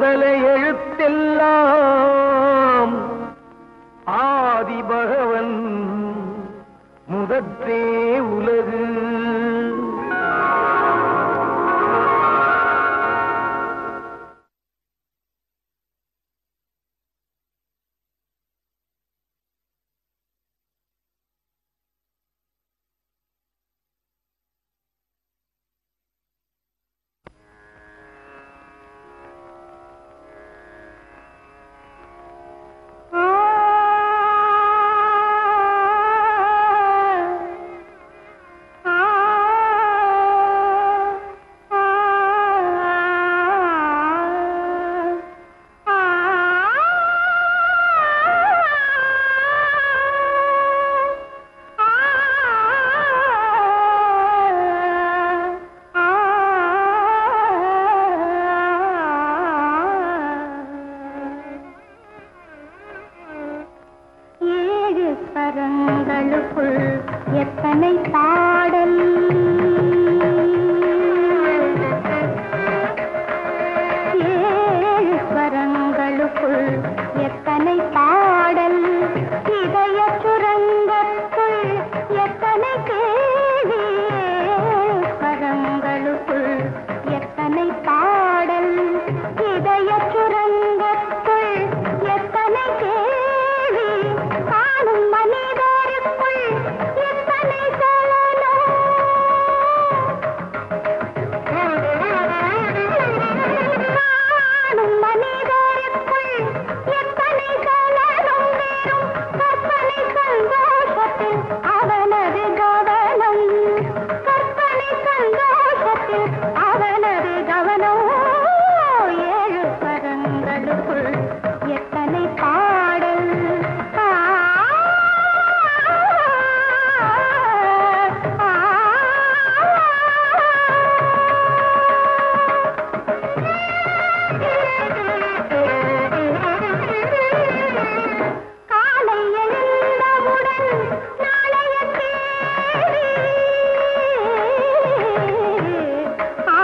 முதல எழுத்தெல்லாம் ஆதி பகவன் முதற்றே உலகு ஏழு ஸ்வரங்களுக்குள் எத்தனை பாடல் ஏழு ஸ்வரங்களுக்குள் எத்தனை பாடல் இதய சுரங்கத்துள் எத்தனை கேள்வி ஏழு ஸ்வரங்களுக்குள் எத்தனை பாடல் இதய சுரங்கத்துள் எத்தனை கேள்வி காணும் மனிதருக்குள் எத்தனை சலனம் காணும் மனிதருக்குள் எத்தனை சலனம் வேறும் கற்பனை சந்தோஷத்தில் அவனது கவனம் கற்பனை சந்தோஷத்தில் அவனது கவனம் ஏழு பரங்களுக்குள் எத்தனை பாடல் ஆ, ஆ, ஆ. காலை எழுந்தவுடன் நாளைய தேதி ஆ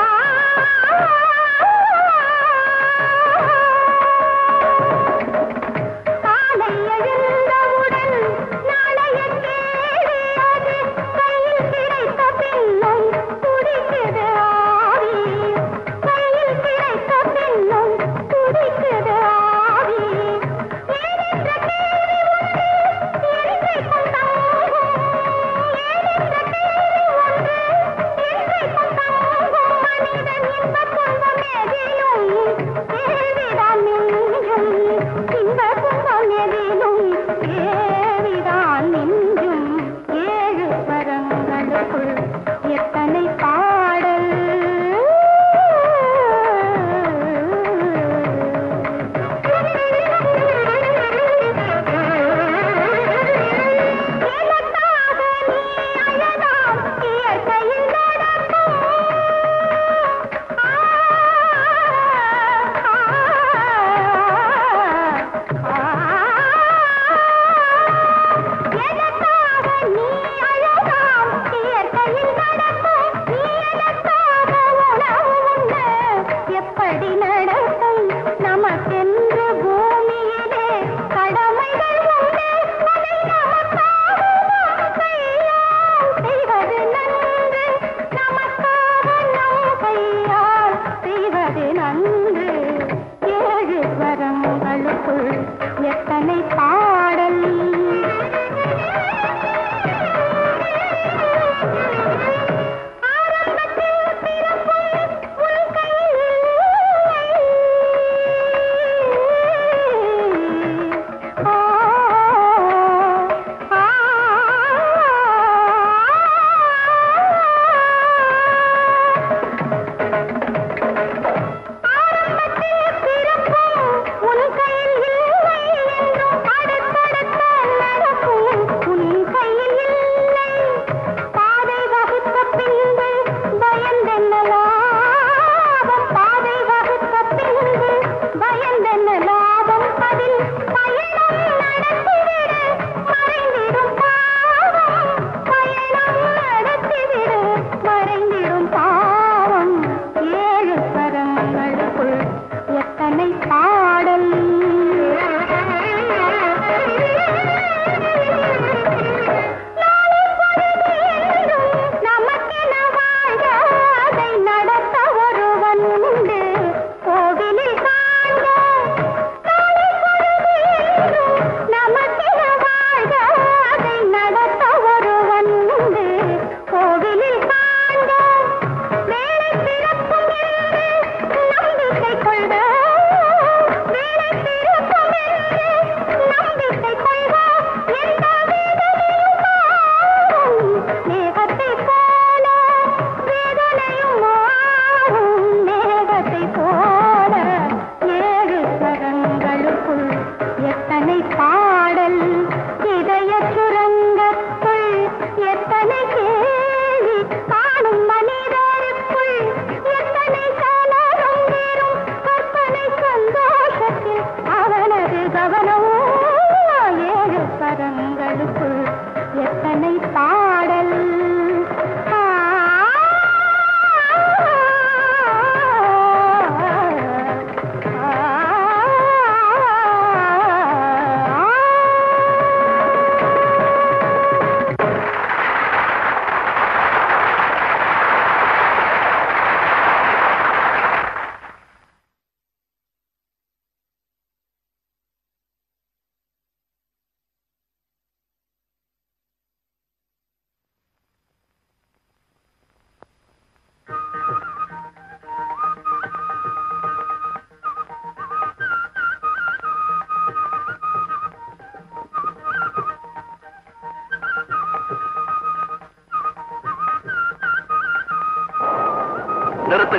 காலை எழுந்தவுடன் நாளைய கேள்வி அது கையில் கிடைத்த பின்னும் துடிக்குது ஆவி கையில் கிடைத்த பின்னும் துடிக்குது ஆவி ஏனென்ற கேள்வி ஒன்று என்றைக்கும் தாங்கும் ஏனென்ற கேள்வி ஒன்று என்றைக்கும் தாங்கும் மனிதன் இன்ப துன்பம் எதிலும் கேள்விதான் மிஞ்சும் இன்ப துன்பம் எதிலும் கேள்விதான் மிஞ்சும் ஏழு பரங்களுக்குள் எத்தனை பாடல் எனக்காக நீ அழலாம் இயற்கையில் நடக்கும் எனக்காக நீ அழலாம் இயற்கையில் நடக்கும் நீ எனக்காக உணவு உண்ண எப்படி நடக்கும் நமக்கென்று பூமியிலே கடமைகள் உண்டு அதை நமக்காக நாம் கையால் செய்வது நன்று நமக்காக நம் கையால் செய்வது நன்று ஏழு வரங்களுக்குள் எத்தனை பாடல் ஆரம்பத்தில் பிறப்பும் உன் கையில் இல்லை. ஆ, ஆ, ஆரம்பத்தில் பிறப்பும் உன் கையில் இல்லை என்றும் அடுத்தடுத்த நடப்பும் உன் கையில் இல்லை பாதை வகுத்த பின்பு பயந்தென்ன லாபம் பாதை வகுத்த பின்பு பயந்தென்ன லாபம் அதில் பயணம் நடத்திவிடு மறைந்திடும் பாவம் பயணம் நடத்திவிடு மறைந்திடும் பாவம் ஏழு பரங்களுக்குள் எத்தனை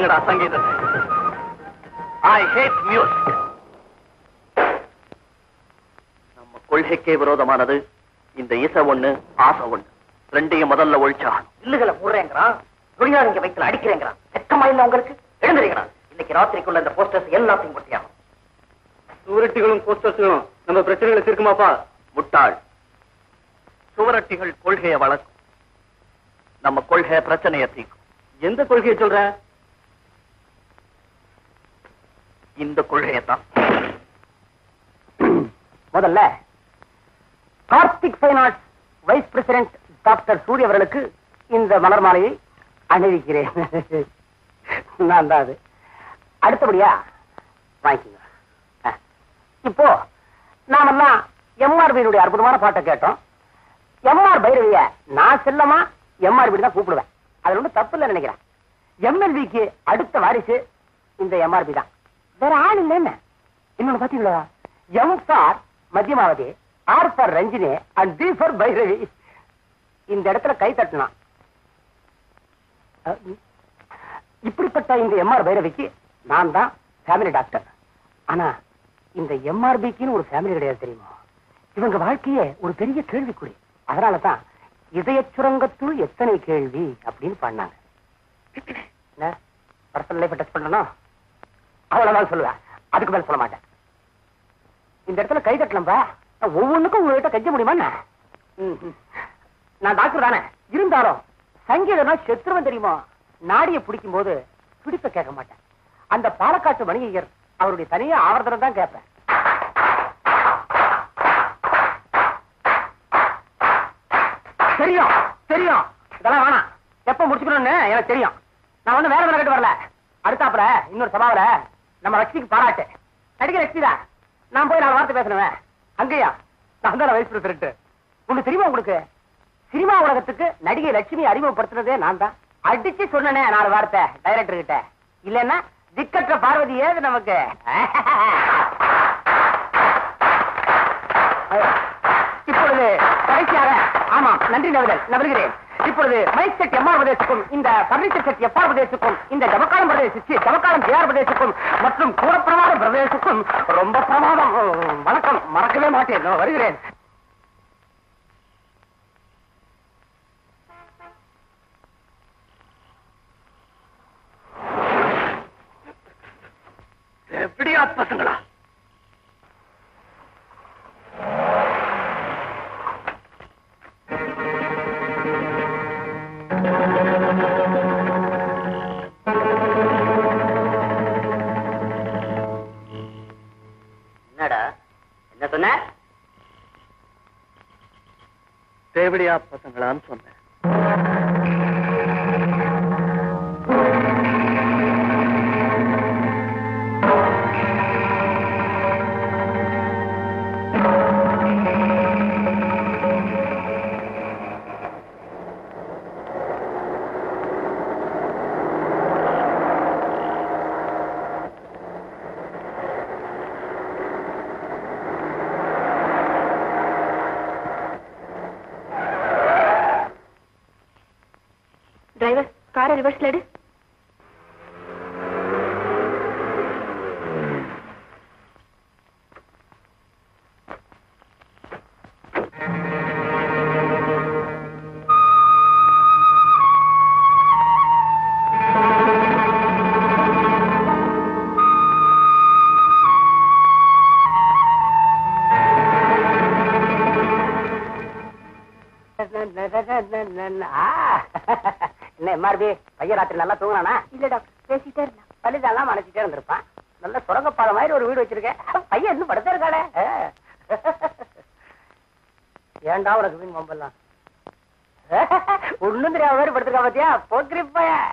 விடுங்கடா சங்கீதத்தை ஐ ஹேட் மியூசிக் நம்ம கொள்கைக்கே விரோதமானது இந்த இசை ஒண்ணு ஆசை ஒண்ணு ரெண்டையும் முதல்ல ஒழிச்சாகணும் இல்லுகளை போடுறேங்கிறான் துணியாளிங்க வயிற்றுல அடிக்கிறேங்கிறான் வெக்கமா இல்ல உங்களுக்கு எழுந்துறீங்களா இன்னைக்கு ராத்திரிக்குள்ள இந்த போஸ்டர்ஸ் எல்லாத்தையும் கொட்டியாகும் சூரட்டிகளும் போஸ்டர்ஸும் நம்ம பிரச்சனைகளை தீர்க்குமாப்பா முட்டாள் சுவரட்டிகள் கொள்கையை வளர்க்கும் நம்ம கொள்கை பிரச்சனையை தீர்க்கும் எந்த கொள்கையை சொல்ற இந்த கொள்கையை தான் முதல்ல Karthik finance vice president doctor Surya அவர்களுக்கு இந்த மலர் மாலையை அணிவிக்கிறேன் நான் தான் அது அடுத்தபடியா வாங்கிக்கோங்க அஹ். இப்போ நாமெல்லாம் எம்ஆர்பியினுடைய அற்புதமான பாட்டை கேட்டோம் எம்ஆர் பைரவிய நான் செல்லமா எம்ஆர்பி தான் கூப்பிடுவேன் அதுல ஒன்றும் தப்பு இல்லை நினைக்கிறேன் எம்எல்விக்கு அடுத்த வாரிசு இந்த எம்ஆர்பி தான் வேற ஆள் இல்லை என்ன இன்னொன்னு பாத்தீங்களா M for Madhyamavati R for Ranjini and B for Bhairavi இந்த இடத்துல கை தட்டினான் அஹ், இப்படிப்பட்ட இந்த எம்ஆர் பைரவிக்கு நான் தான் ஃபேமிலி டாக்டர் ஆனா இந்த எம்ஆர்பிக்குன்னு ஒரு ஃபேமிலி கிடையாது தெரியுமா இவங்க வாழ்க்கையே ஒரு பெரிய கேள்விக்குறி அதனால தான் இதய சுரங்கத்துள் எத்தனை கேள்வி அப்படின்னு பண்ணாங்க என்ன பர்சனல் லைஃப் டச் பண்ணணும் அவ்வளவுதான் சொல்லுவேன் அதுக்கு மேல சொல்ல மாட்டேன் இந்த இடத்துல கை தட்டலம்பா நான் ஒவ்வொன்றுக்கும் உங்ககிட்ட கெஞ்ச முடியுமா என்ன? ம், ம். நான் டாக்டர் தானே இருந்தாலும் சங்கீதம்னா செத்துருவன் தெரியுமா நாடிய பிடிக்கும் போது பிடிப்ப கேட்க மாட்டேன் அந்த பாலக்காட்டு வணிகர் அவருடைய தனியா ஆவர்த்தனம் தான் கேட்பேன் தெரியும் தெரியும் இதெல்லாம் வேணாம் எப்ப முடிச்சுக்கணும்னு எனக்கு தெரியும் நான் ஒண்ணு வேற கட்டு வரல அடுத்தாப்புல இன்னொரு சபாவில நம்ம லட்சுமிக்கு பாராட்டு நடிகை லட்சுமி தான் நான் போய் நாலு வார்த்தை பேசணுவேன் அங்கேயா நான் தான் வைஸ் பிரசிடண்ட் உங்களுக்கு தெரியுமா உங்களுக்கு சினிமா உலகத்துக்கு நடிகை லட்சுமி அறிமுகப்படுத்துனதே நான் தான் அடிச்சு சொன்னனே நாலு வார்த்தை டைரக்டர் கிட்ட இல்லன்னா திக்கற்ற பார்வதி ஏது நமக்கு இப்பொழுது கடைசியாக ஆமாம் நன்றி நவதல் நவல்கிறேன் இப்பொழுது மைக் செட் எம்ஆர் பிரதேசத்துக்கும் இந்த பர்னிச்சர் செட் எஃப்ஆர் பிரதேசத்துக்கும் இந்த ஜமக்காலம் பிரதேசி ஜமக்காலம் ஜேஆர் பிரதேசத்துக்கும் மற்றும் கூடப்பிரமாதம் பிரதேசத்துக்கும் ரொம்ப பிரமாதம் வணக்கம் மறக்கவே மாட்டேன் நான் வருகிறேன் எப்படியா பசங்களா என்னடா என்ன சொன்ன தேவடியா பசங்களான்னு சொன்னேன் டிரைவர் காரை ரிவர்ஸ்ல எடு ஆ, என்ன எம்ஆர்பி பையன் ராத்திரி நல்லா தூங்கினானா இல்ல டாக்டர் பேசிட்டே இருந்தா பள்ளிதெல்லாம் மனைச்சிட்டே இருந்திருப்பான் நல்ல சுரங்கப்பாதை மாதிரி ஒரு வீடு வச்சிருக்கேன் பையன் இன்னும் படுத்தே இருக்காளே ஆ. ஏன்டா உனக்கு வீண் மம்பெல்லாம் ஒண்ணும் தெரியாம மாதிரி படுத்திருக்கா பாத்தியா போக்கிரி பையன்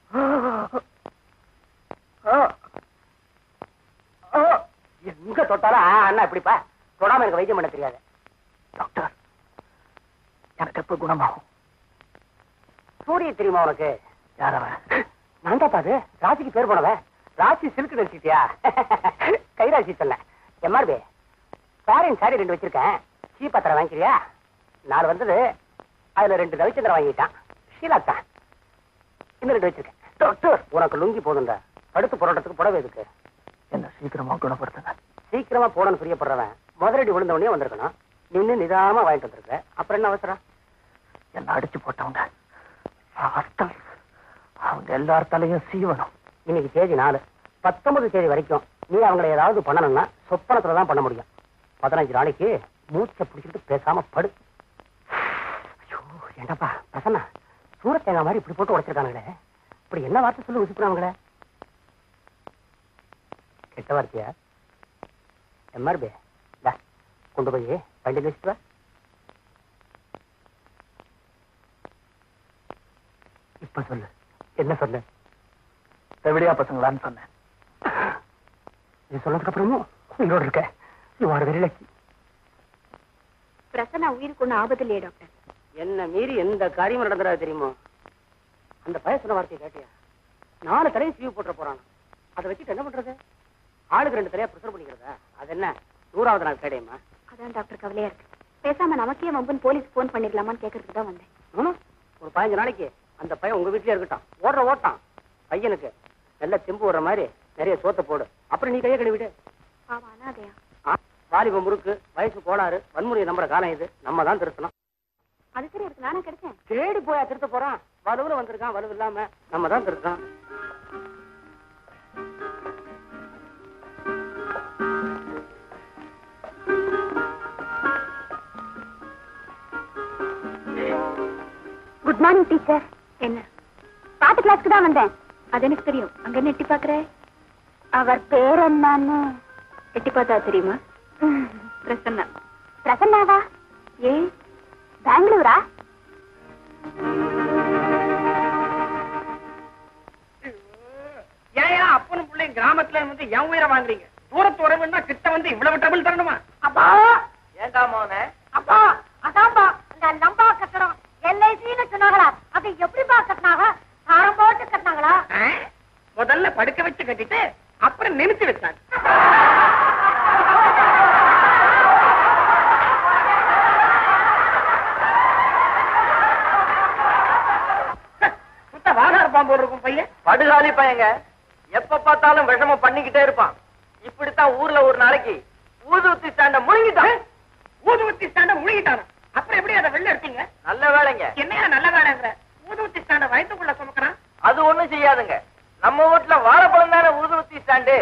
ஓ. ஓ. எங்க தொட்டாலும் ஆ, அண்ணா இப்படிப்பா தொடாம எனக்கு வைத்தியம் பண்ண தெரியாது டாக்டர் எனக்கு எப்ப குணமாகும் சூரிய தெரியுமா உனக்கு யாரவன் நான் தான் பாது ராசிக்கு பேர் போனவன் ராசி சில்க் நினைச்சிட்டியா கைராசி சொல்ல எம்ஆர்பி சாரின் சாரி ரெண்டு வச்சிருக்கேன் சீப்பாத்திரம் வாங்கிக்கிறியா நாலு வந்தது அதுல ரெண்டு ரவிச்சந்திரன் வாங்கிட்டான் ஷீலா தான் இன்னும் ரெண்டு வச்சிருக்கேன் டாக்டர் உனக்கு லுங்கி போதுண்டா படுத்து போராட்டத்துக்கு புடவை எதுக்கு என்ன சீக்கிரமா குணப்படுத்துங்க சீக்கிரமா போடணும் பிரியப்படுறவன் முதலடி விழுந்த உடனே வந்திருக்கணும் நின்னு நிதானமா வாங்கிட்டு வந்திருக்க அப்புறம் என்ன அவசரம் என்ன அடிச்சு போட்டவங்க ராஸ்கல். அவங்க எல்லார் தலையும் சீவனம் இன்னைக்கு தேதி நாலு பத்தொன்பது தேதி வரைக்கும் நீ அவங்களை ஏதாவது பண்ணணும்னா சொப்பனத்துல தான் பண்ண முடியும் பதினஞ்சு நாளைக்கு மூச்சை பிடிச்சிட்டு பேசாம படு ஐயோ என்னப்பா பிரசன்னா சூரத் தேங்காய் மாதிரி இப்படி போட்டு உடைச்சிருக்கானுங்களே இப்படி என்ன வார்த்தை சொல்லி உசுப்புறாங்களே கெட்ட வார்த்தையா எம்ஆர்பி டா கொண்டு போய் வண்டி வச்சுட்டு வா இப்ப சொல்லு என்ன சொல்லு எவிடியா பசங்களான்னு சொன்னேன் இது சொன்னதுக்கு அப்புறமும் உயிரோடு இருக்க you are very lucky Prasanna உயிருக்கு ஒன்றும் ஆபத்து இல்லையே டாக்டர் என்ன மீறி எந்த காரியமும் நடந்துடாது தெரியுமா அந்த பையன் சொன்ன வார்த்தையை கேட்டியா நாலு தலையும் சீவு போட்டுற போறான் அதை வச்சுட்டு என்ன பண்றது ஆளுக்கு ரெண்டு தலையா ப்ரிசர் பண்ணிக்கிறதா அது என்ன நூறாவது நாள் கேடையம்மா அதான் டாக்டர் கவலையா இருக்கு பேசாம நமக்கே வம்புன்னு போலீஸ் ஃபோன் பண்ணிடலாமான்னு கேட்கறதுக்கு தான் வந்தேன் ம்? ஒரு பதினஞ்சு நாளைக்கு அந்த பையன் உங்க வீட்லயே இருக்கட்டும் ஓடுற ஓட்டான் பையனுக்கு நல்ல தெம்பு வர்ற மாதிரி நிறைய சோத்தை போடு அப்புறம் நீ கையை கழுவிடு பாவம் அனாதையா ஆ, வாலிப முறுக்கு வயசு கோளாறு வன்முறையை நம்புற காலம் இது நம்ம தான் திருத்தணும் அது சரி இருக்கு நானே கிடைச்சேன் தேடி போயா திருத்த போறான் வலுவுல வந்திருக்கான் வலுவு இல்லாம நம்ம தான் திருத்தோம் குட் மார்னிங் டீச்சர் என்ன பாட்டு கிளாஸ்க்கு தான் வந்தேன் அது எனக்கு தெரியும் அங்க என்ன எட்டி பாக்குற அவர் பேர் என்னன்னு எட்டி பார்த்தா தெரியுமா பிரசன்னா பிரசன்னாவா ஏ பெங்களூரா ஏன் அப்பனும் பிள்ளையும் கிராமத்துல வந்து என் உயிரை வாங்குறீங்க தூரத்து உறவுன்னா கிட்ட வந்து இவ்வளவு டபுள் தரணுமா அப்பா ஏண்டா மோனே அப்பா அதான்ப்பா இந்த லம்பா கட்டடம் எல்ஐசின்னு சொன்னாங்களா அது எப்படிப்பா கட்டினாங்க தாரம் போட்டு கட்டினாங்களா ஆ? முதல்ல படுக்க வச்சு கட்டிட்டு அப்புறம் நிமித்தி வச்சாங்க சுத்த வாழ இருப்பான் போல இருக்கும் பையன் படுகாலி பையங்க எப்ப பார்த்தாலும் விஷமம் பண்ணிக்கிட்டே இருப்பான் இப்படித்தான் ஊர்ல ஒரு நாளைக்கு ஊதுவத்தி ஸ்டாண்ட முழுங்கிட்டான் ஊதுவத்தி ஸ்டாண்ட முழுகிட்டானு அப்புறம் எப்படி அதை வெளில எடுத்தீங்க நல்ல வேலைங்க என்னையா நல்ல வேலைங்கிற ஊதுவத்தி ஸ்டாண்ட வயிற்றுக்குள்ள சுமக்கிறான் அது ஒண்ணும் செய்யாதுங்க நம்ம வீட்டுல வாழைப்பழம் தானே ஊதுவத்தி ஸ்டாண்டு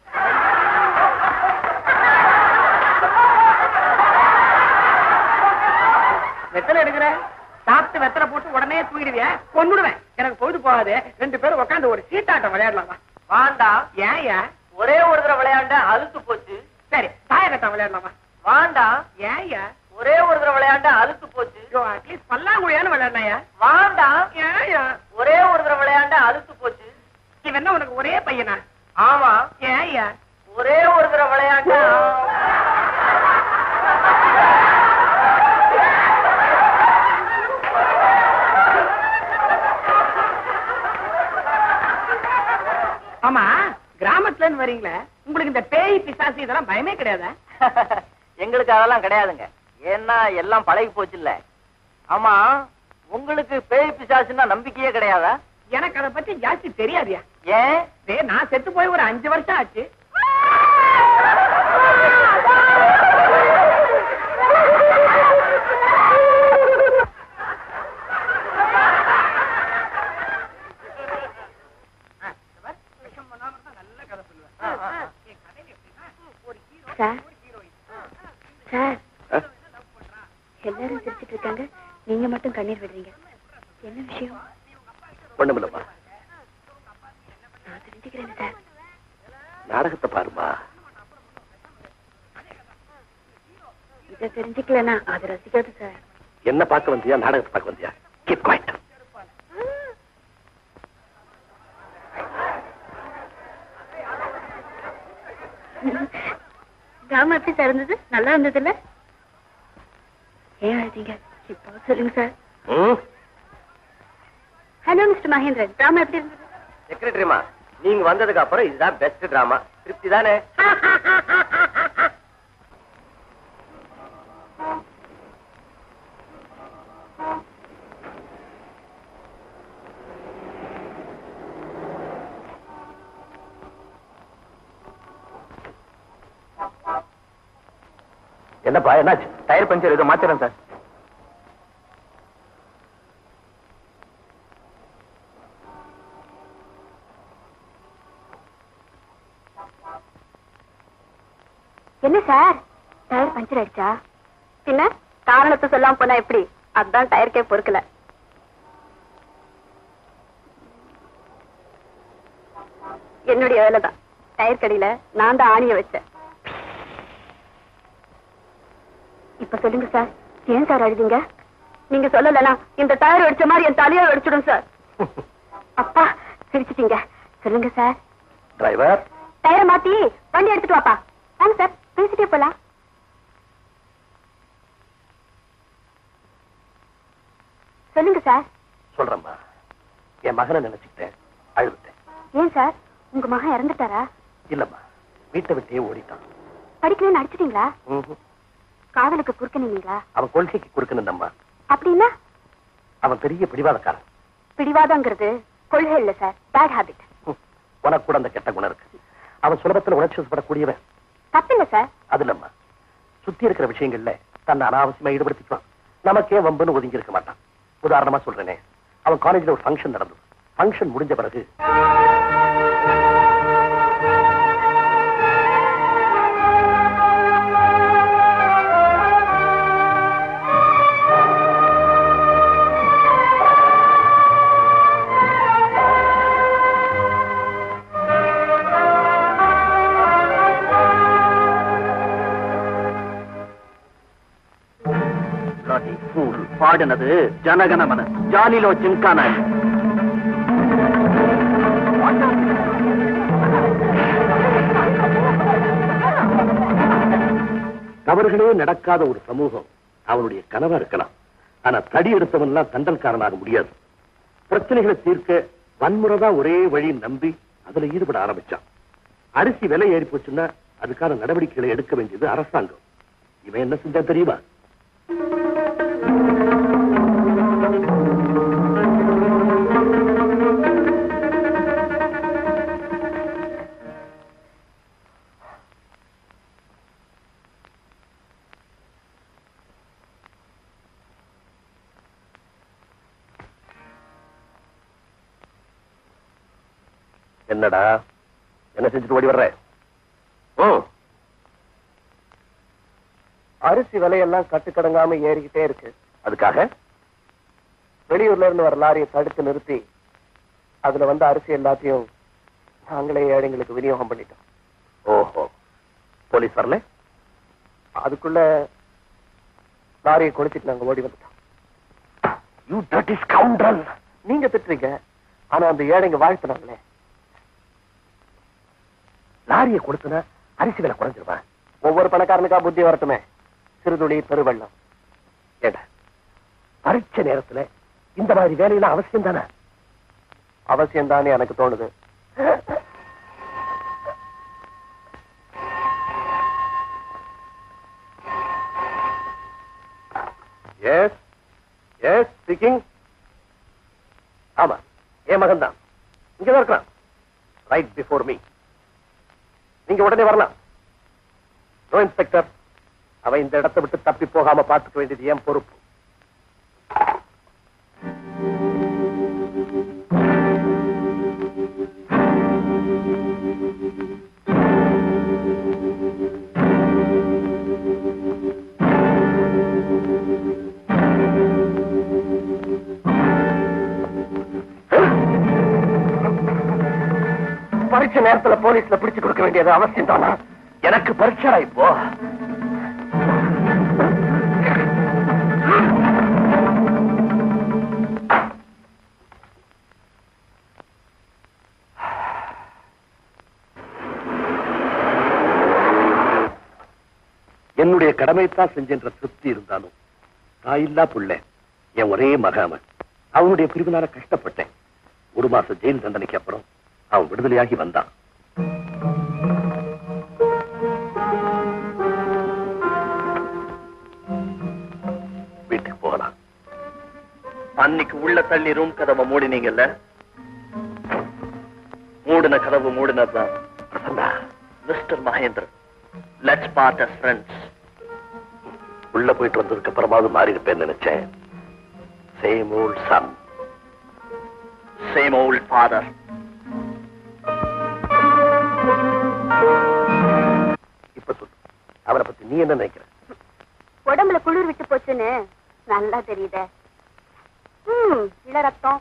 வெத்தலை எடுக்கிற சாப்பிட்டு வெத்தலை போட்டு உடனே தூக்கிடுவிய கொன்னுடுவேன் எனக்கு பொழுது போகாது ரெண்டு பேரும் உட்காந்து ஒரு சீட்டாட்டம் விளையாடலாமா வாண்டாம் ஏன் ஏன் ஒரே ஒரு தடவை விளையாண்ட அழுத்து போச்சு சரி தாயக்கட்டம் விளையாடலாமா வாண்டாம் ஏன் ஏன் ஒரே ஒரு தடவை விளையாண்ட அழுத்து போச்சு அட்லீஸ்ட் பல்லாங்குழியான்னு விளையாடினாயா வாண்டாம் ஏன் ஏன் ஒரே ஒரு தடவை விளையாண்ட அழுத்து போச்சு இவன் என்ன உனக்கு ஒரே பையனா ஆமா ஏன் ஏன் ஒரே ஒரு தடவை விளையாண்ட ஆமா கிராமத்துல இருந்து வரீங்களே உங்களுக்கு இந்த பேய் பிசாசு இதெல்லாம் பயமே கிடையாதா எங்களுக்கு அதெல்லாம் கிடையாதுங்க ஏன்னா எல்லாம் பழகி போச்சு இல்ல ஆமா உங்களுக்கு பேய் பிசாசுன்னா நம்பிக்கையே கிடையாதா எனக்கு அதை பத்தி ஜாஸ்தி தெரியாதியா ஏன் டேய், நான் செத்து போய் ஒரு அஞ்சு வருஷம் ஆச்சு சார் சார் எல்லாரும் சிரிச்சிட்டு இருக்காங்க நீங்க மட்டும் கண்ணீர் விடுறீங்க என்ன விஷயம் ஒண்ணுமில்லப்பா நான் தெரிஞ்சுக்கிறேன் சார் நாடகத்தை பாருமா இதை தெரிஞ்சுக்கலனா அதை ரசிக்காது சார் என்ன பார்க்க வந்தியா நாடகத்தை பார்க்க வந்தியா கீப் குவைட் டிராமா எப்படி சார் இருந்தது நல்லா இருந்தது இல்ல ஏன் அழுதீங்க இப்போ சொல்லுங்க sir hello mister Mahendran drama எப்படி இருந்தது செக்ரட்டரிமா நீங்க வந்ததுக்கு அப்புறம் இதுதான் பெஸ்ட் டிராமா திருப்தி தானே என்னப்பா என்னாச்சு டயர் பஞ்சர் ஏதோ மாத்திரம் சார் என்ன சார் டயர் பஞ்சர் ஆயிடுச்சா பின்ன காரணத்தை சொல்லாம போனா எப்படி அதான் டயருக்கே பொறுக்கல என்னுடைய வேலைதான் டயர் கடையில நான் தான் ஆணிய வச்சேன் இப்ப சொல்லுங்க சார் ஏன் சார் அழுதிங்க நீங்க சொல்லலனா இந்த டயர் வெடிச்ச மாதிரி என் தலையை வெடிச்சிடும் சார் அப்பா சிரிச்சிட்டீங்க சொல்லுங்க சார் டிரைவர் டயரை மாத்தி வண்டி எடுத்துட்டு வாப்பா வாங்க சார் பேசிட்டே போலாம் சொல்லுங்க சார் சொல்றேம்மா என் மகனை நினைச்சுக்கிட்டேன் அழுதுட்டேன் ஏன் சார் உங்க மகன் இறந்துட்டாரா இல்லம்மா வீட்டை விட்டே ஓடிட்டான் படிக்கணும்னு அடிச்சிட்டீங்களா ம்ஹும். காதலுக்கு குறுக்கணுங்களா அவன் கொள்கைக்கு குறுக்கணும்மா அப்படின்னா அவன் பெரிய பிடிவாதக்காரன் பிடிவாதங்கிறது கொள்கை இல்ல சார் பேட் ஹாபிட் ம். உனக்கு கூட அந்த கெட்ட குணம் இருக்கு அவன் சுலபத்துல உணர்ச்சி வசப்படக்கூடியவன் தப்பில்ல சார் அது இல்லம்மா சுத்தி இருக்கிற விஷயங்கள்ல தன்னை அனாவசியமா ஈடுபடுத்திக்குவான் நமக்கே வம்புன்னு ஒதுங்கி இருக்க மாட்டான் உதாரணமா சொல்றேனே அவன் காலேஜ்ல ஒரு ஃபங்க்ஷன் நடந்தது ஃபங்க்ஷன் முடிஞ்ச பிறகு Bloody fool. பாடினது ஜனகணமன ஜாலிலோ ஜிம்கான தவறுகளே நடக்காத ஒரு சமூகம் அவனுடைய கனவா இருக்கலாம் ஆனா தடி எடுத்தவன் எல்லாம் தண்டல்காரனாக முடியாது பிரச்சனைகளை தீர்க்க வன்முறை தான் ஒரே வழி நம்பி அதுல ஈடுபட ஆரம்பிச்சான் அரிசி விலை ஏறி போச்சுன்னா அதுக்கான நடவடிக்கைகளை எடுக்க வேண்டியது அரசாங்கம் இவன் என்ன செஞ்சா தெரியுமா என்னடா என்ன செஞ்சுட்டு ஓடி வர்ற ஓ அரிசி விலையெல்லாம் கட்டுக்கடங்காம ஏறிக்கிட்டே இருக்கு அதுக்காக வெளியூர்ல இருந்து வர லாரியை தடுத்து நிறுத்தி அதுல வந்த அரிசி எல்லாத்தையும் நாங்களே ஏழைங்களுக்கு விநியோகம் பண்ணிட்டோம் ஓஹோ போலீஸ் வரல அதுக்குள்ள லாரியை கொடுத்துட்டு நாங்க ஓடி வந்துட்டோம் யூ டர்ட்டி ஸ்கவுண்டரல் நீங்க திட்டுறீங்க ஆனா அந்த ஏழைங்க வாழ்த்துனாங்களே லாரியை கொடுத்தனா அரிசி விலை குறைஞ்சிருவா ஒவ்வொரு பணக்காரனுக்கா புத்தி வரட்டுமே சிறுதுளி பெருவெள்ளம் ஏடா பரீட்சை நேரத்துல இந்த மாதிரி வேலையெல்லாம் அவசியம் தானே அவசியம் தானே எனக்கு தோணுது எஸ் எஸ் ஸ்பீக்கிங் ஆமா என் மகன் தான் இங்கதான் இருக்கான் ரைட் பிஃபோர் மீ நீங்க உடனே வரலாம் நோ இன்ஸ்பெக்டர் அவன் இந்த இடத்தை விட்டு தப்பி போகாம பார்த்துக்க வேண்டியது என் பொறுப்பு பரீட்சை நேரத்துல போலீஸ்ல பிடிச்சு கொடுக்க வேண்டியது அவசியம் தானா எனக்கு பரீட்சை இப்போ என்னுடைய கடமைத்தான் செஞ்சென்ற திருப்தி இருந்தாலும் தாயில்லா புள்ள என் ஒரே மக அவன் அவனுடைய பிரிவினால கஷ்டப்பட்டேன் ஒரு மாசம் ஜெயில் தண்டனைக்கு அப்புறம் அவன் விடுதலையாகி வந்தான் வீட்டுக்கு போகலாம் அன்னைக்கு உள்ள தள்ளி ரூம் கதவை மூடினீங்கல்ல மூடின கதவு மூடினதுதான் mister Mahendran let's part as friends உள்ள போயிட்டு வந்ததுக்கு அப்புறமாவது மாறி இருப்பேன்னு நினைச்சேன் same old son same old father இப்ப சொல்லு அவரை பத்தி நீ என்ன நினைக்கிற உடம்புல குளிர் விட்டு போச்சுன்னு நல்லா தெரியுதே ம் இள ரத்தம்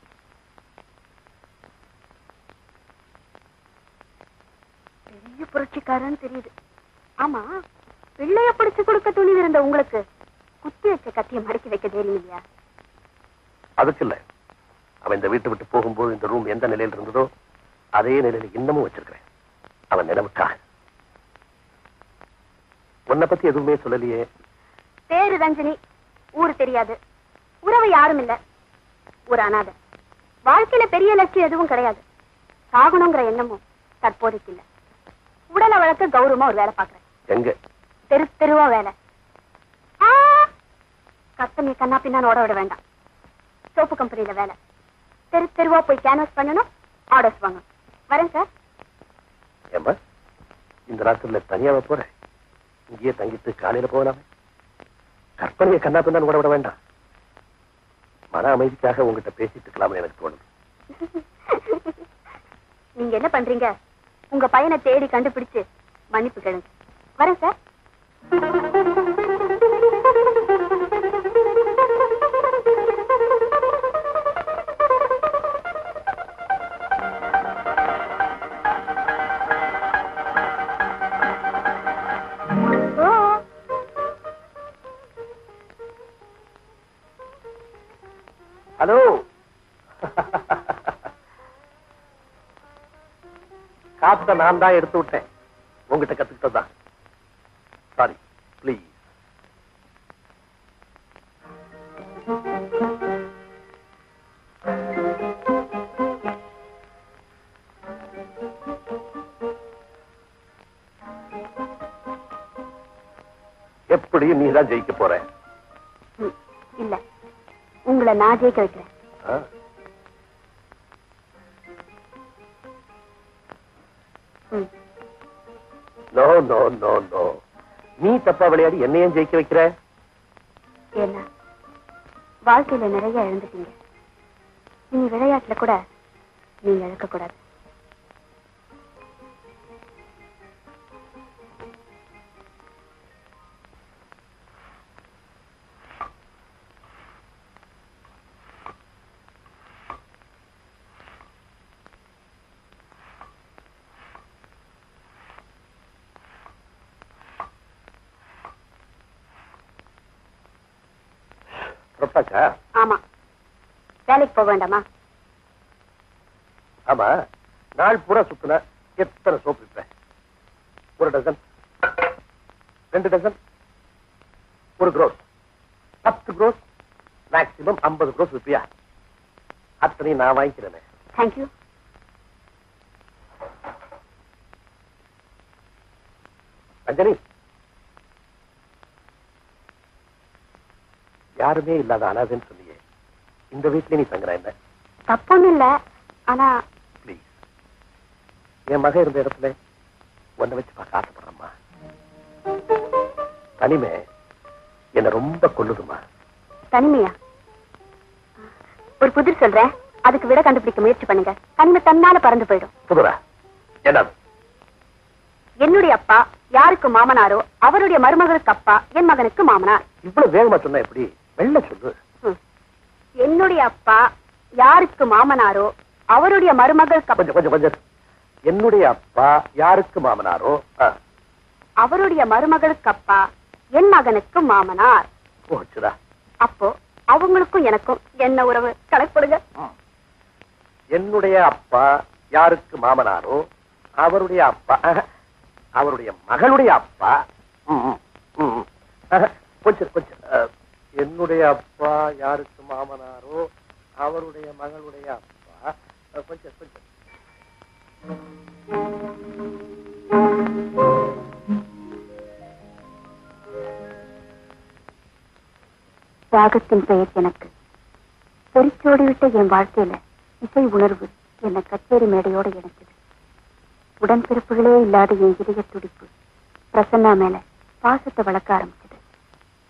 பெரிய புரட்சிக்காரன்னு தெரியுது ஆமா பிள்ளைய பிடிச்சு கொடுக்க துணிவு இருந்த உங்களுக்கு குத்தி வச்ச கத்திய மடக்கி வைக்க தெரியும் இல்லையா அதுக்கு இல்ல அவன் இந்த வீட்டை விட்டு போகும்போது இந்த ரூம் எந்த நிலையில் இருந்ததோ அதே நிலையில இன்னமும் வச்சிருக்கிறேன் அவன் நினைவுக்காக உன்னை பத்தி எதுவுமே சொல்லலையே பேரு ரஞ்சினி ஊரு தெரியாது உறவு யாரும் இல்ல ஒரு அனாதை வாழ்க்கையில பெரிய லட்சியம் எதுவும் கிடையாது சாகணுங்கிற எண்ணமும் தற்போதைக்கு இல்ல உடலை வளர்க்க கௌரவமா ஒரு வேலை பாக்குறேன் எங்க தெரு தெருவா வேலை ஆ! கஸ்டமர் கண்ணா பின்னான்னு ஓட விட வேண்டாம் சோப்பு கம்பெனில வேலை தெரு தெருவா போய் கேன்வாஸ் பண்ணணும் ஆர்டர்ஸ் வாங்கணும் வரேன் சார் ஏம்மா இந்த ராத்திரில தனியாவ போற இங்கேயே தங்கிட்டு காலையில போகலாமே கற்பனையை கண்ணா பின்னான்னு ஓட விட வேண்டாம் மன அமைதிக்காக உங்ககிட்ட பேசிட்டு இருக்கலாம்னு எனக்கு தோணுது நீங்க என்ன பண்றீங்க உங்க பையனை தேடி கண்டுபிடிச்சு மன்னிப்பு கேளுங்க வரேன் சார் ஓ ஹலோ காத்த நான் தான் எடுத்து விட்டேன் உங்ககிட்ட கத்துக்கிட்டதான் சாரி ப்ளீஸ் எப்படியும் நீ தான் ஜெயிக்க போற ம், இல்ல உங்களை நான் ஜெயிக்க வைக்கிறேன் ஆ? ம். நோ நோ நோ நோ நீ தப்பா விளையாடி என்னையும் ஜெயிக்க வைக்கிற ஏன்னா வாழ்க்கையில நிறைய இழந்துட்டீங்க இனி விளையாட்டுல கூட நீங்க இழக்க கூடாது புறப்பட்டாச்சா ஆமா வேலைக்கு போக வேண்டாமா ஆமா நாள் பூரா சுத்துன எத்தனை சோப்பு விற்பேன் ஒரு டசன் ரெண்டு டசன் ஒரு க்ரோஸ் பத்து க்ரோஸ் மேக்சிமம் ஐம்பது க்ரோஸ் விற்பியா அத்தனையும் நான் வாங்கிக்கிறேனே தேங்க்யூ ரஞ்சனி யாருமே இல்லாத அனாதைன்னு சொன்னியே இந்த வீட்லயே நீ தங்குற என்ன தப்பொன்னும் இல்ல ஆனா ப்ளீஸ் என் மகன் இருந்த இடத்துல உன்னை வச்சு பார்க்க ஆசைப்படுறேம்மா தனிமை என்ன ரொம்ப கொல்லுதுமா தனிமையா ஒரு புதிர் சொல்றேன் அதுக்கு விட கண்டுபிடிக்க முயற்சி பண்ணுங்க தனிமை தன்னால பறந்து போயிடும் புதுரா என்னது என்னுடைய அப்பா யாருக்கு மாமனாரோ அவருடைய மருமகளுக்கு அப்பா என் மகனுக்கு மாமனார் இவ்வளவு வேகமா சொன்னா எப்படி வெள்ள சொல்லு ம். என்னுடைய அப்பா யாருக்கு மாமனாரோ அவருடைய மருமகளுக்கு அப்பா கொஞ்சம் கொஞ்சம் கொஞ்சம் என்னுடைய அப்பா யாருக்கு மாமனாரோ ஆ, அவருடைய மருமகளுக்கு அப்பா என் மகனுக்கு மாமனார் போச்சுடா அப்போ அவங்களுக்கும் எனக்கும் என்ன உறவு கணக்குப்படுங்க என்னுடைய அப்பா யாருக்கு மாமனாரோ அவருடைய அப்பா அஹ், அவருடைய மகளுடைய அப்பா ம், ம், ம், ம். அஹ், கொஞ்சம் கொஞ்சம் அஹ், என்னுடைய அப்பா யாருக்கு மாமனாரோ அவருடைய மகளுடைய அப்பா அஹ், கொஞ்சம் கொஞ்சம் தியாகத்தின் பெயர் எனக்கு பொறிச்சோடி விட்ட என் வாழ்க்கையில இசை உணர்வு என்ன கச்சேரி மேடையோட இணைச்சது உடன்பிறப்புகளே இல்லாத என் இதய துடிப்பு பிரசன்னா மேல பாசத்தை வளர்க்க ஆரம்பிச்சது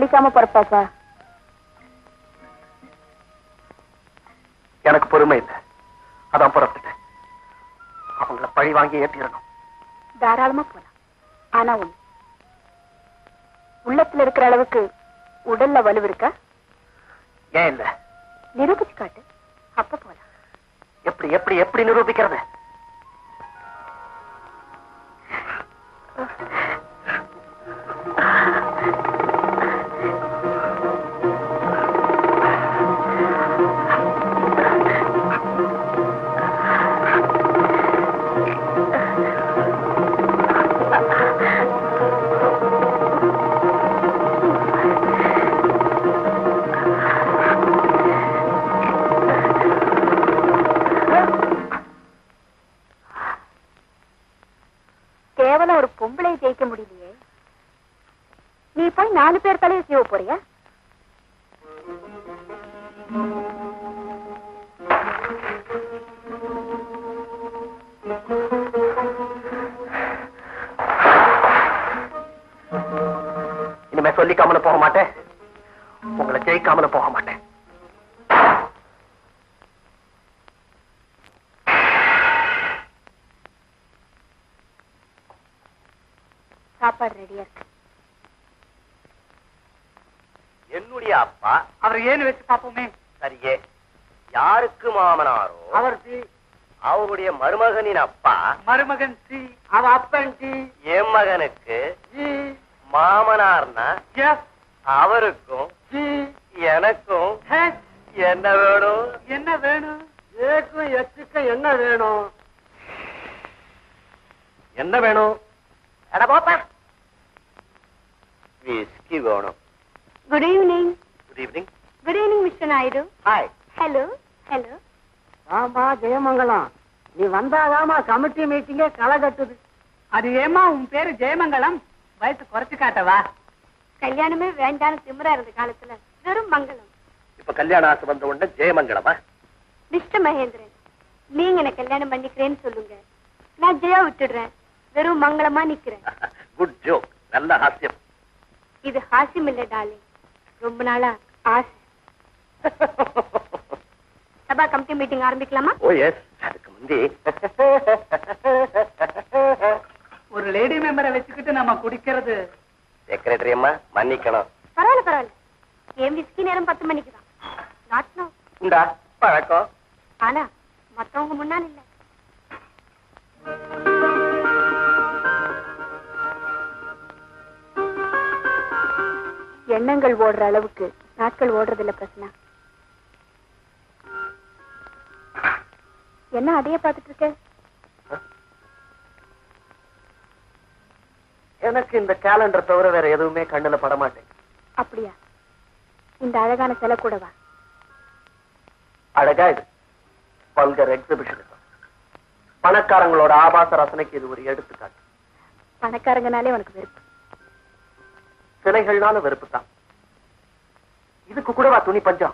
படிக்காம பொறுப்பாச்சா எனக்கு பொறுமை இல்லை அதான் புறப்பட்டேன் அவங்கள பழி வாங்கி ஏற்றிடணும் தாராளமா போலாம் ஆனா ஒண்ணு உள்ளத்துல இருக்கிற அளவுக்கு உடல்ல வலு இருக்கா ஏன் இல்ல நிரூபிச்சு காட்டு அப்ப போலாம் எப்படி எப்படி எப்படி நிரூபிக்கிறது கேவலம் ஒரு பொம்பளை ஜெயிக்க முடியலையே நீ போய் நாலு பேர் தலையை சீவ போறியா இனிமே சொல்லிக்காமல போக மாட்டேன் உங்களை ஜெயிக்காமல போக மாட்டேன் சாப்பாடு ரெடியா இருக்கு என்னுடைய அப்பா அவர் ஏன்னு வச்சு பாப்போமே சரியே யாருக்கு மாமனாரோ அவர் சி அவருடைய மருமகனின் அப்பா மருமகன் சி அவ அப்பன் சி என் மகனுக்கு ஜி மாமனார்னா எஸ் அவருக்கும் ஜி எனக்கும் ஹெச் என்ன வேணும் என்ன வேணும் ஏக்கும் எச்சுக்கும் என்ன வேணும் என்ன வேணும் அட போப்பா விஸ்கி வேணும் good evening good evening good evening mister Naidu hi hello hello ஆமா ஜெயமங்கலம் நீ வந்தாதாமா கமிட்டி மீட்டிங்கே களை கட்டுது அது ஏமா உன் பேரு ஜெயமங்கலம் வயசு குறைச்சு காட்டவா கல்யாணமே வேண்டான்னு திமிரா இருந்த காலத்துல வெறும் மங்களம் இப்ப கல்யாண ஆசை வந்த உடனே ஜெயமங்கலமா மிஸ்டர் மகேந்திரன் நீங்க என்ன கல்யாணம் பண்ணிக்கிறேன்னு சொல்லுங்க நான் ஜெயா விட்டுடுறேன் வெறும் மங்களமா நிக்கிறேன் குட் ஜோக் நல்ல ஹாஸ்யம் இது ஹாஸ்யம் இல்ல டார்லிங் ரொம்ப நாளா ஆசை சபா கமிட்டி மீட்டிங் ஆரம்பிக்கலாமா ஓ எஸ் அதுக்கு முந்தி ஒரு லேடி மெம்பரை வச்சுக்கிட்டு நம்ம குடிக்கிறது செக்ரட்டரி அம்மா மன்னிக்கணும் பரவாயில்ல பரவாயில்ல என் விஸ்கி நேரம் பத்து மணிக்கு தான் நாட் நோ உண்டா பழக்கம் ஆனா மத்தவங்க முன்னால் இல்ல எண்ணங்கள் ஓடுற அளவுக்கு நாட்கள் ஓடுறது இல்ல பிரச்சனை என்ன அதையே பார்த்துட்டு இருக்க எனக்கு இந்த கேலண்டர் தவிர வேற எதுவுமே கண்ணுல பட மாட்டேன் அப்படியா இந்த அழகான சிலை கூடவா அழகா இது பல்கர் எக்ஸிபிஷன் பணக்காரங்களோட ஆபாச ரசனைக்கு இது ஒரு எடுத்துக்காட்டு பணக்காரங்கனாலே உனக்கு வெறுப்பு சிலைகள்னால வெறுப்பு தான் இதுக்கு கூடவா துணி பஞ்சம்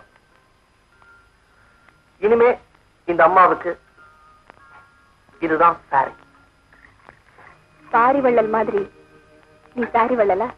இனிமே இந்த அம்மாவுக்கு இதுதான் சாரி சாரி வள்ளல் மாதிரி நீ சாரி வள்ளலா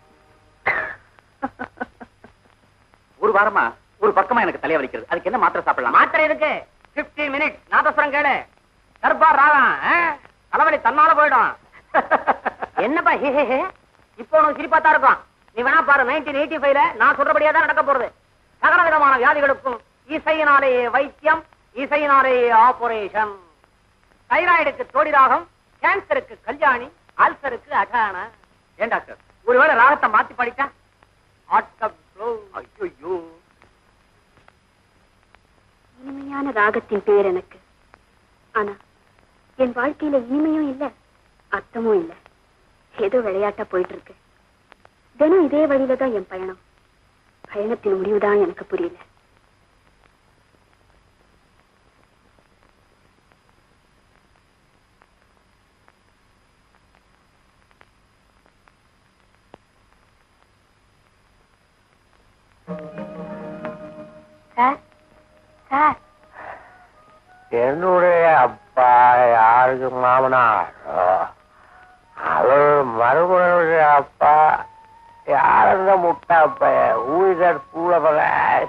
ஒரு வாரமா ஒரு பக்கமா எனக்கு தலைய வலிக்கிறது அதுக்கு என்ன மாத்திரை சாப்பிடலாம் மாத்திரை இருக்கு 15 மினிட் நாதஸ்வரம் கேளு தர்பார் ராகம் ஆ? தலைவலி தன்னால போயிடும் என்னப்பா ஹே ஹே ஹே இப்போ உனக்கு சிரிப்பா தான் இருக்கும் நீ வேணா பாரு 1985 எயிட்டி ஃபைவ்ல நான் சொல்றபடியா தான் நடக்க போறது சகல விதமான வியாதிகளுக்கும் இசையினாலேயே வைத்தியம் இசையினாலேயே ஆபரேஷன் தைராய்டுக்கு தோடி ராகம் கேன்சருக்கு கல்யாணி அல்சருக்கு அகான ஏன் டாக்டர் ஒருவேளை ராகத்தை மாத்தி படிச்சா ஆட்டம் ஐயோ இனிமையான ராகத்தின் பேர் எனக்கு ஆனா என் வாழ்க்கையில இனிமையும் இல்ல அர்த்தமும் இல்ல ஏதோ விளையாட்டா போயிட்டு இருக்கு தினம் இதே வழியில தான் என் பயணம் பயணத்தின் முடிவுதான் எனக்கு புரியல சார் சார் என்னுடைய அப்பா யாருக்கு மாமனாரோ அவர் மருமகனுடைய அப்பா யார் அந்த முட்டா பைய ஊழிதர் பூலபல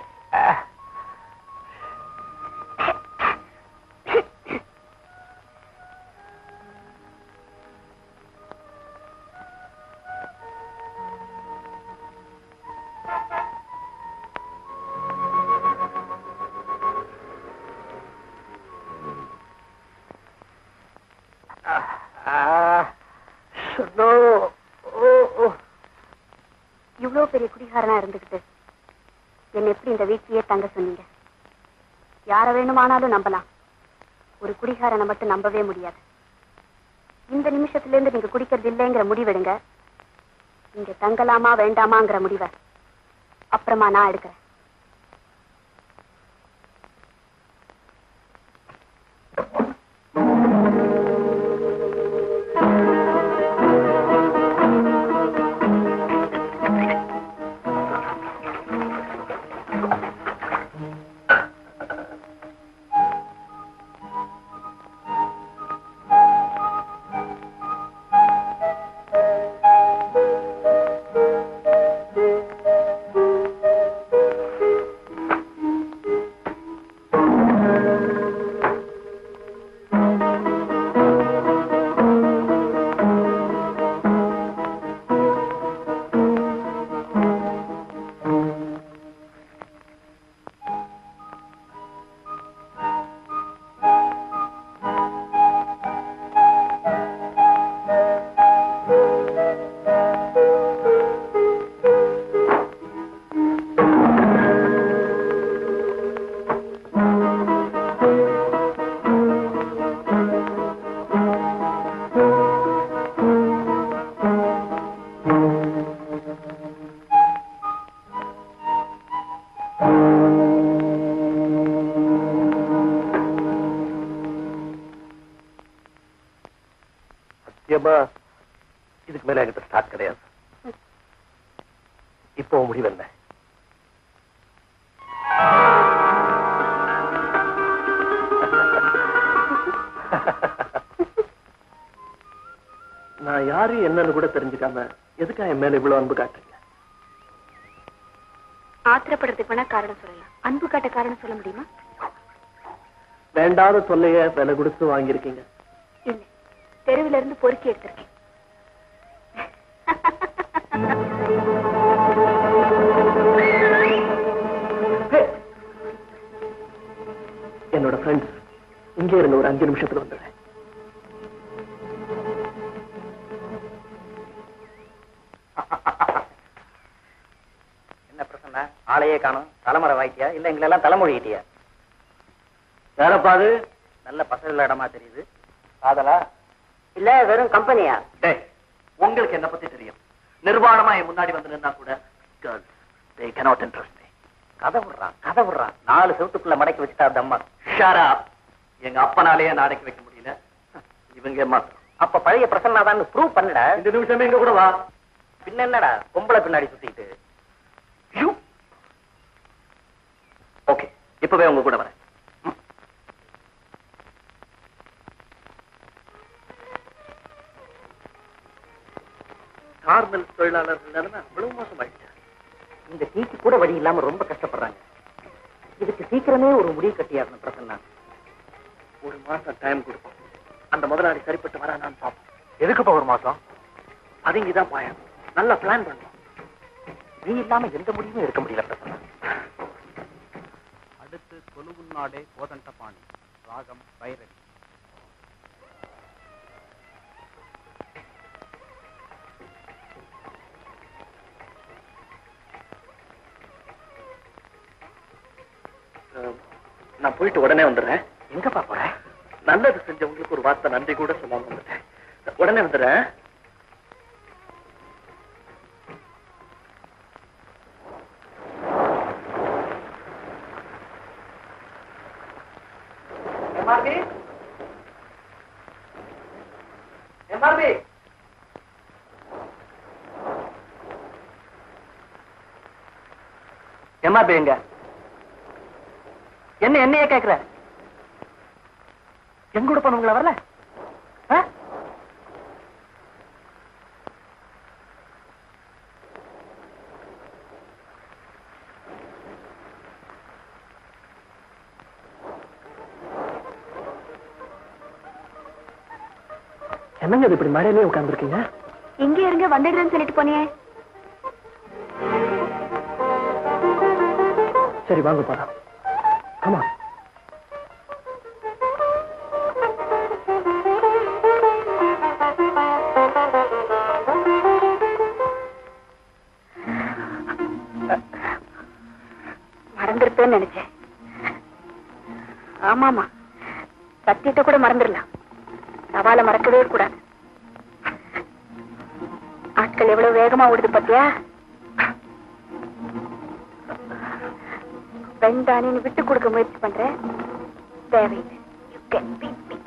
இவ்வளவு பெரிய குடிகாரனா இருந்துகிட்டு என்ன எப்படி இந்த வீட்லயே தங்க சொன்னீங்க யார வேணுமானாலும் நம்பலாம் ஒரு குடிகாரனை மட்டும் நம்பவே முடியாது இந்த நிமிஷத்துல இருந்து நீங்க குடிக்கிறது இல்லைங்கிற முடிவெடுங்க இங்க தங்கலாமா வேண்டாமாங்கிற முடிவை அப்புறமா நான் எடுக்கிறேன் சத்தியமா இதுக்கு மேல என்கிட்ட ஸ்டார்ட் கிடையாது இப்போ உன் முடிவு என்ன நான் யாரு என்னன்னு கூட தெரிஞ்சுக்காம எதுக்கா என் மேல இவ்வளவு அன்பு காட்டுறீங்க ஆத்திரப்படுறதுக்கு வேணா காரணம் சொல்லலாம் அன்பு காட்ட காரணம் சொல்ல முடியுமா வேண்டாத தொல்லைய விலை கொடுத்து வாங்கியிருக்கீங்க இல்ல தெருவில இருந்து பொறுக்கி எடுத்திருக்கேன் என்னோட ஃப்ரெண்ட்ஸ் இங்கே இருந்த ஒரு அஞ்சு நிமிஷத்துல வந்துடுறேன் என்ன பிரச்சனை ஆளையே காணும் தலைமுறை வாய்ட்டியா இல்ல எங்களெல்லாம் தலைமொழிகிட்டியா யாரப்பா அது நல்ல பசங்க இடமா தெரியுது காதலா இல்ல வெறும் கம்பெனியா டேய் உங்களுக்கு என்ன பத்தி தெரியும் நிர்வாணமா என் முன்னாடி வந்து நின்னா கூட girls they cannot interest me கதை விடுறான் கதை விடுறான் நாலு செவத்துக்குள்ள மடக்கி வச்சுட்டா அந்த அம்மா Shut up. எங்க அப்பனாலேயே நாடக்கி வைக்க முடியல இவங்க மாத்திரம் அப்ப பழைய பிரசன்னா தான் ப்ரூவ் பண்ணடா இந்த நிமிஷமே எங்க கூட வா பின்ன என்னடா பொம்பளை பின்னாடி சுத்திட்டு ஓகே இப்பவே உங்க கூட வரேன் ம். கார்மெல் தொழிலாளர்கள் நிலைமை அவ்வளவு மோசமாயிடுச்சு இந்த டீக்கு கூட வழி இல்லாம ரொம்ப கஷ்டப்படுறாங்க இதுக்கு சீக்கிரமே ஒரு முடிவு கட்டியாகணும் பிரசன்னா ஒரு மாசம் டைம் கொடுப்போம் அந்த முதலாளி சரிப்பட்டு வரானான்னு பார்ப்போம் எதுக்குப்பா ஒரு மாசம் அதுங்கதான் பாயம் நல்லா பிளான் பண்ணுவோம் நீ இல்லாம எந்த முடிவுமே எடுக்க முடியல பிரசன்னா அடுத்து கொலுவுன்னாடே கோதண்டபாணி ராகம் பைரவி அஹ், நான் போயிட்டு உடனே வந்துடுறேன் எங்கப்பா போற நல்லது செஞ்சவங்களுக்கு ஒரு வார்த்தை நன்றி கூட சொல்லாம வந்துட்டேன் உடனே வந்துடுறேன் எம்ஆர்பி எம்ஆர்பி எம்ஆர்பி எங்க என்ன என்னையே கேக்குற எங்க கூட போனவங்கள வரல ஆ? என்னங்க இது இப்படி மழையிலே உட்கார்ந்துருக்கீங்க இங்க இருங்க வந்துடுறேன்னு சொல்லிட்டு போனியே சரி வாங்க போலாம் ஆமா மறந்துருப்பேன்னு நினைச்சேன் ஆமாமா சத்தியத்தை கூட மறந்துடலாம் சவாலை மறக்கவே கூடாது ஆட்கள் எவ்வளவு வேகமா ஓடுது பாத்தியா பெண்தானே நீ விட்டு கொடுக்க முயற்சி பண்ற தேவையில்லை You can beat me.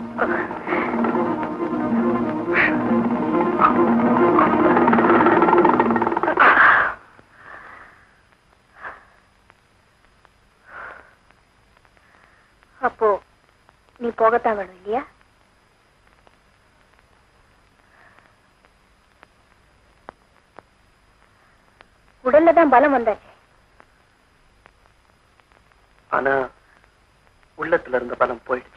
அப்போ நீ போகத்தான் வேணும் இல்லையா உடல்ல தான் பலம் வந்தாச்சு ஆனா உள்ளத்துல இருந்த பலம் போயிடுச்சு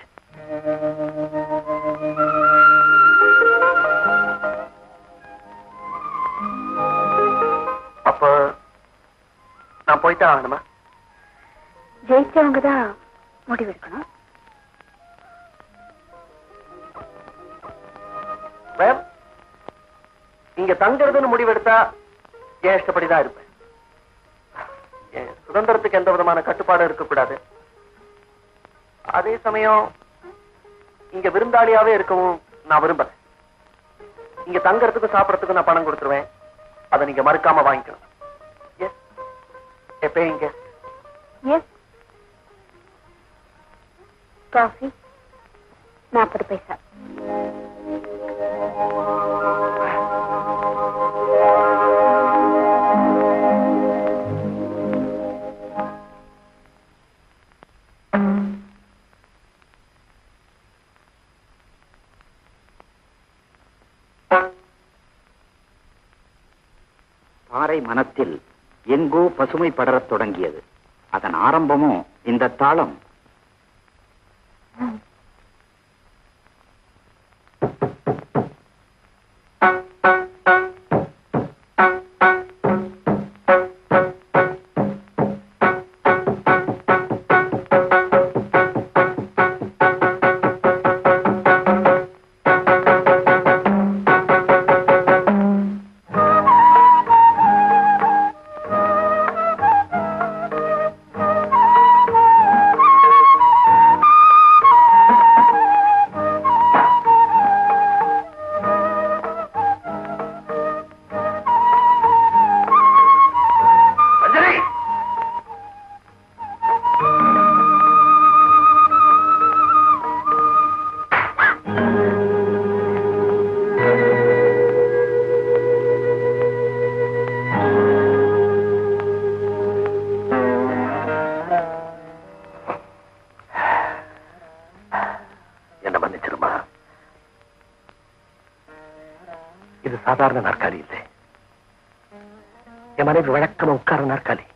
அப்ப நான் போய்தான் ஆகணுமா ஜெயிச்சவங்க தான் முடிவெடுக்கணும் மேம் இங்க தங்குறதுன்னு முடிவெடுத்தா என் இஷ்டப்படிதான் இருப்பேன் என் சுதந்திரத்துக்கு எந்த விதமான கட்டுப்பாடும் இருக்கக்கூடாது அதே சமயம் இங்க விருந்தாளியாவே இருக்கவும் நான் விரும்புறேன் இங்க தங்கறதுக்கும் சாப்பிடறதுக்கும் நான் பணம் கொடுத்துருவேன் அதை நீங்க மறுக்காம வாங்கிக்கணும் எஸ் எப்பயும் இங்க எஸ் காஃபி நாற்பது பைசா பாறை மனத்தில் எங்கோ பசுமை படரத் தொடங்கியது அதன் ஆரம்பமும் இந்த தாளம் அஞ்சலி என்ன மன்னிச்சிருமா இது சாதாரண நாற்காலி இல்லை என் மனைவி வழக்கமா உட்கார நாற்காலி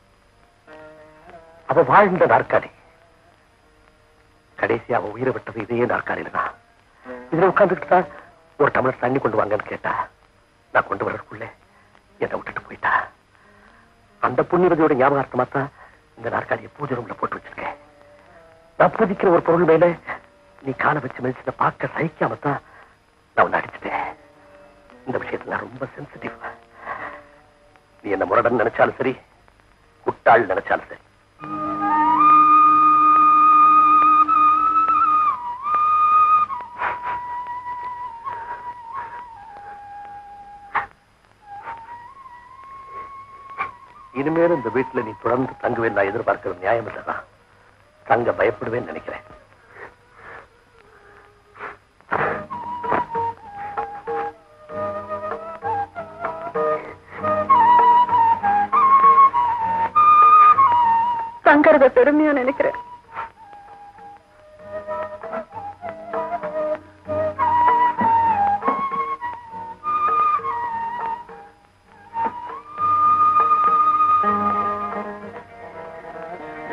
அவ வாழ்ந்த நாற்காலி கடைசியா அவ உயிரை விட்டது இதே நாற்காலியில தான் இதுல உட்கார்ந்துட்டு தான் ஒரு டம்ளர் தண்ணி கொண்டு வாங்கன்னு கேட்டா நான் கொண்டு வரதுக்குள்ளே என்னை விட்டுட்டு போயிட்டா அந்த புண்ணியவதியோட ஞாபகார்த்தமா தான் இந்த நாற்காலியை பூஜை ரூம்ல போட்டு வச்சிருக்கேன் நான் பூஜிக்கிற ஒரு பொருள் மேல நீ காலை வச்சு மெதிச்சத பார்க்க சகிக்காம தான் நான் உன்னை அடிச்சிட்டேன் இந்த விஷயத்துல நான் ரொம்ப சென்சிட்டிவ் நீ என்ன முரடன் நினைச்சாலும் சரி குட்டாள் நினைச்சாலும் சரி இனிமேல் இந்த வீட்டுல நீ தொடர்ந்து தங்குவேன் நான் எதிர்பார்க்கிறது நியாயம் இல்லதான் தங்க பயப்படுவேன்னு நினைக்கிறேன் தங்கறத பெருமையா நினைக்கிறேன்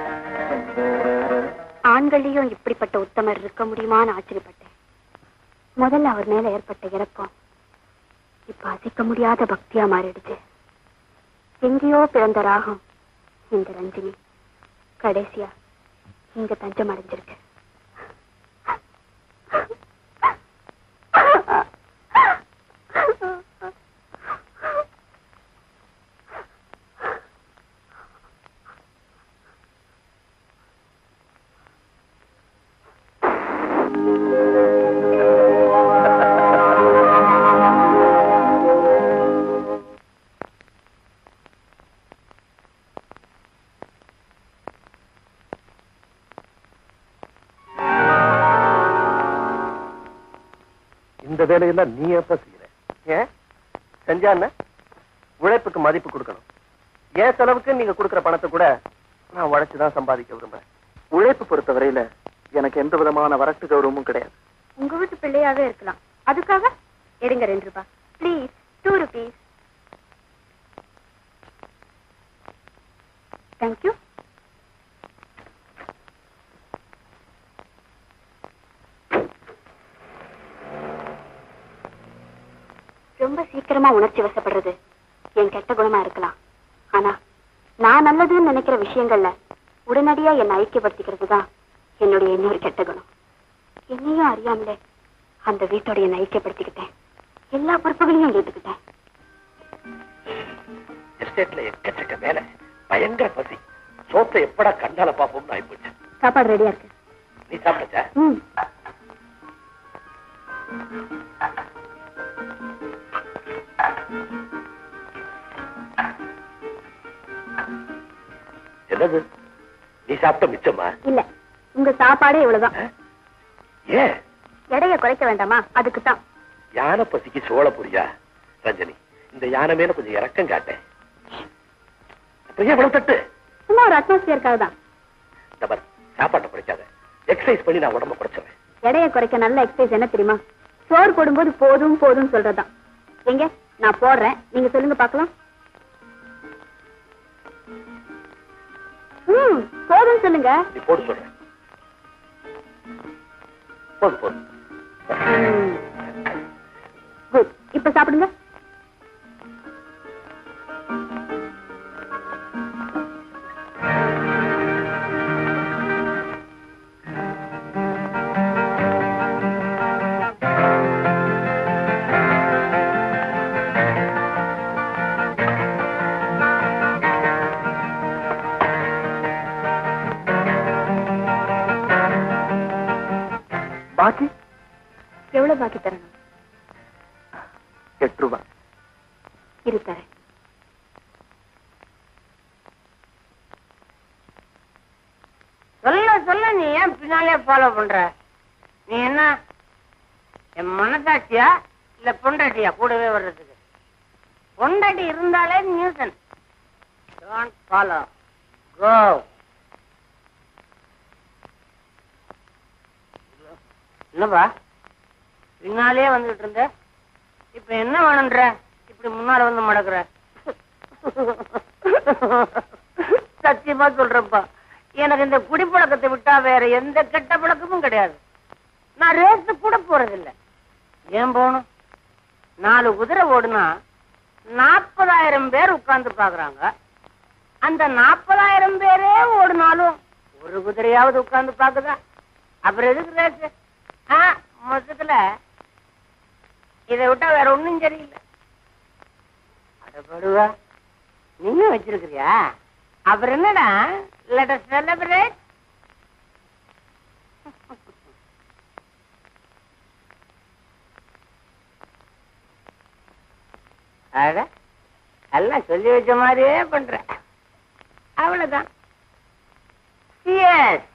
ஆண்களையும் இப்படிப்பட்ட உத்தமர் இருக்க முடியுமான்னு ஆச்சரியப்பட்டேன் முதல்ல அவர் மேல ஏற்பட்ட இறக்கம் இப்ப அசைக்க முடியாத பக்தியா மாறிடுச்சு எங்கேயோ பிறந்த ராகம் இந்த ரஞ்சினி கடைசியா இங்க தஞ்சம் அடைஞ்சிருக்கு இந்த வேலையெல்லாம் நீ எப்ப செய்யற ஏன் செஞ்சா என்ன உழைப்புக்கு மதிப்பு கொடுக்கணும் என் செலவுக்கு நீங்க கொடுக்கிற பணத்தை கூட நான் உழைச்சுதான் சம்பாதிக்க விரும்புறேன் உழைப்பு பொறுத்த வரையில எனக்கு எந்த விதமான வரட்டு கௌரவமும் கிடையாது உங்க வீட்டு பிள்ளையாவே இருக்கலாம் அதுக்காக எடுங்க ரெண்டு ரூபாய் ப்ளீஸ் டூ ருபீஸ் தேங்க்யூ ரொம்ப சீக்கிரமா உணர்ச்சி வசப்படுறது என் கெட்ட குணமா இருக்கலாம் ஆனா நான் நல்லதுன்னு நினைக்கிற விஷயங்கள்ல உடனடியா என்னை ஐக்கியப்படுத்திக்கிறது தான் என்னுடைய இன்னொரு கெட்ட குணம் என்னையும் அறியாமலே அந்த வீட்டோட என்னை ஐக்கியப்படுத்திக்கிட்டேன் எல்லா பொறுப்புகளையும் ஏத்துக்கிட்டேன் எஸ்டேட்ல எக்கச்சக்க வேலை பயங்கர பசி சோத்தை எப்படா கண்டால பாப்போம்னு ஆயிப்போச்சு சாப்பாடு ரெடியா இருக்கு நீ சாப்பிடச்சா ம் என்னது நீ சாப்பிட்ட மிச்சமா இல்ல உங்க சாப்பாடே இவ்வளவுதான் ஏன் எடைய குறைக்க வேண்டாமா அதுக்கு தான் யானை பசிக்கு சோள புரியா ரஞ்சனி இந்த யானை மேல கொஞ்சம் இறக்கம் காட்டேன் அப்ப ஏன் இவ்வளவு தட்டு சும்மா ஒரு அட்மாஸ்பியருக்காக தான் இந்த பாரு, சாப்பாட்டை பிடிக்காத எக்ஸசைஸ் பண்ணி நான் உடம்ப குறைச்சிடுறேன் எடைய குறைக்க நல்ல எக்ஸசைஸ் என்ன தெரியுமா சோறு போடும்போது போதும் போதும் சொல்றதுதான் எங்க நான் போடுறேன் நீங்க சொல்லுங்க பார்க்கலாம் ம் போதும் சொல்லுங்க நீ போடு சொல்றேன் போது போது குட் இப்ப சாப்பிடுங்க பாக்கி எவ்வளவு பாக்கி தரணும் எட்டு ரூபாய் இரு தரேன் சொல்ல சொல்ல நீ ஏன் பின்னாலே ஃபாலோ பண்ற நீ என்ன என் மனசாட்சியா இல்ல பொண்டாட்டியா கூடவே வர்றதுக்கு பொண்டாட்டி இருந்தாலே நியூசன் டோன்ட் ஃபாலோ கோ என்னப்பா பின்னாலே வந்துட்டு இருந்த இப்ப என்ன வேணும்ன்ற இப்படி முன்னால வந்து மடக்குற சத்தியமா சொல்றேன்ப்பா எனக்கு இந்த குடிப்பழக்கத்தை விட்டா வேற எந்த கெட்ட பழக்கமும் கிடையாது நான் ரேஸ் கூட போறதில்ல ஏன் போகணும் நாலு குதிரை ஓடுனா நாற்பதாயிரம் பேர் உட்கார்ந்து பாக்குறாங்க அந்த நாற்பதாயிரம் பேரே ஓடுனாலும் ஒரு குதிரையாவது உட்கார்ந்து பாக்குதா அப்புறம் எதுக்கு ரேஸ் ஆ மொத்தத்துல இதை விட்டா வேற ஒண்ணும் சரியில்லை அடப்படுவா நீயும் வச்சிருக்கிறியா அப்புறம் என்னடா லெட் அஸ் செலிப்ரேட் அட எல்லாம் சொல்லி வச்ச மாதிரியே பண்ற அவ்வளவுதான் சிஎஸ்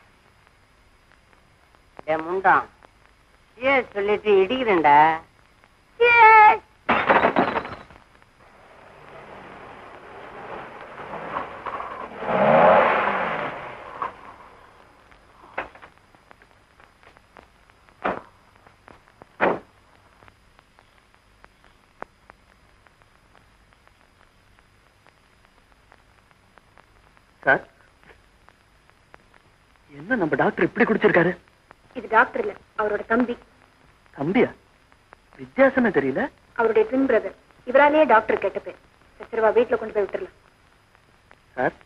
முண்டான் சிஎஸ் சொல்லிட்டு இடிக்கிறேன்டா சிஎஸ் சார் என்ன நம்ம டாக்டர் இப்படி குடிச்சிருக்காரு இது டாக்டர் இல்ல அவரோட தம்பி தம்பியா வித்தியாசம் தெரியல அவருடைய ட்வின் பிரதர் இவராலேயே டாக்டர் கேட்ட பேர் சச்சரவா வீட்டுல கொண்டு போய் விட்டுறலாம் சார்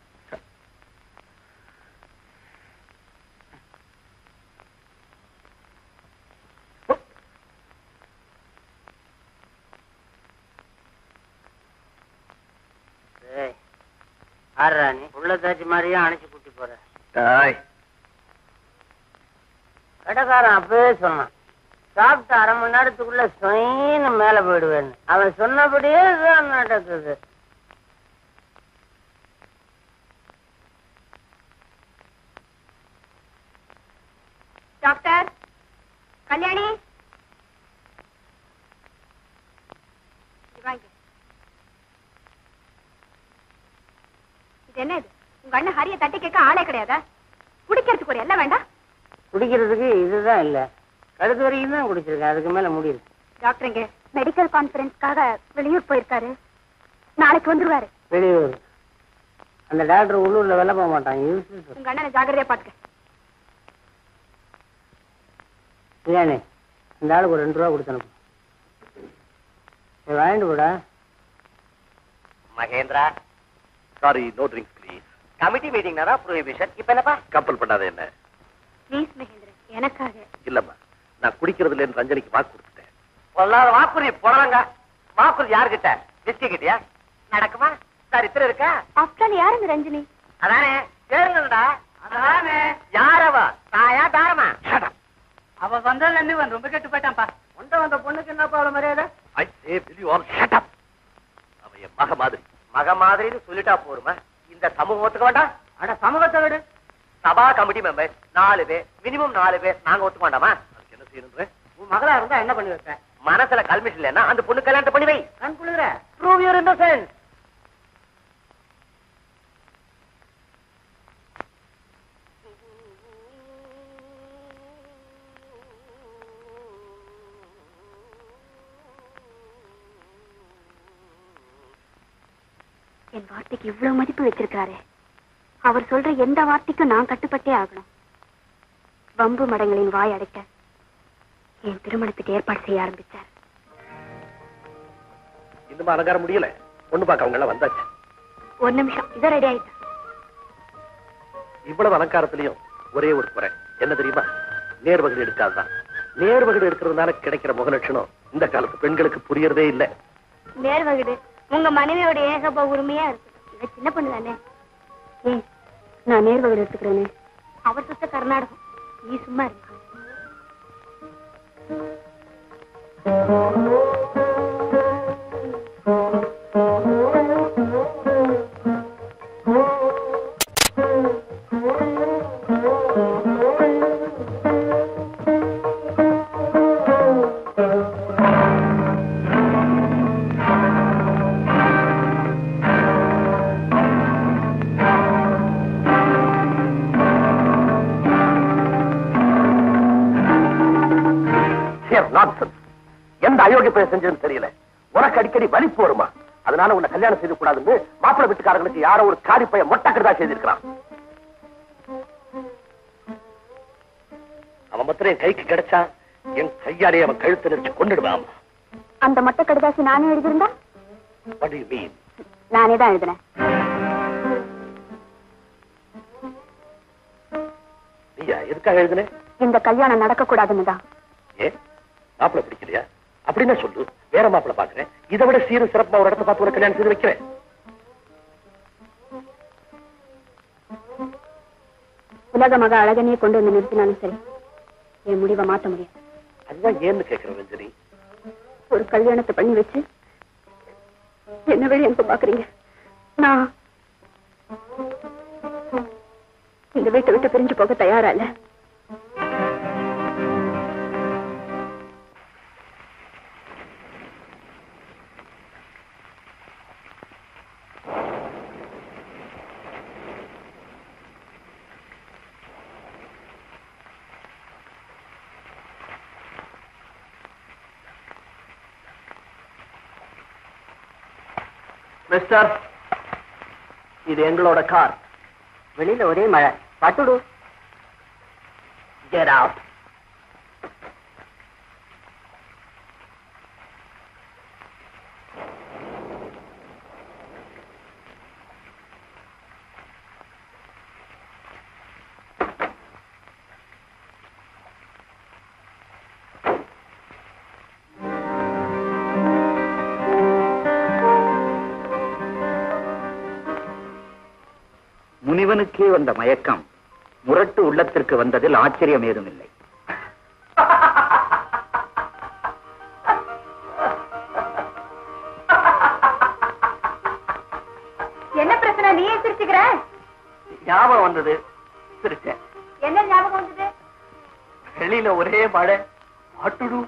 ஆறா நீ உள்ள தாச்சி மாதிரியே அணைச்சு கூட்டி போற டாய் கடைக்காரன் அப்பவே சொன்னான் சாப்பிட்டு அரை மணி நேரத்துக்குள்ள சொயின்னு மேல போயிடுவேன்னு அவன் சொன்னபடியே தான் நடக்குது டாக்டர் கல்யாணி இங்க வாங்க. இது என்ன இது உங்க அண்ணன் ஹரிய தட்டி கேட்க ஆளே கிடையாதா குடிக்கிறதுக்கு ஒரு எல்லாம் வேண்டாம் குடிக்கிறதுக்கு இதுதான் இல்ல கழுத்து வரைக்கும் தான் குடிச்சிருக்கேன் அதுக்கு மேல முடியல டாக்டர் இங்க மெடிக்கல் கான்ஃபரன்ஸ்க்காக வெளியூர் போயிருக்காரு நாளைக்கு வந்துருவாரு வெளியூர் அந்த டாக்டர் உள்ளூர்ல வேலை போக மாட்டான் யூஸ் உங்க அண்ணனை ஜாக்கிரதையா பாத்துக்க பிரியாணி இந்த ஆளுக்கு ஒரு ரெண்டு ரூபா கொடுத்தனுப்பு சரி, வாங்கிட்டு போடா Mahendra sorry no drinks please committee meeting தான் ப்ரொஹிபிஷன் இப்ப என்னப்பா கம்பல் பண்ணாத என்ன ப்ளீஸ் மகேந்திரன் எனக்காக இல்லம்மா நான் குடிக்கிறதுல இருந்து ரஞ்சனிக்கு வாக்கு கொடுத்துட்டேன் பொல்லாத வாக்குறுதி போடலாங்க வாக்குறுதி யாருகிட்ட விஸ்கி கிட்டயா நடக்குமா சரித்திரம் இருக்கா ஆஃப்டர் யாருங்க ரஞ்சினி அதானே கேளுங்கடா அதானே யாரவா தாயா தாரமா அவ வந்ததுல இருந்து இவன் ரொம்ப கெட்டு போயிட்டான்ப்பா உண்ட வந்த பொண்ணுக்கு என்னப்பா அவ்வளவு மரியாதை I say will you all shut up அவன் என் மக மாதிரி மக மாதிரின்னு சொல்லிட்டா போருமா இந்த சமூகத்துக்கு வேண்டாம் அட சமூகத்தை விடு சபா கமிட்டி மெம்பர்ஸ் நாலு பேர் மினிமம் நாலு பேர் நாங்க ஒத்துக்க வேண்டாமா அதுக்கு என்ன செய்யணுன்ற உன் மகளா இருந்தா என்ன பண்ணி வைப்ப மனசுல கல்மிஷன் இல்லைன்னா அந்த பொண்ணு கல்யாணத்தை பண்ணி வை கண் குளிர ப்ரூவ் யூர் இன்னசென்ஸ் என் வார்த்தைக்கு இவ்வளவு மதிப்பு வச்சிருக்காரு அவர் சொல்ற எந்த வார்த்தைக்கும் நான் கட்டுப்பட்டே ஆகணும் வம்பு மடங்களின் வாய் அடைக்க என் திருமணத்துக்கு ஏற்பாடு செய்ய ஆரம்பிச்சார் இன்னுமா அலங்காரம் முடியல பொண்ணு பார்க்க அவங்க எல்லாம் வந்தாச்சு ஒரு நிமிஷம் இதோ ரெடி ஆயிட்டேன் இவ்வளவு அலங்காரத்திலையும் ஒரே ஒரு குறை என்ன தெரியுமா நேர்வகடு எடுக்காதுதான் நேர்வகடு எடுக்கிறதுனால கிடைக்கிற முகலட்சணம் இந்த காலத்து பெண்களுக்கு புரியறதே இல்ல நேர்வகுடு உங்க மனைவியோட ஏகப்ப உரிமையா இருக்கு இவ சின்ன பொண்ணு தானே ஏன் நான் நேர்வகுடு எடுத்துக்கிறேனே அவர் சுத்த கர்நாடகம் நீ சும்மா இருக்கு நான்சென்ஸ் எந்த அயோக்கிய பையன் செஞ்சதுன்னு தெரியல உனக்கு அடிக்கடி வலிப்பு வருமா அதனால உன்னை கல்யாணம் செய்து கூடாதுன்னு மாப்பிள்ளை வீட்டுக்காரங்களுக்கு யாரோ ஒரு காரி பையன் மொட்டக்கடதா செய்திருக்கிறான் அவன் மாத்திரம் என் கைக்கு கிடைச்சா என் கையாலே அவன் கழுத்தை நெரிச்சு கொண்டுடுவான் அந்த மொட்டை கடிதாசி நானே எழுதியிருந்தா What do you mean? நானே தான் எழுதினேன் நீயா எதுக்காக எழுதுன இந்த கல்யாணம் நடக்க கூடாதுன்னு தான் ஏ மாப்பிள்ளை பிடிக்கலையா அப்படின்னா சொல்லு வேற மாப்பிள்ளை பாக்குறேன் இதை விட சீரும் சிறப்பா ஒரு இடத்த பார்த்து உனக்கு கல்யாணம் செய்து வைக்கிறேன் உலக மக அழகனையே கொண்டு வந்து நிறுத்தினாலும் சரி என் முடிவை மாத்த முடியாது அதுதான் ஏன்னு கேட்கிறேன் ரஞ்சனி ஒரு கல்யாணத்தை பண்ணி வச்சு என்ன வழி அனுப்ப பாக்குறீங்க நான் இந்த வீட்டை விட்டு பிரிஞ்சு போக தயாரா இல்ல மிஸ்டர் இது எங்களோட கார் வெளியில ஒரே மழை பட்டுடு Get out. முனிவனுக்கே வந்த மயக்கம் முரட்டு உள்ளத்திற்கு வந்ததில் ஆச்சரியம் ஏதுமில்லை என்ன பிரச்சனை நீயே சிரிச்சுக்கிற ஞாபகம் வந்தது சிரிச்சேன் என்ன ஞாபகம் வந்தது வெளியில ஒரே மழை மாட்டுடு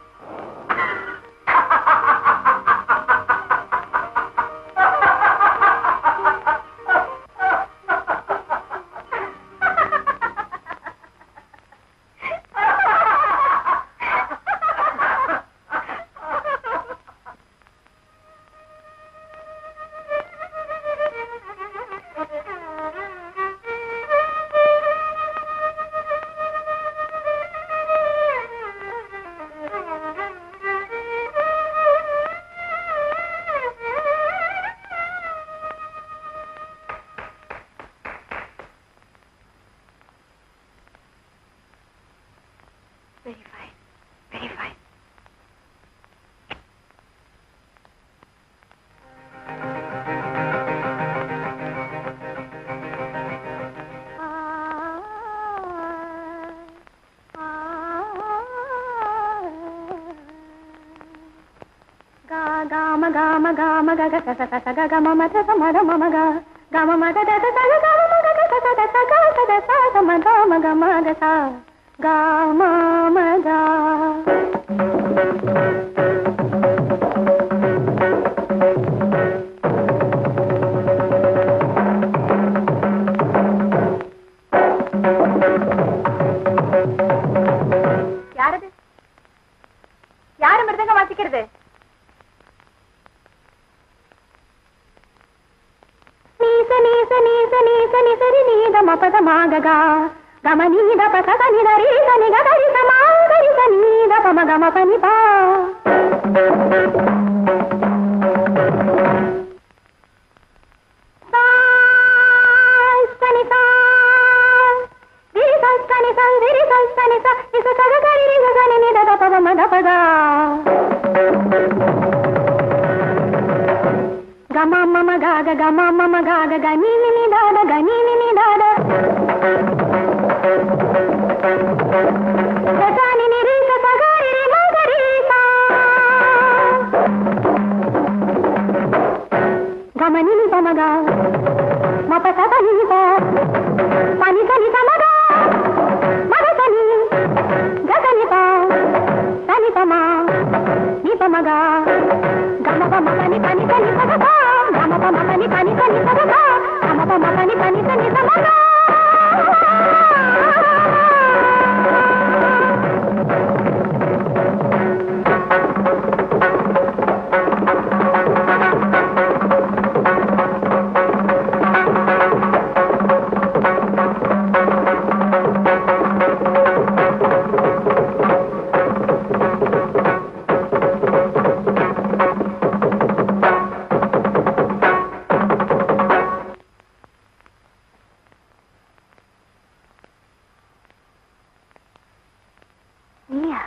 வெரி ஃபைன் வெரி ஃபைன் గామ గామ గామ గగ స స స గ గ మమ ద స మ ద మమ గ గ మ మ ద ద ద స గ గ మ గ గ స స ద స గ స ద స స మ ద మ గ మ గ స గ మ మ గ யாரது யாரு மிருதங்க வாசிக்கிறது நீச நீச நீச நீச நிசரி நீத மபத மாககா கம நீத பசக நிதரி சனி கரி சமா கரி சனீத பம கம பனி பா சாய் சனி சாய் விரி சல் சனி சல் விரி சல் சனி ச இச சக கரி ரி ச சனி நித த பத மத பதா గమ మమ గాగ గమ మమ గాగ గని నిని దాద గని నిని దాద గసాని నిరి సగారి రి మగరి సా గమ నిని పమగ మప సద నిని ప పని సని సమగ మగ సని గగని ప సని పమ ని పమగ గమ పమ పని పని పని పమగ గమ పమ పని పని పని పమగ గమ పమ పని పని పని సమగ நீயா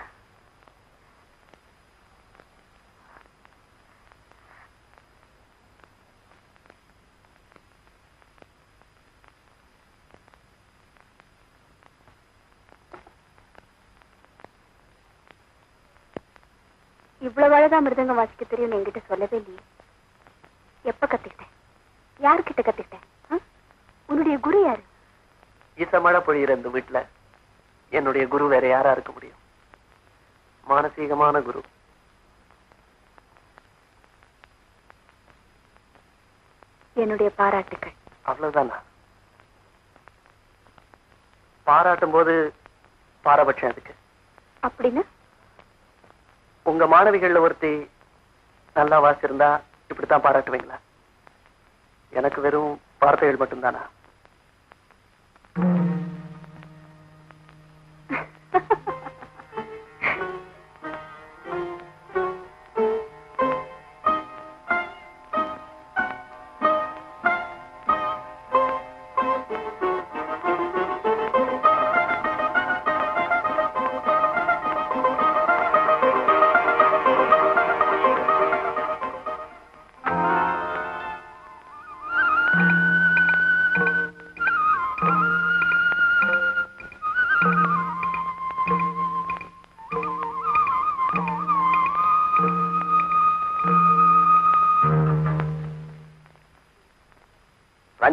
இவ்வளவு அழகா மிருதங்கம் வாசிக்க தெரியும்னு என்கிட்ட சொல்லவே இல்லையே எப்ப கத்துக்கிட்டேன் யாருக்கிட்ட கத்துக்கிட்டேன் ஆ? உன்னுடைய குரு யாரு ஈசமழை பொழியிற இந்த வீட்டுல என்னுடைய குரு வேற யாரா இருக்க முடியும் மானசீகமான குரு என்னுடைய பாராட்டுக்கள் அவ்வளவுதானா பாராட்டும் போது பாரபட்சம் அதுக்கு அப்படின்னு உங்க மாணவிகள்ல ஒருத்தி நல்லா வாசிச்சிருந்தா இப்படித்தான் பாராட்டுவீங்களா எனக்கு வெறும் வார்த்தைகள் மட்டும்தானா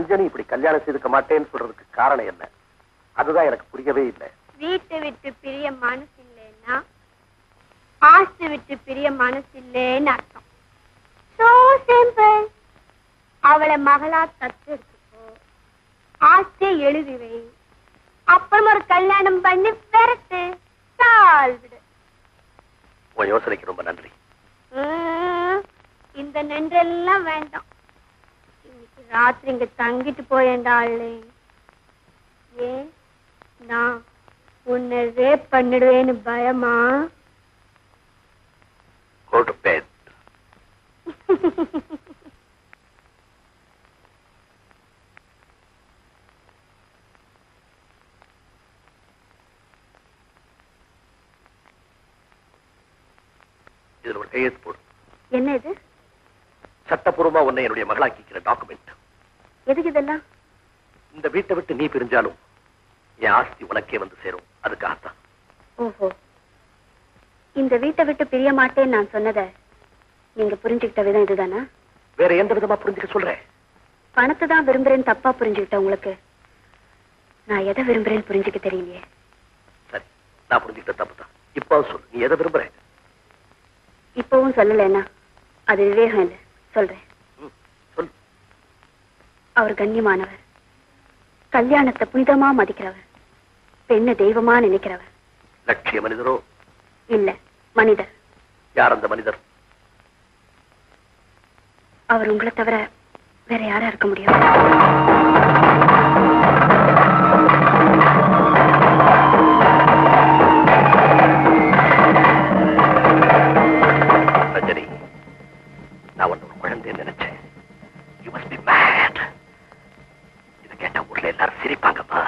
ரஞ்சனி இப்படி கல்யாணம் செய்துக்க மாட்டேன்னு சொல்றதுக்கு காரணம் என்ன அதுதான் எனக்கு புரியவே இல்லை வீட்டை விட்டு பிரிய மனசு இல்லைன்னா ஆஸ்தி விட்டு பிரிய மனசு இல்லைன்னு அர்த்தம் சோ சிம்பிள் அவளை மகளா தத்து எடுத்துக்கோ ஆஸ்தியை எழுதி வை அப்புறம் ஒரு கல்யாணம் பண்ணி பெறட்டு சால் விடு உன் யோசனைக்கு ரொம்ப நன்றி உம், இந்த நன்றெல்லாம் வேண்டாம் இன்னைக்கு ராத்திரி இங்க தங்கிட்டு போயேண்டாளே ஏன் நான் உன்னை ரேப் பண்ணிடுவேன்னு பயமா Go to bed. இதுல ஒரு கையெழுத்து போடு என்ன இது சட்டப்பூர்வமா உன்னை என்னுடைய மகளாக்கிக்கிற டாக்குமெண்ட் எதுக்கு இதெல்லாம் இந்த வீட்டை விட்டு நீ பிரிஞ்சாலும் என் ஆஸ்தி உனக்கே வந்து சேரும் அதுக்காகத்தான் ஓஹோ இந்த வீட்டை விட்டு பிரிய மாட்டேன்னு நான் சொன்னத நீங்க புரிஞ்சுக்கிட்ட விதம் இதுதானா வேற எந்த விதமா புரிஞ்சுக்க சொல்றேன் பணத்தை தான் விரும்புறேன்னு தப்பா புரிஞ்சுக்கிட்ட உங்களுக்கு நான் எதை விரும்புறேன்னு புரிஞ்சுக்க தெரியலையே சரி நான் புரிஞ்சுக்கிட்ட தப்பு தான் இப்போ சொல்லு நீ எதை விரும்புற இப்பவும் சொல்லலைன்னா அது விவேகம் இல்லை சொல்றேன் ம், சொல்லு அவர் கண்ணியமானவர் கல்யாணத்தை புனிதமா மதிக்கிறவர் பெண்ணை தெய்வமா நினைக்கிறவர் லட்சிய மனிதரோ இல்ல மனிதர் யார் அந்த மனிதர் அவர் உங்களை தவிர வேற யாரா இருக்க முடியும் ரஜினி நான் உன்னை ஒரு குழந்தைன்னு நினைச்சேன் யூ மஸ்ட் பி மேட் இதை கேட்ட ஊர்ல எல்லாரும் சிரிப்பாங்கப்பா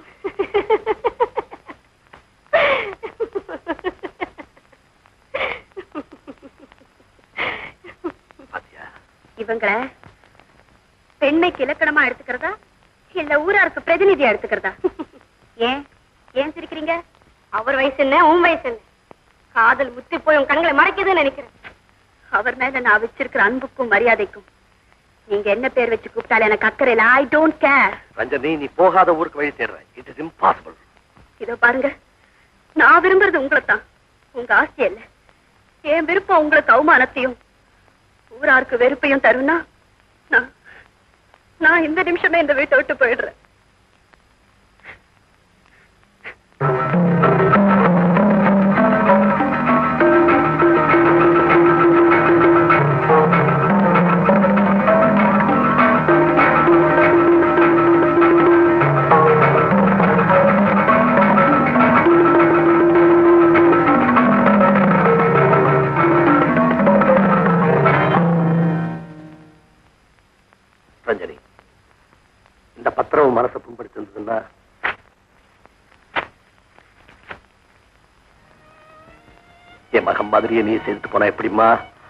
பாத்தியா இவங்களை பெண்மைக்கு இலக்கணமா எடுத்துக்கிறதா இல்ல ஊராருக்கு பிரதிநிதியா எடுத்துக்கிறதா ஏன் ஏன் சிரிக்கிறீங்க அவர் வயசு என்ன உன் வயசு என்ன காதல் முத்தி போய் உன் கண்களை மறைக்குதுன்னு நினைக்கிறேன் அவர் மேல நான் வச்சிருக்கிற அன்புக்கும் மரியாதைக்கும் நீங்க என்ன பேர் வச்சு கூப்பிட்டாலும் எனக்கு அக்கறை இல்ல ஐ டோன்ட் கேர் ரஞ்சனி நீ போகாத ஊருக்கு வழி தேடுறேன் இட் இஸ் இம்பாசிபிள் இதோ பாருங்க நான் விரும்புறது உங்களைத்தான் உங்க ஆசை இல்ல என் விருப்பம் உங்களுக்கு அவமானத்தையும் ஊராருக்கு வெறுப்பையும் தரும்னா நான் நான் இந்த நிமிஷமே இந்த வீட்டை விட்டு போயிடுறேன் ரஞ்சனி இந்த பத்திரம் மனசை புண்படுத்திருந்ததுன்னா என் மகன் மாதிரியே நீ சேர்த்து போனா எப்படிம்மா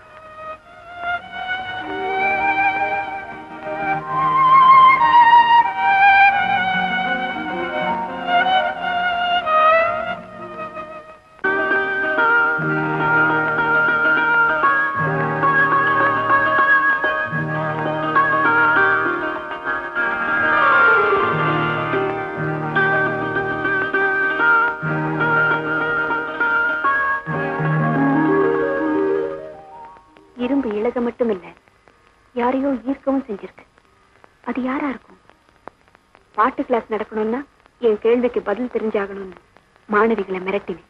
இரும்பு இழக மட்டும் இல்ல யாரையோ ஈர்க்கவும் செஞ்சிருக்கு அது யாரா இருக்கும் பாட்டு கிளாஸ் நடக்கணும்னா என் கேள்விக்கு பதில் தெரிஞ்சாகணும்னு மாணவிகளை மிரட்டினேன்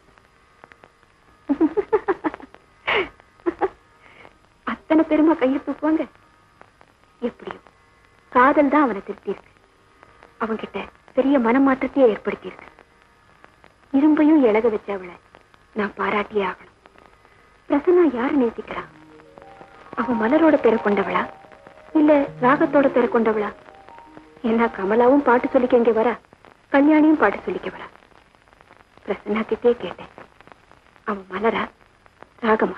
அத்தனை பெருமை கையை தூக்குவாங்க எப்படியோ காதல் தான் அவனை திருத்தியிருக்கு அவன்கிட்ட பெரிய மனமாற்றத்தையே ஏற்படுத்தியிருக்கு இரும்பையும் இழக வச்ச அவளை நான் பாராட்டியே ஆகணும் பிரசன்னா யாரு நேசிக்கிறா அவ மலரோட பேரை கொண்டவளா இல்ல ராகத்தோட பேரை கொண்டவளா என்ன கமலாவும் பாட்டு சொல்லிக்க இங்க வரா கல்யாணியும் பாட்டு சொல்லிக்க வரா பிரசன்னா கிட்டே கேட்டேன் அவ மலரா ராகமா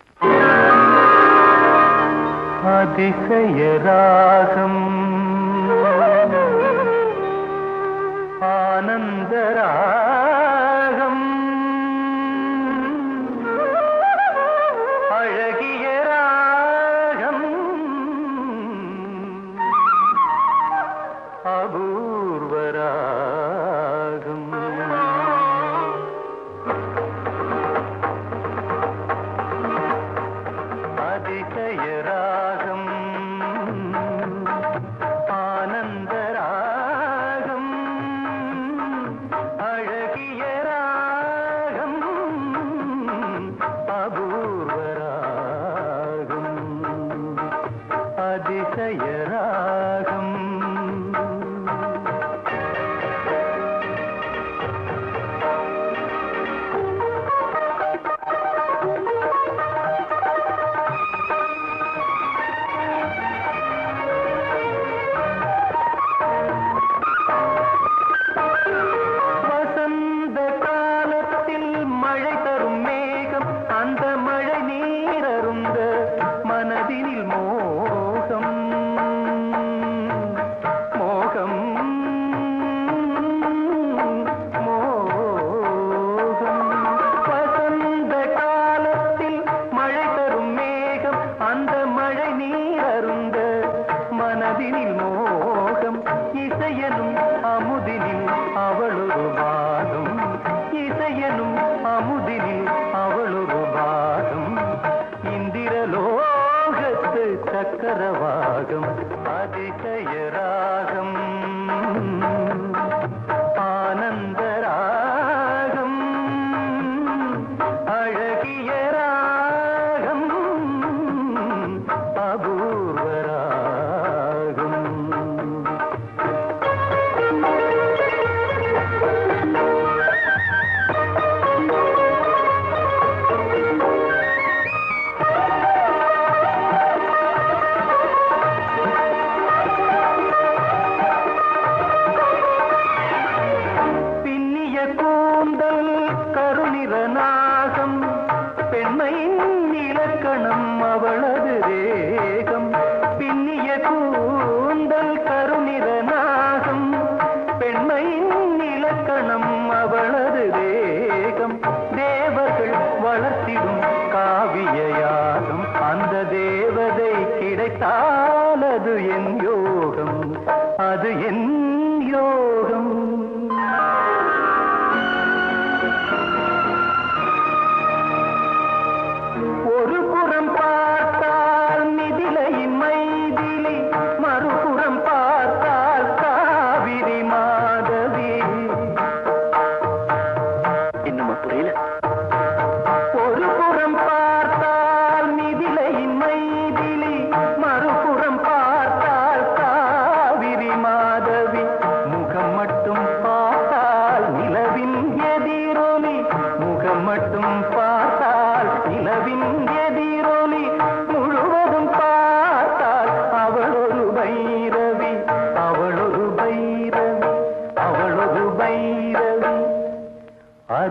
அதிசய ராகம் ஆனந்த ராகம் அழகிய ராகம்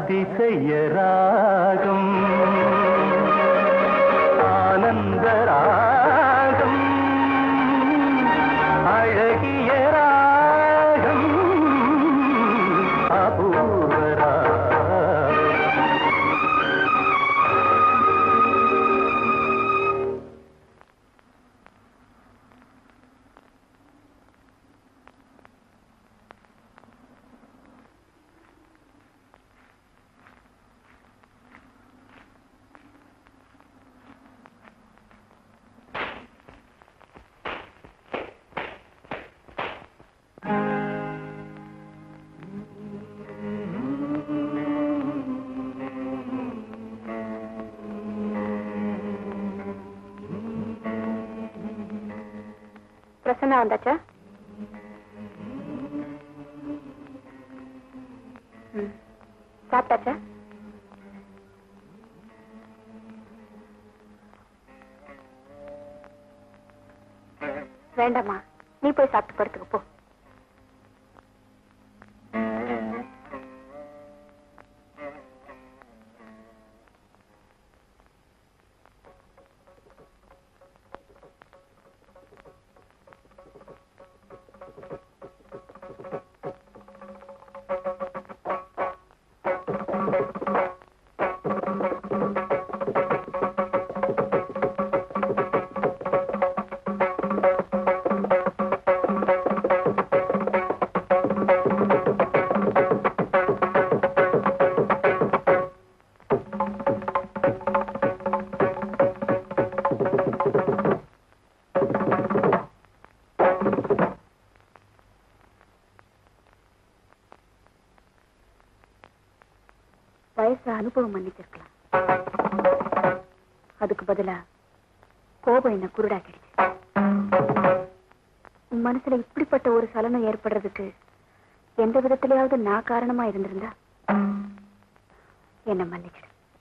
அதிசய ராகம் ஆனந்த ராகம் அழகிய ராகம் அபூர்வ ராகம் பிரசன்னா வந்தாச்சா ம். சாப்பிட்டாச்சா வேண்டாம்மா நீ போய் சாப்பிட்டு படுத்துக்க போ வயசு அனுபவம் மன்னிச்சிருக்கலாம் அதுக்கு பதிலா கோபம் என்ன குருடாக்கிடுச்சு உன் மனசுல இப்படிப்பட்ட ஒரு சலனம் ஏற்படுறதுக்கு எந்த விதத்திலேயாவது நான் காரணமா இருந்திருந்தா என்ன மன்னிச்சிடு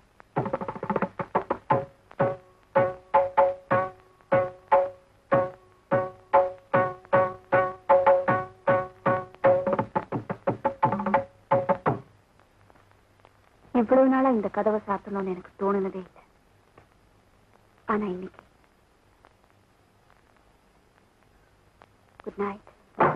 இவ்வளவு நாளா இந்த கதவை சாத்தணும்னு எனக்கு தோணுனதே இல்லை ஆனா இன்னைக்கு குட் நைட்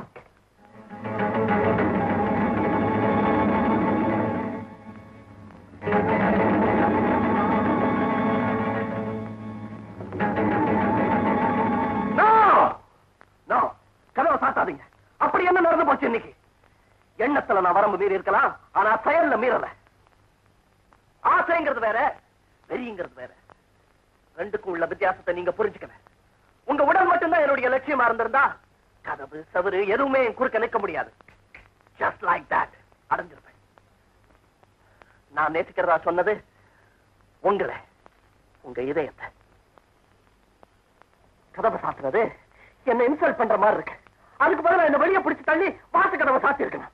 No! No! கதவை சாத்தாதீங்க அப்படி என்ன நடந்து போச்சு இன்னைக்கு எண்ணத்துல நான் வரம்பு மீறி இருக்கலாம் ஆனா செயல்ல மீறல ஆசைங்கிறது வேற வெறிங்கிறது வேற ரெண்டுக்கும் உள்ள வித்தியாசத்தை நீங்க புரிஞ்சுக்கல உங்க உடல் மட்டும்தான் என்னுடைய லட்சியமா இருந்திருந்தா கதவு சவறு எதுவுமே என் குறுக்க நிற்க முடியாது ஜஸ்ட் லைக் தட் அடைஞ்சிருப்பேன் நான் நேசிக்கிறதா சொன்னது உங்களை உங்க இதயத்தை கதவை சாத்துறது என்ன இன்சல்ட் பண்ற மாதிரி இருக்கு அதுக்கு பதிலா என்ன வெளியே பிடிச்சு தள்ளி வாச கதவை சாத்தி இருக்கணும்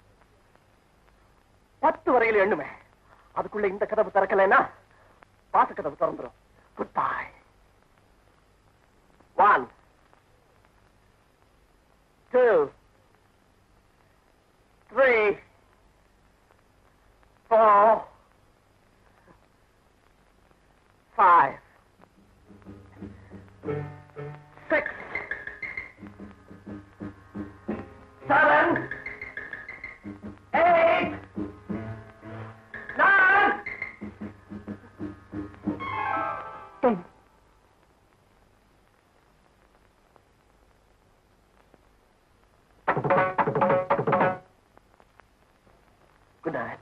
பத்து வரையில எண்ணுமே அதுக்குள்ள இந்த கதவு திறக்கலைன்னா வாச கதவு திறந்துரும் good bye one two three four five six, seven, eight, nine. Ten Good night.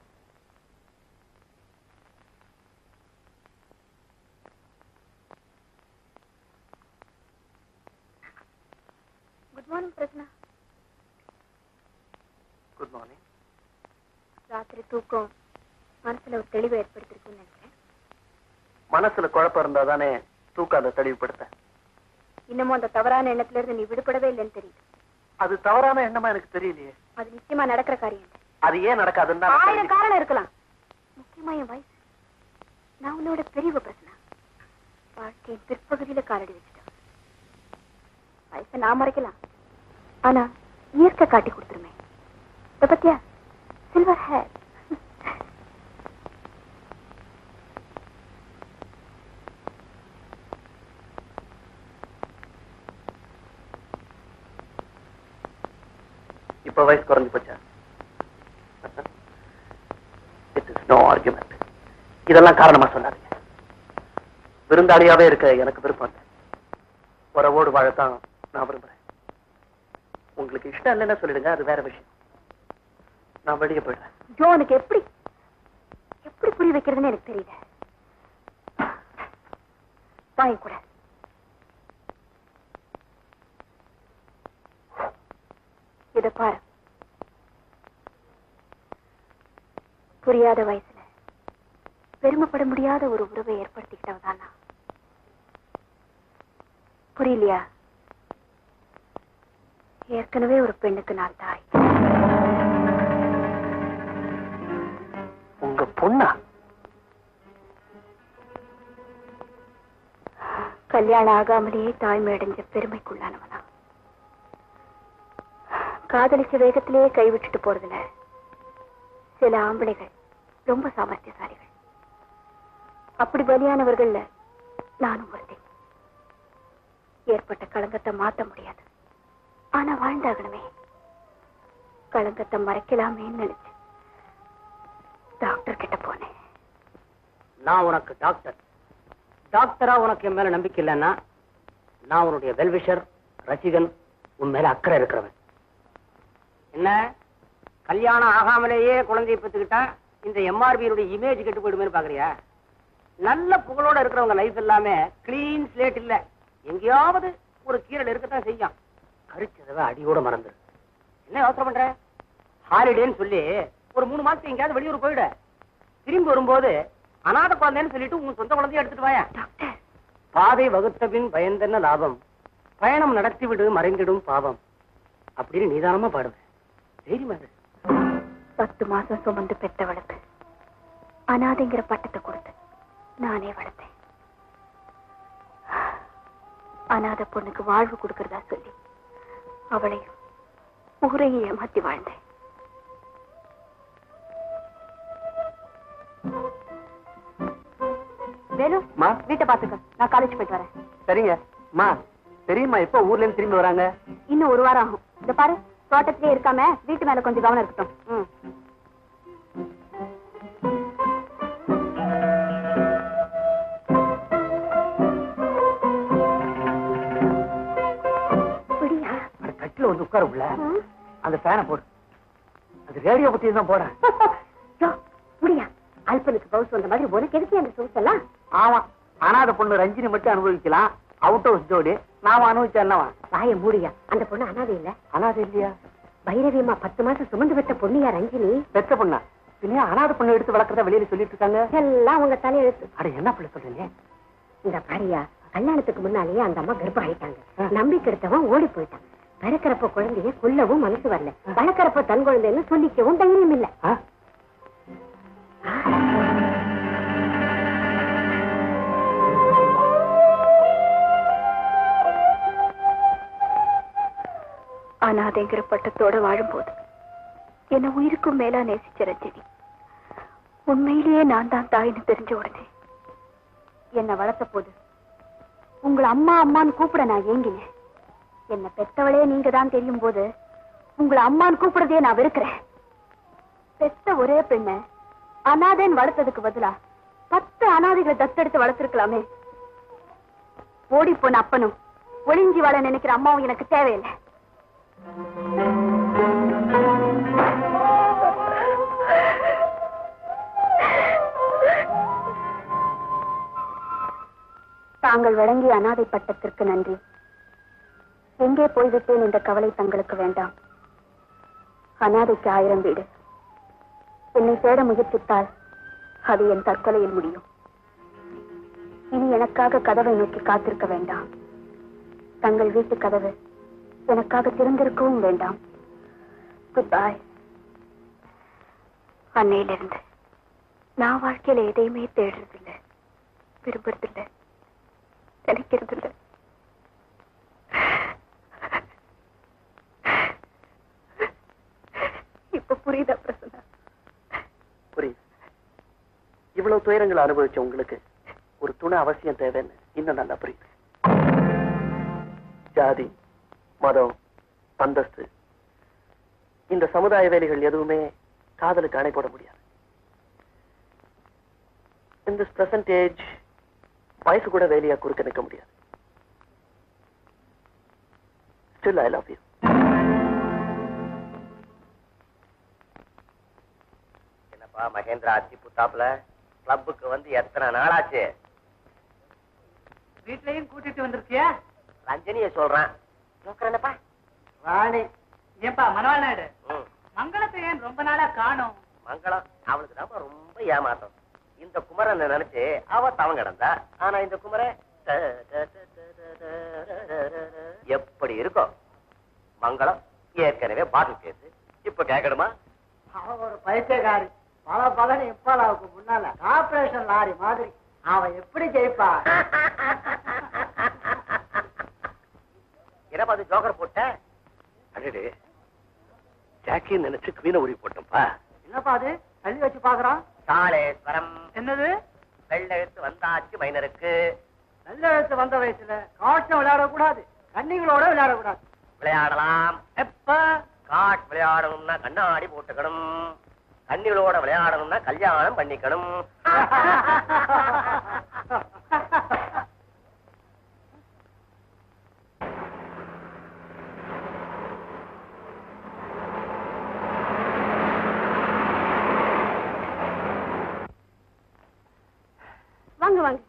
Good morning Prasanna Good morning. ராத்திரி தூக்கம் மனசுல ஒரு தெளிவை ஏற்படுத்திருக்குன்னு நினைக்கிறேன் மனசுல குழப்பம் இருந்தா தானே தூக்காத தெளிவுபடுத்த இன்னமும் அந்த தவறான எண்ணத்துல இருந்து நீ விடுபடவே இல்லைன்னு தெரியுது அது தவறான எண்ணமா எனக்கு தெரியலையே அது நிச்சயமா நடக்கிற காரியம் இல்லை அது ஏன் நடக்காதுன்னு தான் நான் ஆயிரம் தெரிஞ்சுக்க- காரணம் இருக்கலாம் முக்கியமா என் வயசு நான் உன்னோட பெரிய பிரச்சனை வாழ்க்கையின் பிற்பகுதியில காலடி வச்சுட்டேன் வயசை நான் மறைக்கலாம் ஆனா இயற்கை காட்டி கொடுத்துருமே இத பத்தியா சில்வர் ஹேர் இப்ப வயசு குறைஞ்சு போச்சா இட் இஸ் நோ ஆர்குமெண்ட் இதெல்லாம் காரணமா சொல்லாதீங்க விருந்தாளியாவே இருக்க எனக்கு விருப்பம் இல்லை உறவோடு வாழத்தான் நான் விரும்புறேன் உங்களுக்கு இஷ்டம் இல்லைன்னா சொல்லிடுங்க அது வேற விஷயம் நான் வெளியே போயிடுறேன் ஜோ உனக்கு எப்படி எப்படி புரிய வைக்கிறதுன்னு எனக்கு தெரியல வாங்க கூட இத பாரு புரியாத வயசுல பெருமைப்பட முடியாத ஒரு உறவை ஏற்படுத்திக்கிட்டவதானா புரியலையா ஏற்கனவே ஒரு பெண்ணுக்கு நான் தாய் உங்க பொண்ணா கல்யாணம் ஆகாமலேயே தாய்மை அடைஞ்ச பெருமைக்குள்ளானவனா காதலிச்ச வேகத்திலேயே கைவிட்டுட்டு போறதுல சில ஆம்பளைகள் ரொம்ப சாமர்த்தியசாலிகள் அப்படி பலியானவர்கள்ல நானும் ஒருத்தி ஏற்பட்ட களங்கத்தை மாத்த முடியாது ஆனா வாழ்ந்தாகணுமே களங்கத்தை மறைக்கலாமேன்னு நினைச்சு டாக்டர் கிட்ட போனேன் நான் உனக்கு டாக்டர் டாக்டரா உனக்கு என் மேல நம்பிக்கை இல்லைன்னா நான் உன்னுடைய வெல்விஷர் ரசிகன் உன் மேல அக்கறை இருக்கிறவன் என்ன கல்யாணம் ஆகாமலேயே குழந்தையை பெற்றுக்கிட்டா இந்த எம்ஆர்பியினுடைய இமேஜ் கெட்டு போயிடுமேனு பாக்குறியா நல்ல புகழோட இருக்கிறவங்க லைஃப் எல்லாமே கிளீன் ஸ்லேட் இல்ல எங்கேயாவது ஒரு கீரல் இருக்கத்தான் செய்யும் கரிச்சதவை அடியோட மறந்துரு என்ன யோசனை பண்ற ஹாலிடேன்னு சொல்லி ஒரு மூணு மாசத்துக்கு எங்கேயாவது வெளியூர் போயிடு திரும்பி வரும்போது அநாத குழந்தைன்னு சொல்லிட்டு உங்க சொந்த குழந்தைய எடுத்துட்டு வாயா டாக்டர் பாதை வகுத்த பின் பயந்தென்ன லாபம் பயணம் நடத்தி விடு மறைந்திடும் பாவம் அப்படின்னு நிதானமா பாடுவேன் தைரியமா இரு. பத்து மாசம் சுமந்து பெற்றவளுக்கு அனாதைங்கிற பட்டத்தை கொடுத்து நானே வளர்த்தேன் அனாதை பொண்ணுக்கு வாழ்வு கொடுக்கறதா சொல்லி அவளையும் ஊரையும் ஏமாத்தி வாழ்ந்தேன் வேலு மா. வீட்டை பாத்துக்க நான் காலேஜ் போயிட்டு வரேன் சரிங்க மா தெரியுமா எப்ப ஊர்ல இருந்து திரும்பி வராங்க இன்னும் ஒரு வாரம் ஆகும் இந்த பாரு தோட்டத்திலே இருக்காம வீட்டு மேல கொஞ்சம் கவனம் இருக்கட்டும் ம். அப்படியா? அந்த கட்டில வந்து உட்கார உள்ள ம். அந்த ஃபேனை போடு அது ரேடியோ பத்தி தான் போறேன் யோ, முடியா அல்பனுக்கு பவுஸ் வந்த மாதிரி உனக்கு எதுக்கு அந்த சொகுசெல்லாம் ஆமா அனாதை பொண்ணு ரஞ்சினி மட்டும் அனுபவிக்கலாம் அவுட் ஹவுஸ் ஜோடி நாம அனுபவிச்சா என்னவா வாய மூடியா அந்த பொண்ணு அனாதை இல்ல அனாதை இல்லையா பைரவியம்மா பத்து மாசம் சுமந்து பெற்ற பொண்ணியா ரஞ்சினி பெத்த பொண்ணா பின்ன அனாதை பொண்ணு எடுத்து வளர்க்கறத வெளியில சொல்லிட்டு இருக்காங்க எல்லாம் உங்க தலையெழுத்து அட என்ன பிள்ளை சொல்றீங்க இந்த பாரியா கல்யாணத்துக்கு முன்னாலேயே அந்த அம்மா கர்ப்பம் ஆயிட்டாங்க நம்பிக்கை எடுத்தவன் ஓடி போயிட்டான் பிறக்கிறப்ப குழந்தைய கொல்லவும் மனசு வரல வளர்க்கறப்ப தன் குழந்தைன்னு சொல்லிக்கவும் தைரியம் இல்ல ஆ? அனாதைங்கிற பட்டத்தோட வாழும்போது என்ன உயிருக்கும் மேலா நேசிச்ச ரஞ்சினி உண்மையிலேயே நான் தான் தாயின்னு தெரிஞ்ச உடனே என்ன வளர்த்த போது உங்களை அம்மா அம்மான்னு கூப்பிட நான் ஏங்கினேன் என்ன பெத்தவளே நீங்க தான் தெரியும் போது உங்களை அம்மான்னு கூப்பிடுறதே நான் வெறுக்கிறேன் பெத்த ஒரே பெண்ண அனாதைன்னு வளர்த்ததுக்கு பதிலா பத்து அனாதைகளை தத்தெடுத்து வளர்த்திருக்கலாமே ஓடி போன அப்பனும் ஒளிஞ்சி வாழ நினைக்கிற அம்மாவும் எனக்கு தேவையில்லை தாங்கள் வழங்கிய அனாதை பட்டத்திற்கு நன்றி எங்கே போய்விட்டேன் என்ற கவலை தங்களுக்கு வேண்டாம் அனாதைக்கு ஆயிரம் வீடு என்னை தேட முயற்சித்தால் அது என் தற்கொலையில் முடியும் இனி எனக்காக கதவை நோக்கி காத்திருக்க வேண்டாம் தங்கள் வீட்டு கதவு எனக்காக திறந்திருக்கவும் வேண்டாம் குட் பாய் அன்னையிலிருந்து நான் வாழ்க்கையில எதையுமே தேடுறதில்ல விரும்புறதில்ல நினைக்கிறதில்ல இப்ப புரியுதா பிரசன்னா புரியுது இவ்வளவு துயரங்களை அனுபவிச்ச உங்களுக்கு ஒரு துணை அவசியம் தேவைன்னு இன்னும் நல்லா புரியுது ஜாதி மதம் அந்தஸ்து இந்த சமுதாய வேலைகள் எதுவுமே காதலுக்கு அணை போட முடியாது in this present ஏஜ் வயசு கூட வேலையா குறுக்க நிற்க முடியாது ஸ்டில் ஐ லவ் யூ என்னப்பா மகேந்திரா அத்தி புத்தாப்புல கிளப்புக்கு வந்து எத்தனை நாளாச்சு வீட்லயும் கூட்டிட்டு வந்திருக்கியா ரஞ்சனிய சொல்றேன் என்னப்பா ராணி ஏன்பா மனவாள் நாயுடு ம் மங்களத்தை ஏன் ரொம்ப நாளா காணோம் மங்களம் அவளுக்கு தான் ரொம்ப ஏமாத்தம் இந்த குமரன் நினைச்சு அவ தவம் கிடந்தா ஆனா இந்த குமரன் ட, ட, ட, ட, ட, ட, ட, ட, ட. எப்படி இருக்கும் மங்களம் ஏற்கனவே பாட்டில் கேஸ் இப்ப கேட்கணுமா அவன் ஒரு பைத்தியக்காரி பல பலன் இப்பாலாவுக்கு முன்னால கார்பரேஷன் லாரி மாதிரி அவன் எப்படி ஜெயிப்பா என்ன பார்த்து ஜோக்கர் போட்ட அடடே ஜாக்கின்னு நினைச்சு குவீன உரி போட்டோம்ப்பா என்னப்பா அது தள்ளி வச்சு பாக்குறான் காளேஸ்வரம் என்னது வெள்ளெழுத்து வந்தாச்சு மைனருக்கு நல்ல எழுத்து வந்த வயசுல காட்டம் விளையாடக்கூடாது கன்னிகளோட விளையாடக்கூடாது விளையாடலாம் எப்ப காட் விளையாடணும்னா கண்ணாடி போட்டுக்கணும் கண்ணிகளோட விளையாடணும்னா கல்யாணம் பண்ணிக்கணும் வாங்க வாங்க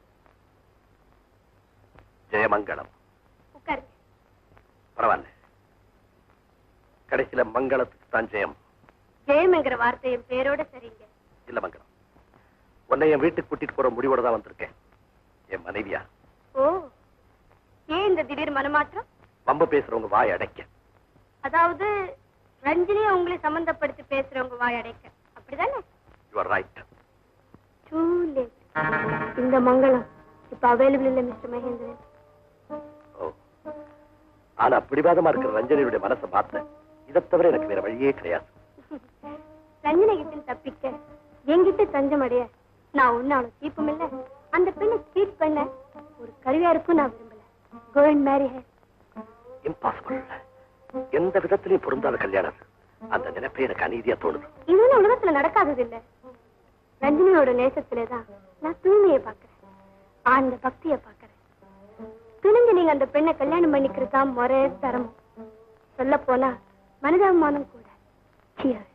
ஜெயமங்கலம் உட்காருங்க பரவாயில்ல கடைசியில மங்களத்துக்கு தான் ஜெயம் ஜெயம்ங்கிற வார்த்தை என் பேரோட சரிங்க இல்ல மங்களம் உன்னை என் வீட்டுக்கு கூட்டிட்டு போற முடிவோட தான் வந்திருக்கேன் என் மனைவியா ஓ ஏன் இந்த திடீர் மனமாற்றம் வம்பு பேசுறவங்க வாய் அடைக்க அதாவது ரஞ்சினியை உங்களை சம்பந்தப்படுத்தி பேசுறவங்க வாய் அடைக்க அப்படிதானே you are right too late இந்த மங்களம் இப்ப அவைலபிள் இல்ல மிஸ்டர் மகேந்திரன் ஓ ஆனா பிடிவாதமா இருக்கிற ரஞ்சனியுடைய மனசை பார்த்தேன் இதை தவிர எனக்கு வேற வழியே கிடையாது ரஞ்சனை கிட்ட தப்பிக்க என்கிட்ட தஞ்சம் அடைய நான் ஒன்னாலும் தீப்பும் இல்ல அந்த பெண்ணை சீட் பண்ண ஒரு கருவியாருக்கும் நான் விரும்பல go and marry her impossible எந்த விதத்திலையும் பொருந்தாத கல்யாணம் அது. அந்த நினைப்பே எனக்கு அநீதியா தோணுது இது ஒண்ணும் உலகத்துல நடக்காதது இல்ல ரஞ்சினியோட நேசத்துலதான் நான் தூய்மையை பாக்குறேன் ஆழ்ந்த பக்திய பாக்குறேன் துணிஞ்சு நீங்க அந்த பெண்ணை கல்யாணம் பண்ணிக்கிறது தான் முறை தரமும் சொல்ல போனா மனிதாபிமானம் கூட Cheers.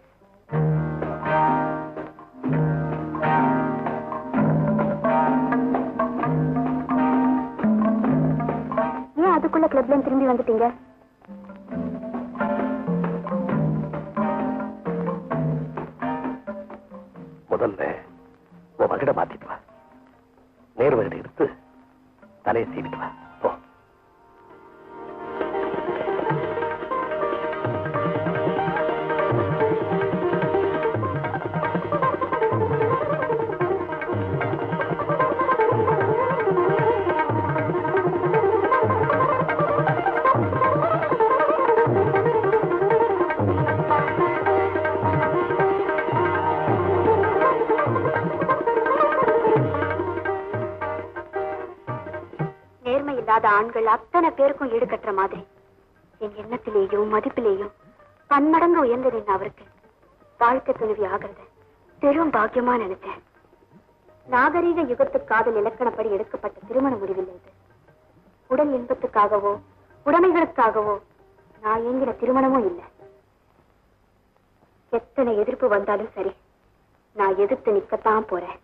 ஏன் அதுக்குள்ள கிளப்ல திரும்பி வந்துட்டீங்க முதல்ல உன் வகிட மாத்திட்டு வா நேர் வகிட எடுத்து தலையை சீவிட்டு வா போ நேர்மை இல்லாத ஆண்கள் அத்தனை பேருக்கும் ஈடு கட்டுற மாதிரி என் எண்ணத்திலேயும் மதிப்பிலேயும் பன்மடங்கு உயர்ந்தது என்ன அவருக்கு வாழ்க்கை துணைவி ஆகிறத பெரும் பாக்கியமா நினைச்சேன் நாகரீக யுகத்து காதல் இலக்கணப்படி எடுக்கப்பட்ட திருமண முடிவில் இது உடல் இன்பத்துக்காகவோ உடைமைகளுக்காகவோ நான் ஏங்கின திருமணமும் இல்லை எத்தனை எதிர்ப்பு வந்தாலும் சரி நான் எதிர்த்து நிக்கத்தான் போறேன்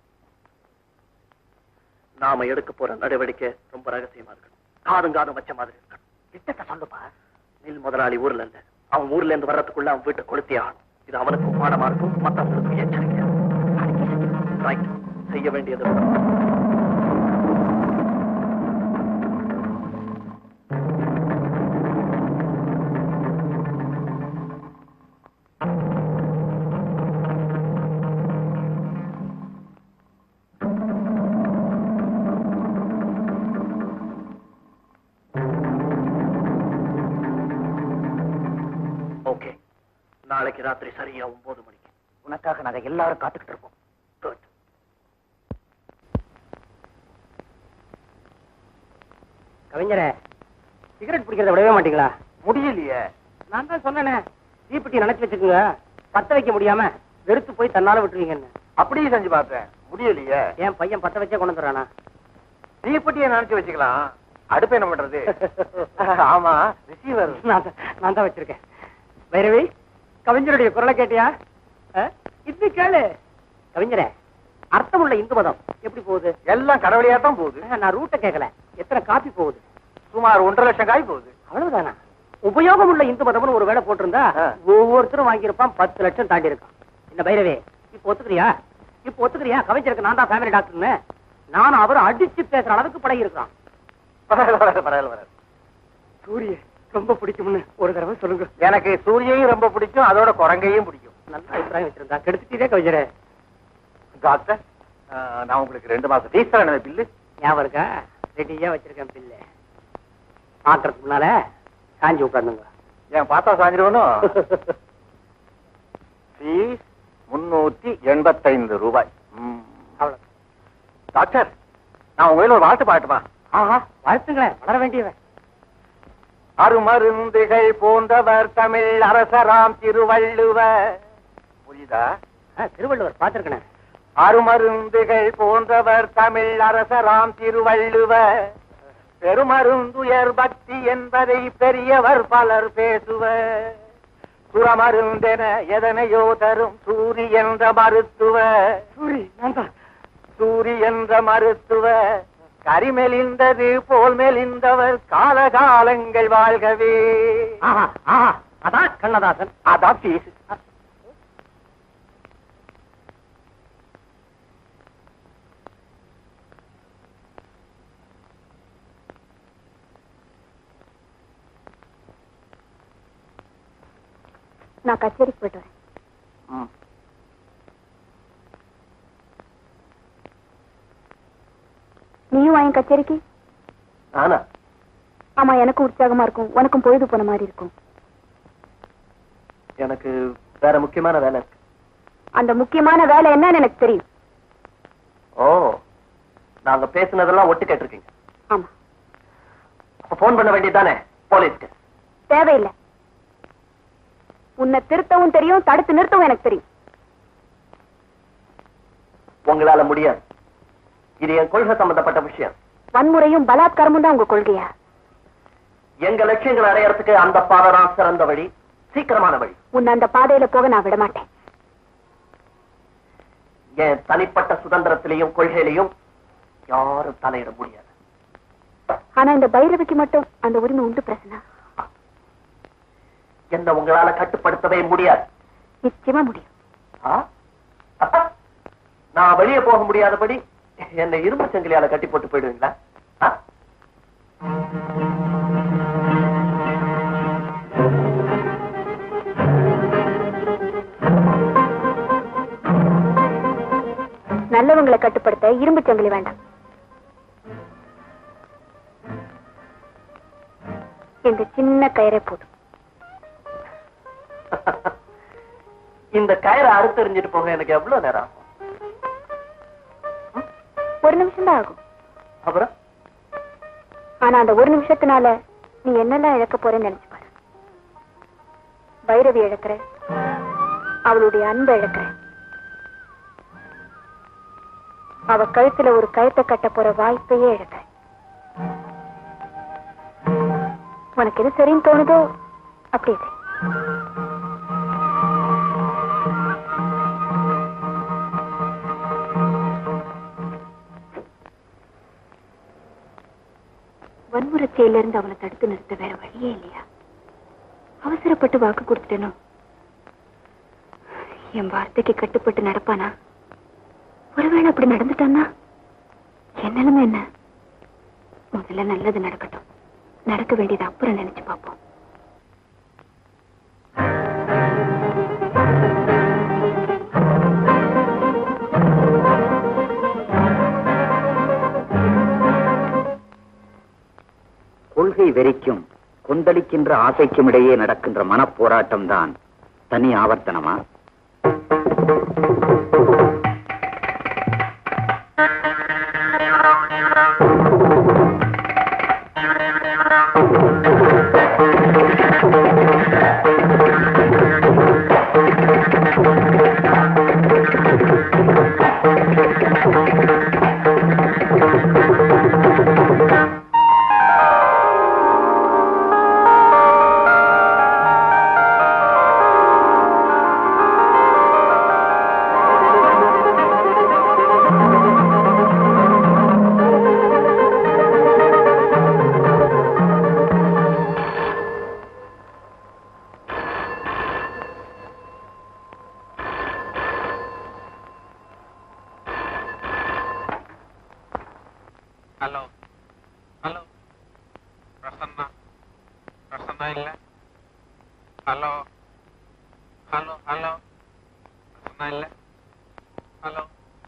நாம எடுக்க போற நடவடிக்கை ரொம்ப ரகசியமா இருக்கணும் காதும் காதும் வச்ச மாதிரி இருக்கணும் திட்டத்தை சொல்லுப்பா மில் முதலாளி ஊர்ல இல்ல அவன் ஊர்ல இருந்து வர்றதுக்குள்ள அவன் வீட்டை கொளுத்தே ஆகணும் இது அவனுக்கு பாடமா இருக்கும் மத்தவங்களுக்கு எச்சரிக்கை ரைட் செய்ய வேண்டியது ஓகே நாளைக்கு ராத்திரி சரியா ஒன்பது மணிக்கு உனக்காக நாங்க எல்லாரும் காத்துக்கிட்டு இருப்போம் குட் கவிஞரே சிகரெட் பிடிக்கிறத விடவே மாட்டீங்களா முடியலையே நான் தான் சொன்னேனே தீப்பெட்டி நினைச்சு வச்சுக்கோங்க பத்த வைக்க முடியாம வெறுத்து போய் தன்னால விட்டுருவீங்கன்னு அப்படியே செஞ்சு பார்த்தேன் முடியலையே என் பையன் பத்த வச்சே கொண்டு வந்துடுறானா தீப்பெட்டியை நினைச்சு வச்சுக்கலாம் அடுப்பு என்ன பண்றது ஆமா ரிசீவர் நான் தான் நான் தான் வச்சிருக்கேன் பைரவி கவிஞருடைய குரலை கேட்டியா ஆ? இது கேளு கவிஞரே அர்த்தமுள்ள இந்து மதம் எப்படி போகுது எல்லாம் கடவுளையா தான் போகுது ஆ, நான் ரூட்டை கேட்கல எத்தனை காப்பி போகுது சுமார் ஒன்றரை லட்சம் காய் போகுது அவ்வளவுதானா உபயோகம் உள்ள இந்து மதம்னு ஒரு வேலை போட்டிருந்தா ஆ. ஒவ்வொருத்தரும் வாங்கியிருப்பான் பத்து லட்சம் தாண்டி இருக்கான் இந்த பைரவே இப்ப ஒத்துக்கிறியா இப்ப ஒத்துக்கிறியா கவிஞருக்கு நான் தான் ஃபேமிலி டாக்டர்னு நானும் அவரும் அடிச்சு பேசுற அளவுக்கு பழகி இருக்கான் பரவாயில்ல பரவாயில்ல பரவாயில்ல பரவாயில்ல. சூரிய ரொம்ப பிடிக்கும்னு ஒரு தடவை சொல்லுங்க எனக்கு சூரியையும் ரொம்ப பிடிக்கும் அதோட குரங்கையும் பிடிக்கும் நல்ல அபிப்பிராயம் வச்சிருந்தா கெடுத்துட்டே கவிஞரே டாக்டர் ஆ, நான் உங்களுக்கு ரெண்டு மாசம் ஃபீஸ் தரேன் பில்லு ஞாபகம் இருக்கா ரெடியா வச்சிருக்கேன் பில்லு பாக்குறதுக்கு முன்னால காஞ்சி உட்காந்துங்க ஏன் பார்த்தா சாஞ்சிருவனும் ஃபீஸ் முன்னூத்தி எண்பத்தைந்து ரூபாய் ம். அவ்வளவு டாக்டர் நான் உங்க ஒரு வாழ்த்து பாட்டுமா ஆஹா வாழ்த்துங்களேன் வளர வேண்டியவன் அருமருந்துகள் போன்றவர் தமிழ் அரசராம் திருவள்ளுவர் புரியுதா ஆ, திருவள்ளுவர் பார்த்திருக்கேன் அருமருந்துகள் போன்றவர் தமிழ் அரசராம் திருவள்ளுவர் பெருமருந்துயர் பக்தி என்பதை பெரியவர் பலர் பேசுவர் சுரமருந்தென எதனையோ தரும் சூரி என்ற மருத்துவர் சூரி நான் தான் சூரி என்ற மருத்துவர் கரிமெலிந்தது போல் மெலிந்தவர் காலகாலங்கள் வாழ்கவே ஆஹா ஆஹா அதான் கண்ணதாசன் அதான் ஃபீஸ் நான் கச்சேரிக்கு போயிட்டு வரேன் நீயும் வாங்க கச்சேரிக்கு நானா ஆமா எனக்கும் உற்சாகமா இருக்கும் உனக்கும் பொழுது போன மாதிரி இருக்கும் எனக்கு வேற முக்கியமான வேலை இருக்கு அந்த முக்கியமான வேலை என்னன்னு எனக்கு தெரியும் ஓ நாங்க பேசுனதெல்லாம் ஒட்டு கேட்டிருக்கீங்க ஆமா அப்ப போன் பண்ண வேண்டியதுதானே போலீஸ்க்கு தேவையில்லை உன்னை திருத்தவும் தெரியும் தடுத்து நிறுத்தவும் எனக்கு தெரியும் உங்களால முடியாது இது என் கொள்கை சம்பந்தப்பட்ட விஷயம் வன்முறையும் பலாத்காரமும் தான் உங்க கொள்கையா எங்க லட்சியங்களை அடையறதுக்கு அந்த பாதை தான் சிறந்த வழி சீக்கிரமான வழி உன்னை அந்த பாதையில போக நான் விட மாட்டேன் என் தனிப்பட்ட சுதந்திரத்திலையும் கொள்கையிலையும் யாரும் தலையிட முடியாது ஆனா இந்த பைரவிக்கு மட்டும் அந்த உரிமை உண்டு பிரசனா என்ன உங்களால கட்டுப்படுத்தவே முடியாது நிச்சயமா முடியும் ஆ? நான் வெளியே போக முடியாதபடி என்னை இரும்பு சங்கிலியால கட்டி போட்டு போயிடுவீங்களா ஆ? நல்லவங்களை கட்டுப்படுத்த இரும்பு சங்கிலி வேண்டாம் இந்த சின்ன கயிறே போதும் இந்த கயிறை அறுத்தெறிஞ்சிட்டு போக எனக்கு எவ்வளவு நேரம் ஆகும் ஒரு நிமிஷம் தான் ஆகும் அப்புறம் ஆனா அந்த ஒரு நிமிஷத்தினால நீ என்னெல்லாம் இழக்க போறேன்னு நினைச்சு பாரு பைரவி இழக்கிற அவளுடைய அன்பை இழக்கிற அவ கழுத்துல ஒரு கயத்தை கட்ட போற வாய்ப்பையே இழக்கிற உனக்கு எது சரின்னு தோணுதோ அப்படியே செய். வன்முறை செயலிருந்து அவளை தடுத்து நிறுத்த வேற வழியே இல்லையா அவசரப்பட்டு வாக்கு கொடுத்துட்டேனோ என் வார்த்தைக்கு கட்டுப்பட்டு நடப்பானா ஒருவேளை அப்படி நடந்துட்டான்னா என் நிலைமை என்ன முதல்ல நல்லது நடக்கட்டும் நடக்க வேண்டியது அப்புறம் நினைச்சு பார்ப்போம் கொள்கை வெறிக்கும் கொந்தளிக்கின்ற ஆசைக்கும் இடையே நடக்கின்ற மனப்போராட்டம் தான் தனி ஆவர்த்தனமா Thank you. Hello hello Prasanna Prasanna இல்ல ஹலோ ஹலோ ஹலோ பிரசன்னா இல்ல ஹலோ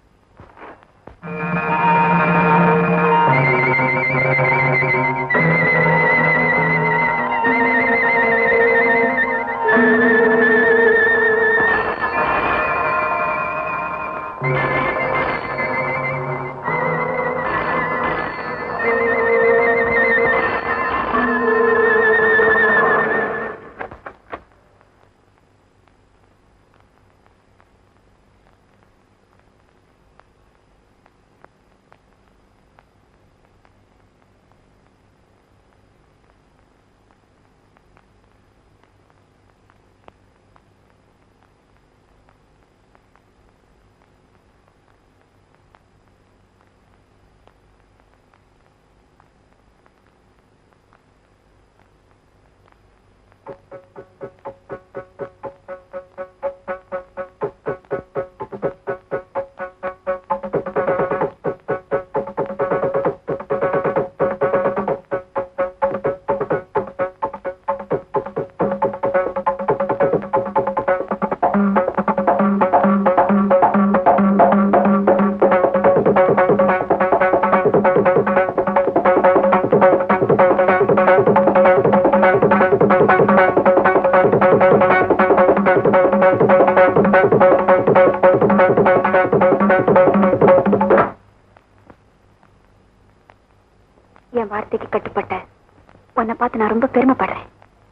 என் வார்த்தைக்கு கட்டுப்பட்ட உன்னை பார்த்து நான் ரொம்ப பெருமைப்படுறேன்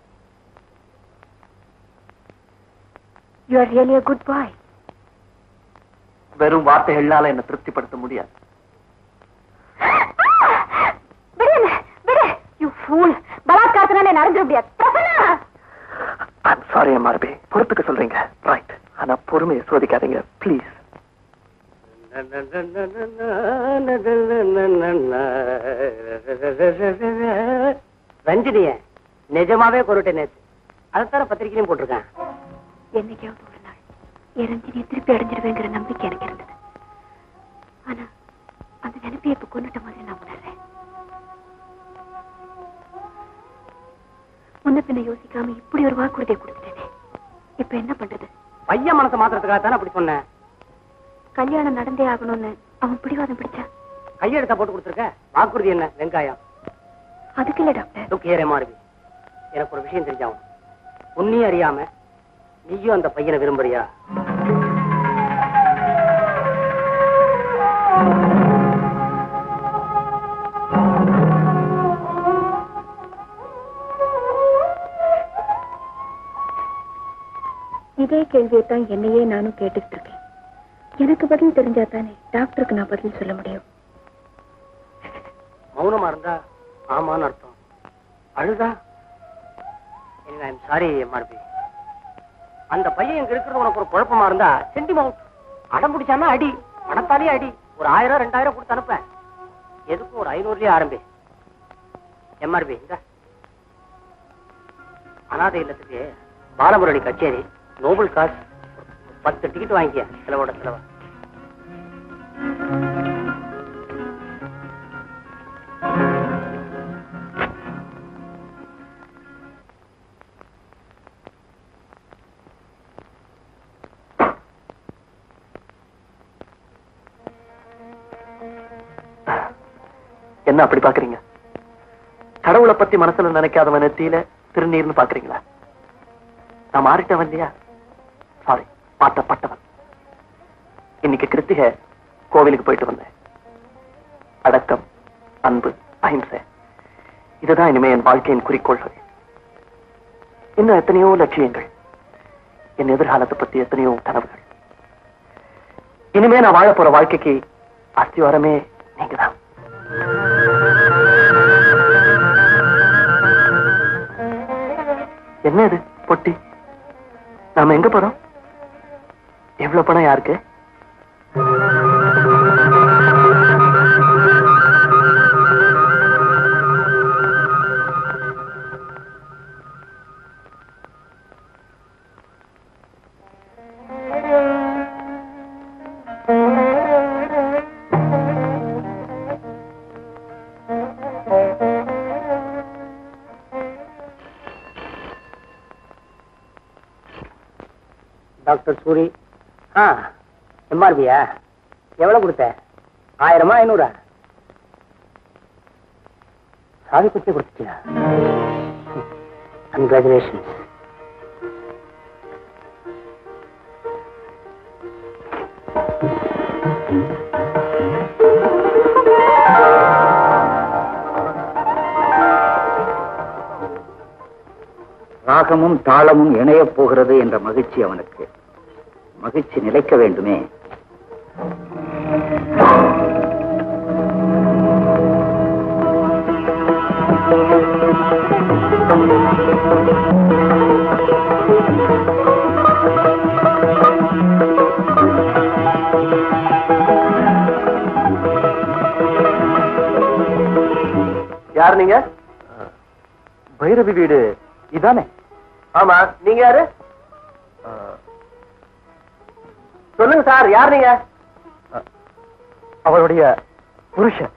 you are really a good boy வெறும் வார்த்தைகளால என்ன திருப்திப்படுத்த முடியாது விடு என்னை, விடு யூ ஃபூல் பலாத்காரத்தினால என்ன அறிஞ்சிட முடியாது பிரசன்னா ஐம் சாரி எம்ஆர்பி பொறுத்துக்க சொல்றீங்க ரைட் ஆனா பொறுமையை சோதிக்காதீங்க ப்ளீஸ் ரஞ்சினிய நிஜமாவே கொருட்டை நேத்து அதைத்தான பத்திரிக்கையிலும் போட்டிருக்கேன் என்னைக்காவது ஒரு நாள் என் ரஞ்சினியை திருப்பி அடைஞ்சிடுவேங்கிற நம்பிக்கை எனக்கு இருந்தது ஆனா அந்த நினைப்பை இப்ப கொண்டுட்ட மாதிரி நான் உணர்றேன் முன்ன பின்ன யோசிக்காம இப்படி ஒரு வாக்குறுதியை கொடுத்துட்டேனே இப்ப என்ன பண்றது பையன் மனசை மாத்திரத்துக்காக தானே அப்படி சொன்னேன் கல்யாணம் நடந்தே ஆகணும்னு அவன் பிடிவாதம் பிடிச்சா கையெழுத்த போட்டு கொடுத்துருக்க வாக்குறுதி என்ன வெங்காயம் அதுக்கு இல்ல டாக்டர் லுக் ஹியர் எம்ஆர்பி எனக்கு ஒரு விஷயம் தெரிஞ்சாகும் உன்னையும் அறியாம நீயும் அந்த பையனை விரும்புறியா இதே கேள்வியை தான் என்னையே நானும் கேட்டுக்கிட்டு இருக்கேன் எனக்கு பதில் தெரிஞ்சா தானே டாக்டருக்கு நான் பதில் சொல்ல முடியும் மௌனமா இருந்தா ஆமான்னு அர்த்தம் அழுதா ஐம் சாரி எம்ஆர்பி அந்த பையன் இங்க இருக்கிறது உனக்கு ஒரு குழப்பமா இருந்தா சென்டி மவுண்ட் அடம் பிடிச்சானா அடி பணத்தாலே அடி ஒரு ஆயிரம் ரெண்டாயிரம் கொடுத்து அனுப்பேன் எதுக்கும் ஒரு ஐநூறுலயே ஆரம்பி எம்ஆர்பி இந்த அனாதை இல்லத்துக்கு பாலமுரளி கச்சேரி நோபல் காஸ் பத்து டிக்கெட் வாங்கிக்க செலவோட செலவா என்ன அப்படி பாக்குறீங்க கடவுளை பத்தி மனசுல நினைக்காதவன் நெத்தியில திருநீர்னு பாக்குறீங்களா நான் மாறிட்டவன் இல்லையா சாரி மாற்றப்பட்டவன் இன்னைக்கு கிருத்திகை கோவிலுக்கு போயிட்டு வந்தேன் அடக்கம் அன்பு அஹிம்சை இதுதான் இனிமே என் வாழ்க்கையின் குறிக்கோள்கள் இன்னும் எத்தனையோ லட்சியங்கள் என் எதிர்காலத்தை பத்தி எத்தனையோ கனவுகள் இனிமே நான் வாழ போற வாழ்க்கைக்கு அஸ்திவாரமே நீங்கதான் என்ன இது பொட்டி நாம எங்க போறோம் எவ்வளவு பணம் யாருக்கு டாக்டர் சூரி ஆ எம்ஆர்பியா எவ்வளவு கொடுத்த ஆயிரமா ஐநூறா சாவி குச்சி கொடுத்துட்டியா கங்க்ராச்சுலேஷன்ஸ் ராகமும் தாளமும் இணையப் போகிறது என்ற மகிழ்ச்சி அவனுக்கு மகிழ்ச்சி நிலைக்க வேண்டுமே யார் நீங்க பைரவி வீடு இதானே ஆமா நீங்க யாரு சொல்லுங்க சார் யார் நீங்க அவளுடைய புருஷன்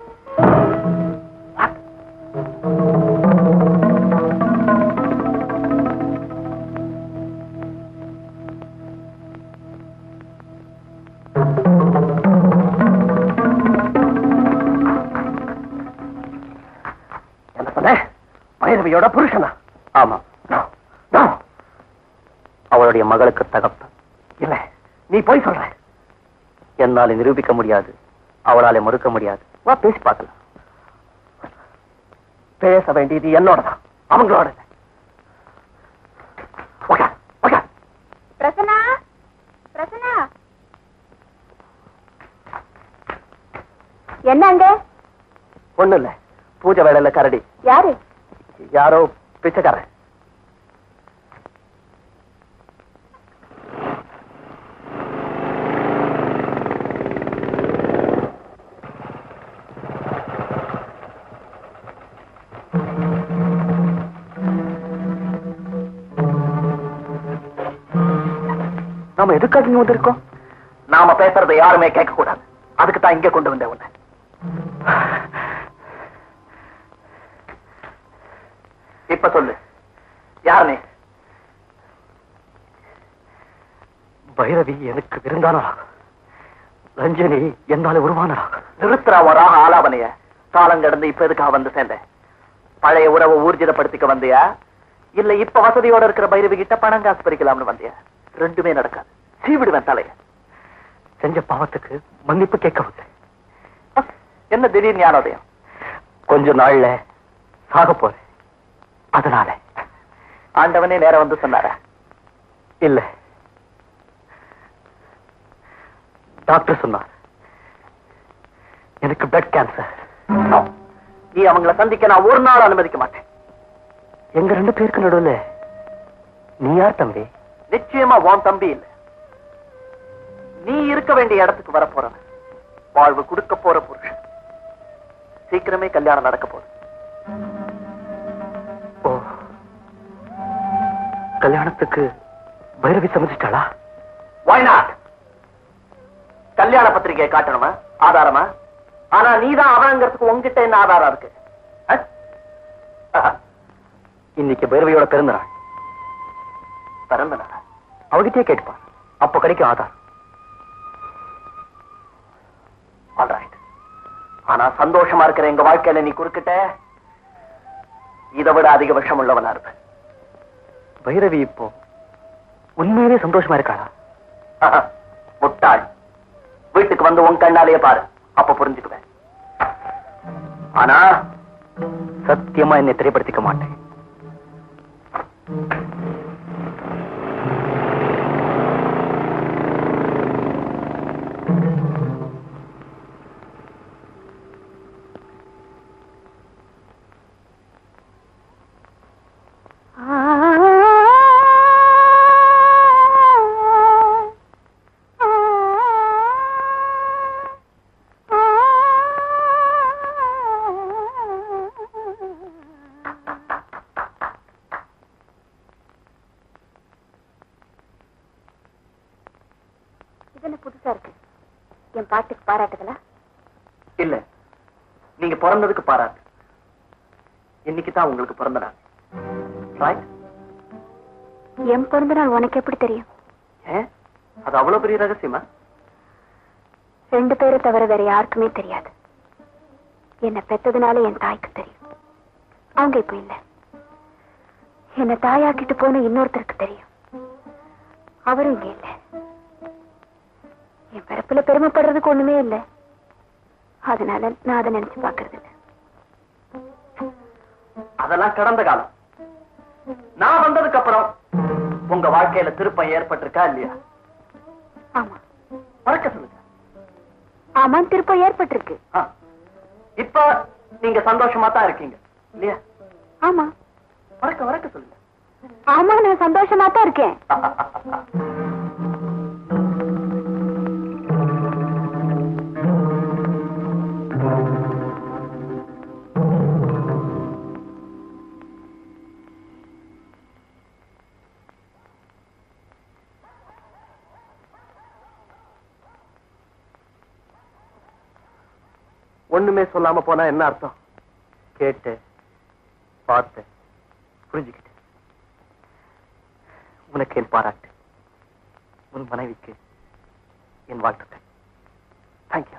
என்ன சொன்ன பைரவியோட புருஷனா ஆமா No, no. அவளுடைய மகளுக்கு தகப்ப இல்ல நீ போய் சொல்ற என்னால நிரூபிக்க முடியாது அவளால மறுக்க முடியாது வா பேசி பார்க்கலாம் பேச வேண்டியது என்னோட தான் அவங்களோட இல்ல. உட்கார், உட்கார். பிரசன்னா பிரசன்னா என்ன அங்க ஒண்ணும் இல்ல பூஜை வேலையில கரடி யாரு யாரோ பிச்சைக்காரன் நாம எதுக்காக இங்க வந்திருக்கோம் நாம பேசுறதை யாருமே கேட்க கூடாது அதுக்கு தான் இங்க கொண்டு வந்தேன் உன்னை இப்ப சொல்லு யார் நீ பைரவி எனக்கு விருந்தானா ரஞ்சனி என்னால உருவானா நிறுத்துறா வராக ஆலாபனைய காலம் கடந்து இப்ப எதுக்காக வந்து சேர்ந்தேன் பழைய உறவை ஊர்ஜிதப்படுத்திக்க வந்தியா இல்ல இப்ப வசதியோட இருக்கிற பைரவி கிட்ட பணம் காசு பறிக்கலாம்னு வந்தியா ரெண்டுமே நடக்காது சீவிடுவேன் தலைய செஞ்ச பாவத்துக்கு மன்னிப்பு கேட்க வந்தேன் என்ன திடீர் ஞானோதயம் கொஞ்ச நாள்ல சாக போறேன் அதனால ஆண்டவனே நேரம் வந்து சொன்னார இல்ல டாக்டர் சொன்னார் எனக்கு பிளட் கேன்சர் நீ அவங்கள சந்திக்க நான் ஒரு நாள் அனுமதிக்க மாட்டேன் எங்க ரெண்டு பேருக்கு நடுவுல நீ யார் தம்பி நிச்சயமா உன் தம்பி இல்ல நீ இருக்க வேண்டிய இடத்துக்கு வர போறவன் வாழ்வு கொடுக்க போற புருஷன் சீக்கிரமே கல்யாணம் நடக்க போகுது ஓ கல்யாணத்துக்கு பைரவி சமைச்சிட்டாளா வாய் நாட் கல்யாண பத்திரிகையை காட்டணுமா ஆதாரமா ஆனா நீதான் அவங்கிறதுக்கு உங்ககிட்ட என்ன ஆதாரம் இருக்கு அஹ்? ஆஹா. இன்னைக்கு பைரவியோட பிறந்த நாள் பிறந்த நாள் அவகிட்டே கேட்டுப்பான் அப்ப கிடைக்கும் ஆதாரம் ஆல்ரைட் ஆனா சந்தோஷமா இருக்கிற எங்க வாழ்க்கையில நீ குறுக்கிட்ட இதை விட அதிக விஷம் உள்ளவனா இருப்ப பைரவி இப்போ உண்மையிலே சந்தோஷமா இருக்காளா ஆஹா. முட்டாள் வீட்டுக்கு வந்து உன் கண்ணாலேயே பாரு அப்ப புரிஞ்சுக்குவேன் ஆனா சத்தியமா என்னை திரைப்படுத்திக்க மாட்டேன் இது என்ன புதுசா இருக்கு என் பாட்டுக்கு பாராட்டுகளா இல்ல நீங்க பிறந்ததுக்கு பாராட்டு இன்னைக்கு தான் உங்களுக்கு பிறந்த நாள் ரைட் என் பிறந்த நாள் உனக்கு எப்படி தெரியும் ஏன் அது அவ்வளவு பெரிய ரகசியமா ரெண்டு பேரை தவிர வேற யாருக்குமே தெரியாது என்ன பெத்ததுனால என் தாய்க்கு தெரியும் அவங்க இப்ப இல்ல என்ன தாயாக்கிட்டு போன இன்னொருத்தருக்கு தெரியும் அவரும் இங்க இல்ல என் பிறப்புல பெருமைப்படுறதுக்கு ஒண்ணுமே இல்ல அதனால நான் அதை நினைச்சு பாக்குறது இல்ல அதெல்லாம் கடந்த காலம் நான் வந்ததுக்கு அப்புறம் உங்க வாழ்க்கையில திருப்பம் ஏற்பட்டிருக்கா இல்லையா ஆமா மறக்க சொல்லுங்க ஆமா திருப்பம் ஏற்பட்டிருக்கு ஆ. இப்ப நீங்க சந்தோஷமா தான் இருக்கீங்க இல்லையா ஆமா மறக்க மறக்க சொல்லுங்க ஆமா நான் சந்தோஷமா தான் இருக்கேன் ஒண்ணுமே சொல்லாம போனா என்ன அர்த்தம் கேட்டு பார்த்து புரிஞ்சுக்கிட்டு உனக்கு என் பாராட்டு உன் மனைவிக்கு என் வாழ்த்துக்கள் தேங்க்யூ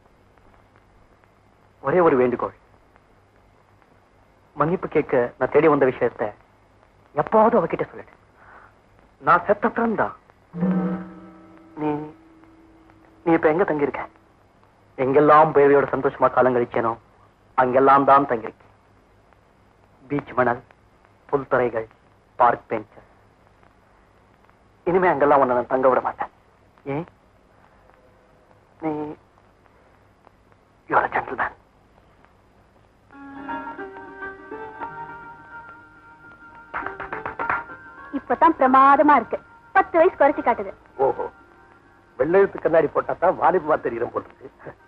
ஒரே ஒரு வேண்டுகோள் மன்னிப்பு கேட்க நான் தேடி வந்த விஷயத்த எப்பாவது அவகிட்ட சொல்லிடு நான் செத்தப்புறம் தான் நீ நீ இப்ப எங்க தங்கியிருக்க எங்கெல்லாம் பேரையோட சந்தோஷமா காலம் கழிச்சேனோ அங்கெல்லாம் தான் தங்கியிருக்கேன் பீச் மணல் புல்தரைகள் பார்க் பெஞ்சஸ் இனிமே அங்கெல்லாம் உன்னை நான் தங்க விட மாட்டேன் ஏன் நீ யூஆர் ஜென்டில்மேன் இப்பதான் பிரமாதமா இருக்கு பத்து வயசு குறைச்சு காட்டுது ஓஹோ வெள்ளெழுத்து கண்ணாடி போட்டா தான் வாலிபமா தெரியுற போட்டுருக்கு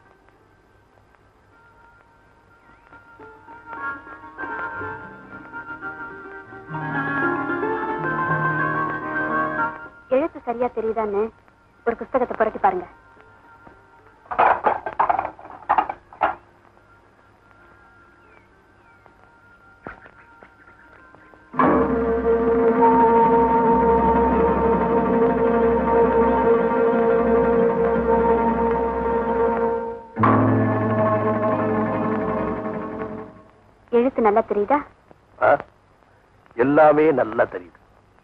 எழுத்து சரியா தெரியுதான்னு ஒரு புஸ்தகத்தை புரட்டி பாருங்க எழுத்து நல்லா தெரியுதா ஆ? எல்லாமே நல்லா தெரியுது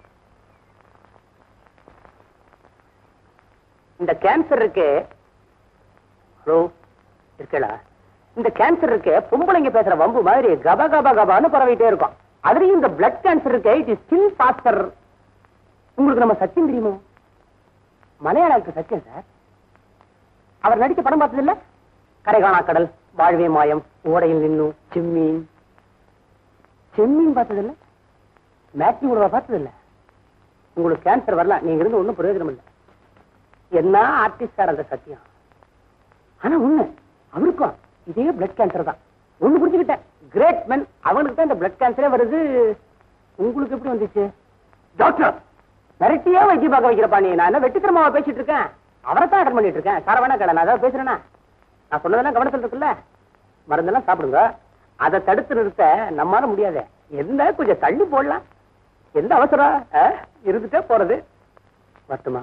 இந்த கேன்சர் இருக்கே ஹலோ இருக்கலா இந்த கேன்சர் இருக்கே பொம்பளைங்க பேசுற வம்பு மாதிரி கப கப கபான்னு பரவிட்டே இருக்கும் அதுலயும் இந்த பிளட் கேன்சர் இருக்கே இட் இஸ் ஸ்டில் ஃபாஸ்டர் உங்களுக்கு நம்ம சச்சின் தெரியுமோ மலையாள actor சச்சின் சார் அவர் நடிச்ச படம் பார்த்தது இல்ல கரைகாணா கடல் வாழ்வே மாயம் ஓடையில் நின்னும் செம்மீன் செம்மீன் பார்த்தது இல்ல மேட்னி உடவா பார்த்தது இல்ல உங்களுக்கு கேன்சர் வரலாம் நீங்க இருந்து ஒண்ணும் பிரயோஜனம் இல்லை என்ன ஆர்டிஸ்ட் சார் அந்த சத்தியம் ஆனா உண்மை அவருக்கும் இதே பிளட் கேன்சர் தான் ஒண்ணு புரிஞ்சுக்கிட்டேன் கிரேட் men அவனுக்கு தான் இந்த பிளட் கேன்சரே வருது உங்களுக்கு எப்படி வந்துச்சு டாக்டர் மிரட்டியே வைத்தியம் பார்க்க வைக்கிறப்பா நீ நான் என்ன வெட்டித்தனமாவா பேசிட்டு இருக்கேன் அவரை தான் அட்டன் பண்ணிட்டு இருக்கேன் சார வேணா கடை நான் அதாவது பேசுறேன்னா நான் சொன்னதெல்லாம் கவனத்தில் இருக்குல்ல மருந்தெல்லாம் சாப்பிடுங்க அதை தடுத்து நிறுத்த நம்மால முடியாது என்ன கொஞ்சம் தள்ளி போடலாம் எந்த அவசரம் ஆ? இருந்துட்டே போறது வரட்டுமா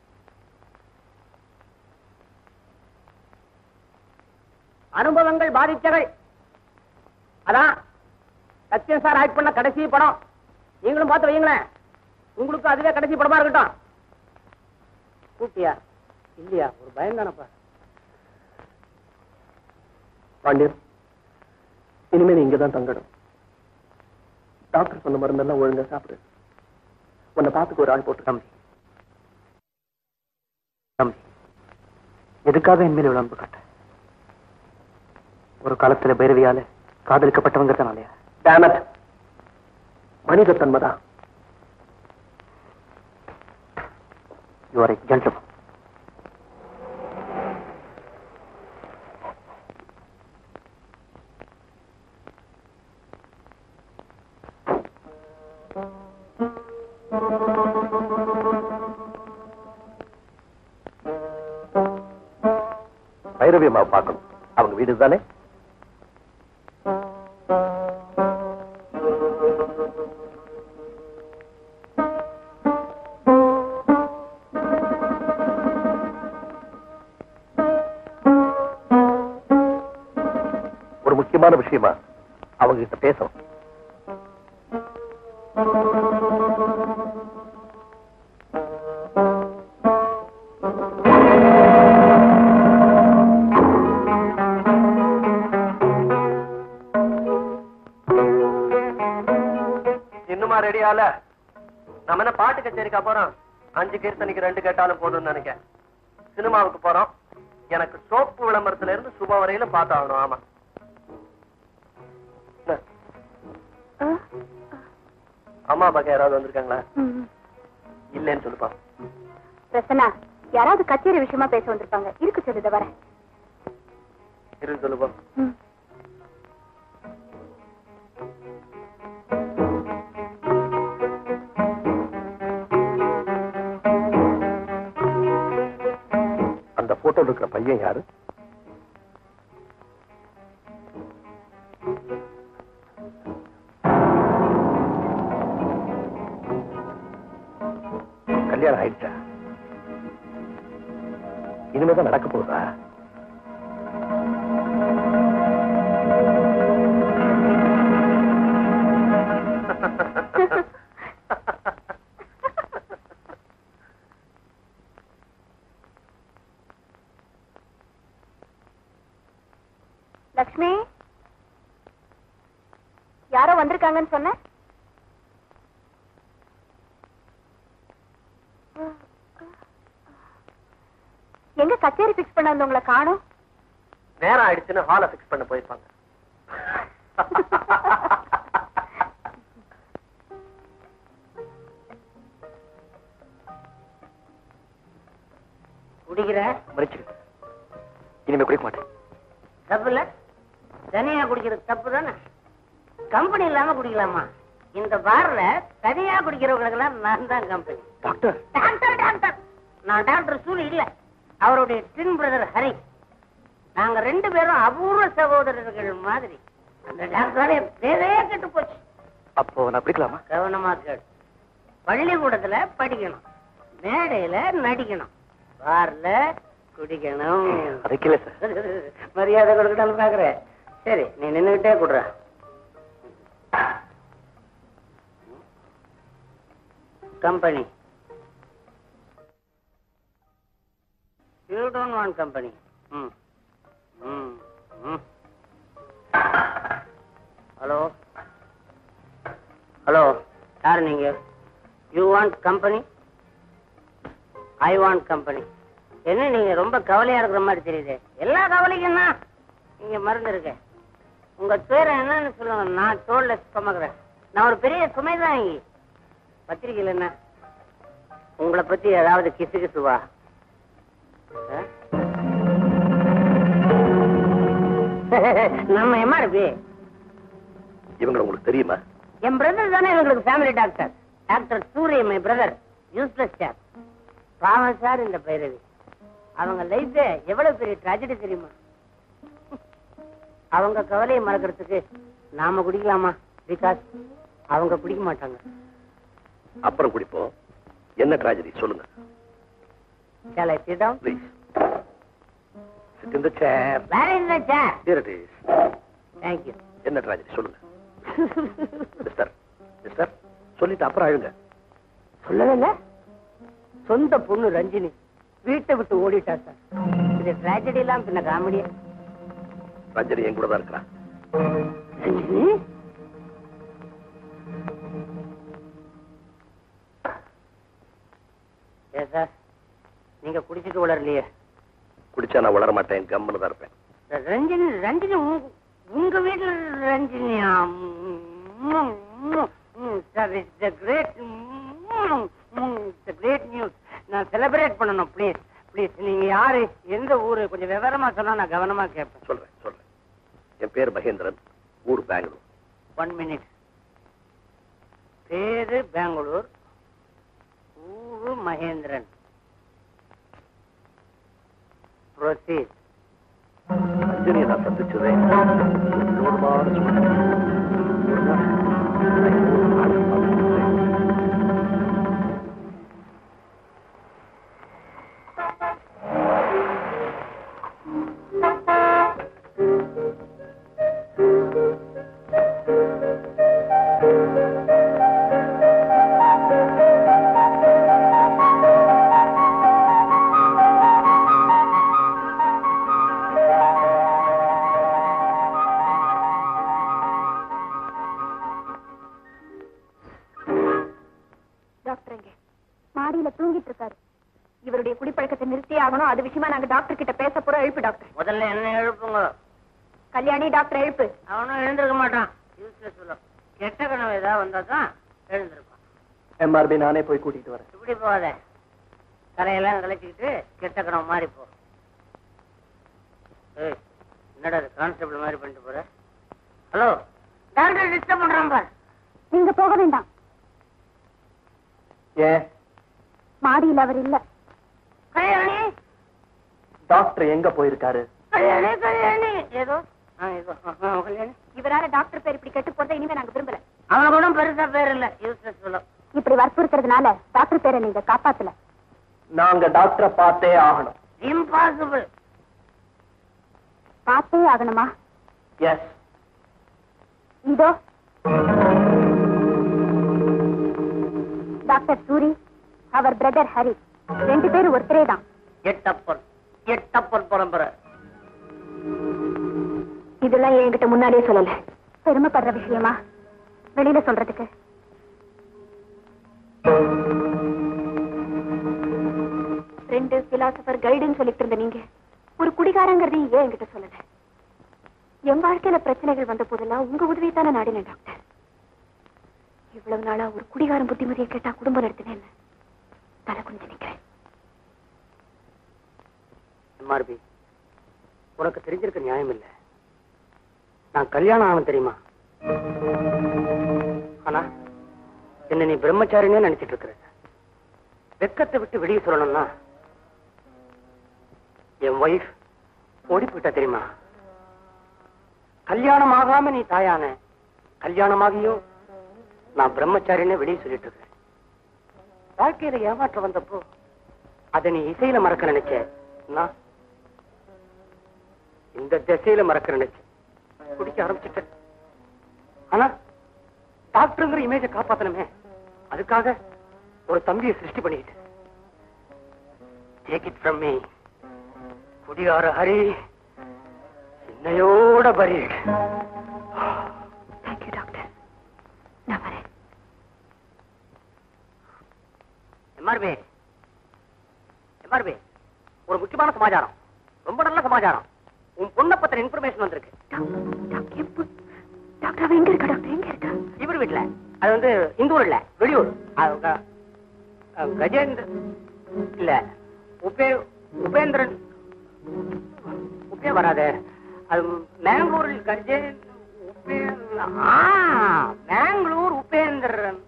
அனுபவங்கள் பாதித்தவை அதான் சத்யன் சார் ஆக்ட் பண்ண கடைசி படம் நீங்களும் பார்த்து வையுங்களேன் உங்களுக்கு அதுவே கடைசி படமா இருக்கட்டும் கூட்டியா இல்லையா ஒரு பயம் தானப்பா பாண்டியன் இனிமே நீ இங்கதான் தங்கணும் டாக்டர் சொன்ன மருந்தெல்லாம் ஒழுங்கா சாப்பிடு உன்னை பார்த்துக்க ஒரு ஆள் போட்டு தம்பி தம்பி எதுக்காக என் மேல இவ்வளவு அன்பு காட்ட ஒரு காலத்துல பைரவியால காதலிக்கப்பட்டவங்கிறதுனாலயா டேமட் மனித தன்மைதான் யுவர் ஜென்டில்மன் பைரவி அம்மாவை பார்க்கணும் அவங்க வீடு தானே முக்கியமான விஷயமா அவங்க கிட்ட பேசணும் இன்னுமா ரெடி ஆல நம்ம என்ன பாட்டு கச்சேரிக்கா போறோம் அஞ்சு கீர்த்தனைக்கு ரெண்டு கேட்டாலும் போதும்னு நினைக்கிறேன் சினிமாவுக்கு போறோம் எனக்கு சோப்பு விளம்பரத்துல இருந்து சுப வரையில பார்த்தாகணும் ஆமா என்ன? அம்மா அப்பாக்கு யாராவது வந்திருக்காங்களா இல்லைன்னு சொல்லுப்பா பிரசன்னா யாராவது கச்சேரி விஷயமா பேச வந்திருப்பாங்க இருக்கு சொல்லுத வரேன் இருக்கு சொல்லுப்பா அந்த போட்டோல இருக்கிற பையன் யாரு கல்யாணம் ஆயிடுச்சா இனிமேதான் நடக்க போகுதா லக்ஷ்மி யாரோ வந்திருக்காங்கன்னு சொன்ன எங்க கச்சேரி பிக்ஸ் பண்ண வந்தவங்கள காணும் நேரம் ஆயிடுச்சுன்னு ஹாலை ஃபிக்ஸ் பண்ண போயிருப்பாங்க குடிக்கிற மறிச்சிருக்கு இனிமே குடிக்க மாட்டேன் தப்பு இல்ல தனியா குடிக்கிறது தப்பு தானே கம்பெனி இல்லாம குடிக்கலாமா இந்த பார்ல தனியா குடிக்கிறவங்களுக்கு எல்லாம் நான் தான் கம்பெனி டாக்டர் டாக்டர் டாக்டர் நான் டாக்டர் சூழி இல்ல அவருடைய ட்வின் பிரதர் ஹரி நாங்க ரெண்டு பேரும் அபூர்வ சகோதரர்கள் மாதிரி அந்த டாக்டரால பேரே கெட்டு போச்சு அப்போ நான் குடிக்கலாமா கவனமா கேடு பள்ளிக்கூடத்துல படிக்கணும் மேடையில நடிக்கணும் பார்ல குடிக்கணும் அதுக்கு இல்ல சார் மரியாதை கொடுக்கணும்னு பாக்குறேன் சரி நீ நின்னுகிட்டே குடுற company you don't want company hmm hmm hmm hello hello யார் நீங்க you want company I want company என்ன நீங்க ரொம்ப கவலையா இருக்கிற மாதிரி தெரியுது எல்லா கவலைக்கும் தான் இங்க மருந்து இருக்கு உங்க பேர் என்னன்னு சொல்லுங்க நான் தோல்ல சுமக்கிறேன் நான் ஒரு பெரிய சுமை தான் இங்க பத்திரிக்கையில் என்ன உங்களை பத்தி ஏதாவது கிசு கிசுவா ஆ? நம்ம எம்ஆர்பி இவங்களை உங்களுக்கு தெரியுமா என் பிரதர் தானே எங்களுக்கு family doctor doctor Surya my brother useless sir பாவம் சார் இந்த பைரவி அவங்க லைஃப் எவ்வளவு பெரிய ட்ராஜடி தெரியுமா அவங்க கவலையை மறக்கிறதுக்கு நாம குடிக்கலாமா பிகாஸ் அவங்க குடிக்க மாட்டாங்க அப்புறம் குடிப்போம் என்ன ட்ராஜடி சொல்லுங்க Shall I sit down? Please sit in the chair Where is the chair? Here it is Thank you. என்ன ட்ராஜடி சொல்லுங்க மிஸ்டர் மிஸ்டர் சொல்லிட்டு அப்புறம் அழுங்க சொல்லவே இல்ல சொந்த பொண்ணு ரஞ்சினி வீட்டை விட்டு ஓடிட்டா சார் இது ட்ராஜடி எல்லாம் பின்ன காமெடியா ரஞ்சனி என் கூட தான் இருக்கிறான் ரஞ்சினி ஏ சார் நீங்க குடிச்சிட்டு வளரலையே குடிச்சா நான் வளர மாட்டேன் கம்முன்னு தான் இருப்பேன் ரஞ்சினி ரஞ்சினி உங்க- உங்க வீட்டுல ரஞ்சினியா sir it's great great news நான் செலிப்ரேட் பண்ணணும் ப்ளீஸ் ப்ளீஸ் நீங்க யாரு எந்த ஊரு கொஞ்சம் விவரமா சொன்னா நான் கவனமா கேட்பேன் சொல்றேன் சொல்றேன் என் பேர் மகேந்திரன் ஊர் பெங்களூர் ஒன் மினிட் பேரு பெங்களூர் ஊரு மகேந்திரன் ப்ரொசீட் ரஞ்சனியை நான் சந்திச்சதே ஒரு வினோதமான சூழ்நிலை. ஒரு நாள் நான் என் ஊர் நாடகம் பார்த்துட்டு இருந்தேன். வந்தோம் அது விஷயமா நாங்க டாக்டர் கிட்ட பேச போறோம் எழுப்பு டாக்டர் முதல்ல என்ன எழுப்புங்க கல்யாணி டாக்டர் எழுப்பு அவனும் எழுந்திருக்க மாட்டான் யூஸ்லெஸ் சொல்லும் கெட்ட கனவு ஏதாவது வந்தா தான் எழுந்திருப்பான் எம்ஆர்பி நானே போய் கூட்டிட்டு வரேன் இப்படி போகாத தலையெல்லாம் கலைச்சிக்கிட்டு கெட்ட கனவு மாதிரி போ ஏய் என்னடா இது கான்ஸ்டபிள் மாதிரி பண்ணிட்டு போற ஹலோ டாக்டர் டிஸ்டர்ப் பண்றான் பார் நீங்க போக வேண்டாம் ஏன் மாடியில் அவர் இல்ல கல்யாணி டாக்டர் எங்க போயிருக்காரு கல்யாணி கல்யாணி ஏதோ ஆ ஏதோ ஆ, ஆ, கல்யாணி இவரால டாக்டர் பேர் இப்படி கெட்டு போறதை இனிமே நாங்க விரும்பல அவனுக்கு ஒன்றும் பெருசா பேர் இல்ல யூஸ்லெஸ் சொல்லும் இப்படி வற்புறுத்துறதுனால டாக்டர் பேரை நீங்க காப்பாத்தல நாங்க டாக்டரை பார்த்தே ஆகணும் இம்பாசிபிள் பார்த்தே ஆகணுமா எஸ் இதோ டாக்டர் சூரி அவர் பிரதர் ஹரி ரெண்டு பேரும் ஒருத்தரே தான் எட்டப்பன் எட்டப்பன் பரம்பரை இதெல்லாம் என்கிட்ட முன்னாடியே சொல்லல பெருமைப்படுற விஷயமா வெளியில சொல்றதுக்கு ரெண்டு பிலாசபர் கைடுன்னு சொல்லிட்டு இருந்த நீங்க ஒரு குடிகாரங்கிறதையும் ஏன் என்கிட்ட சொல்லல என் வாழ்க்கையில பிரச்சனைகள் வந்த போதெல்லாம் உங்க உதவி தானே நாடினேன் டாக்டர் இவ்வளவு நாளா ஒரு குடிகாரன் புத்திமதியை கேட்டா குடும்பம் நடத்தினேன் தலை குனிஞ்சு நிக்கிறேன் எம்ஆர்பி உனக்கு தெரிஞ்சிருக்க நியாயம் இல்ல நான் கல்யாணம் ஆனேன் தெரியுமா ஆனா என்ன நீ பிரம்மச்சாரினே நினைச்சிட்டு இருக்கிற வெக்கத்தை விட்டு வெளியே சொல்லணும்னா என் ஒய்ஃப் ஓடி போயிட்டா தெரியுமா கல்யாணம் ஆகாம நீ தாயான கல்யாணமாகியும் நான் பிரம்மச்சாரினே வெளியே சொல்லிட்டு இருக்கிறேன் வாழ்க்கையில ஏமாற்றம் வந்தப்போ அதை நீ இசையில மறக்க நினைச்ச நான் இந்த திசையில மறக்க நினைச்சேன் குடிக்க ஆரம்பிச்சிட்டேன் ஆனா டாக்டருங்கிற இமேஜ காப்பாத்தணுமே அதுக்காக ஒரு தம்பியை சிருஷ்டி பண்ணிக்கிட்டு டேக் இட் ஃப்ரம் மீ குடிகார ஹரி என்னையோட பரி தேங்க்யூ டாக்டர் நான் வரேன் எம்ஆர்பி எம்ஆர்பி ஒரு முக்கியமான சமாச்சாரம் ரொம்ப நல்ல சமாச்சாரம் உன் பொண்ணை பத்தின இன்ஃபர்மேஷன் வந்திருக்கு டாக்டர் எப்போ டாக்டர் அவ எங்க இருக்கா டாக்டர் எங்க இருக்கா இவர் வீட்டுல அது வந்து இந்த ஊர் இல்ல வெளியூர் அவங்க, அஹ், கஜேந்திர இல்ல உபே உபேந்திரன் உபே வராதே அது மேங்களூரில் கஜே உபே ஆ மேங்களூர் உபேந்திரன்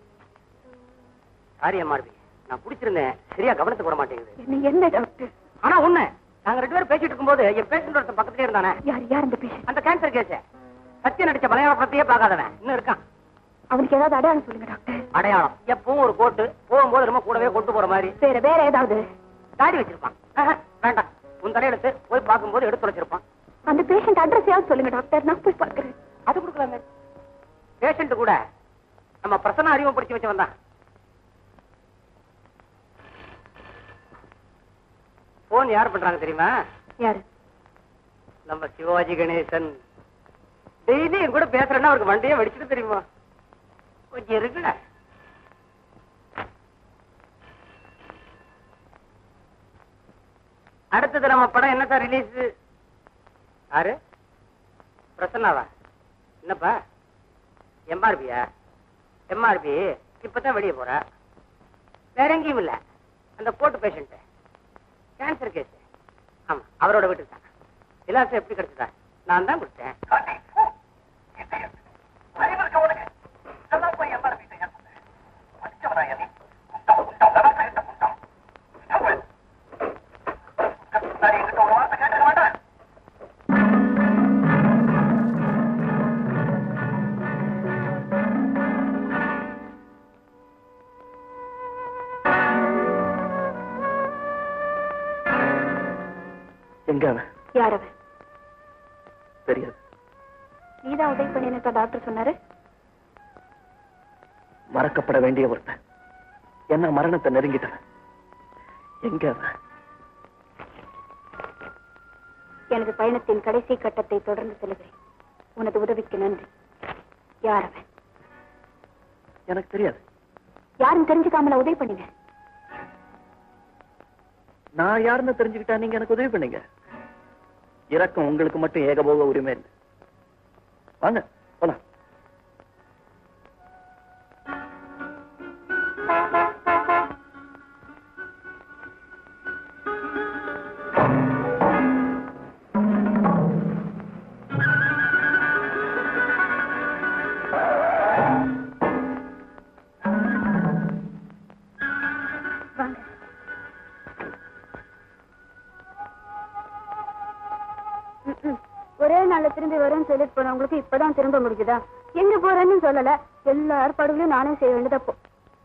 சாரி எம்ஆர்பி நான் குடிச்சிருந்தேன் சரியா கவனத்துக்கு வர மாட்டேங்குது என்ன என்ன டாக்டர் ஆனா ஒண்ணு நாங்க ரெண்டு பேரும் பேசிட்டு இருக்கும்போது என் பேஷண்ட் ஒருத்தன் பக்கத்துலயே இருந்தானே யார் யார் அந்த பேஷண்ட் அந்த கேன்சர் கேஸ் சத்திய நடிச்ச மலையாள பத்தியே பார்க்காதவன் இன்னும் இருக்கான் அவனுக்கு ஏதாவது அடையாளம் சொல்லுங்க டாக்டர் அடையாளம் எப்பவும் ஒரு கோட்டு போகும்போது ரொம்ப கூடவே கொண்டு போற மாதிரி வேற வேற ஏதாவது தாடி வச்சிருப்பான் ஆஹா, வேண்டாம் உன் தலையெழுத்து போய் பார்க்கும்போது எடுத்து வச்சிருப்பான் அந்த பேஷண்ட் அட்ரஸ் சொல்லுங்க டாக்டர் நான் போய் பார்க்கறேன் அது கொடுக்கலாமே பேஷண்ட் கூட நம்ம பிரசன்ன அறிமுகப்படுத்தி வச்சவன் தான் போன் யார் பண்றாங்க தெரியுமா யாரு நம்ம சிவாஜி கணேசன் டெய்லி என் கூட பேசுறேன்னா அவருக்கு வண்டியே வெடிச்சிட்டு தெரியுமா கொஞ்சம் இருக்குட அடுத்தது நம்ம படம் என்ன சார் ரிலீஸ் யாரு பிரசன்னாவா என்னப்பா எம்ஆர்பியா எம்ஆர்பி இப்பதான் வெளியே போற வேற எங்கேயும் இல்ல அந்த போட்டு பேஷண்ட் கேன்சர் கேஸ் ஆமா அவரோட வீட்டுக்கு தான் விலாசம் எப்படி கிடைச்சதா நான் தான் கொடுத்தேன் எங்க அவன் யார் அவன் தெரியாது நீதான் உதவி பண்ணினதா டாக்டர் சொன்னாரு மறக்கப்பட வேண்டிய ஒருத்தன் என்ன மரணத்தை நெருங்கிட்டவன் எங்க அவன் எனது பயணத்தின் கடைசி கட்டத்தை தொடர்ந்து செல்கிறேன் உனது உதவிக்கு நன்றி யார் அவன் எனக்கு தெரியாது யாரும் தெரிஞ்சுக்காமல உதவி பண்ணின நான் யாருன்னு தெரிஞ்சுக்கிட்டா நீங்க எனக்கு உதவி பண்ணீங்க இரக்கம் உங்களுக்கு மட்டும் ஏகபோக உரிமை இல்லை வாங்க போலாம் வாங்க ம்ம். ஒரே நாள்ல திரும்பி வரேன்னு சொல்லிட்டு போனவங்களுக்கு இப்பதான் திரும்ப முடிக்குதா எங்க போறேன்னு சொல்லல எல்லா ஏற்பாடுகளையும் நானே செய்ய வேண்டியதா போ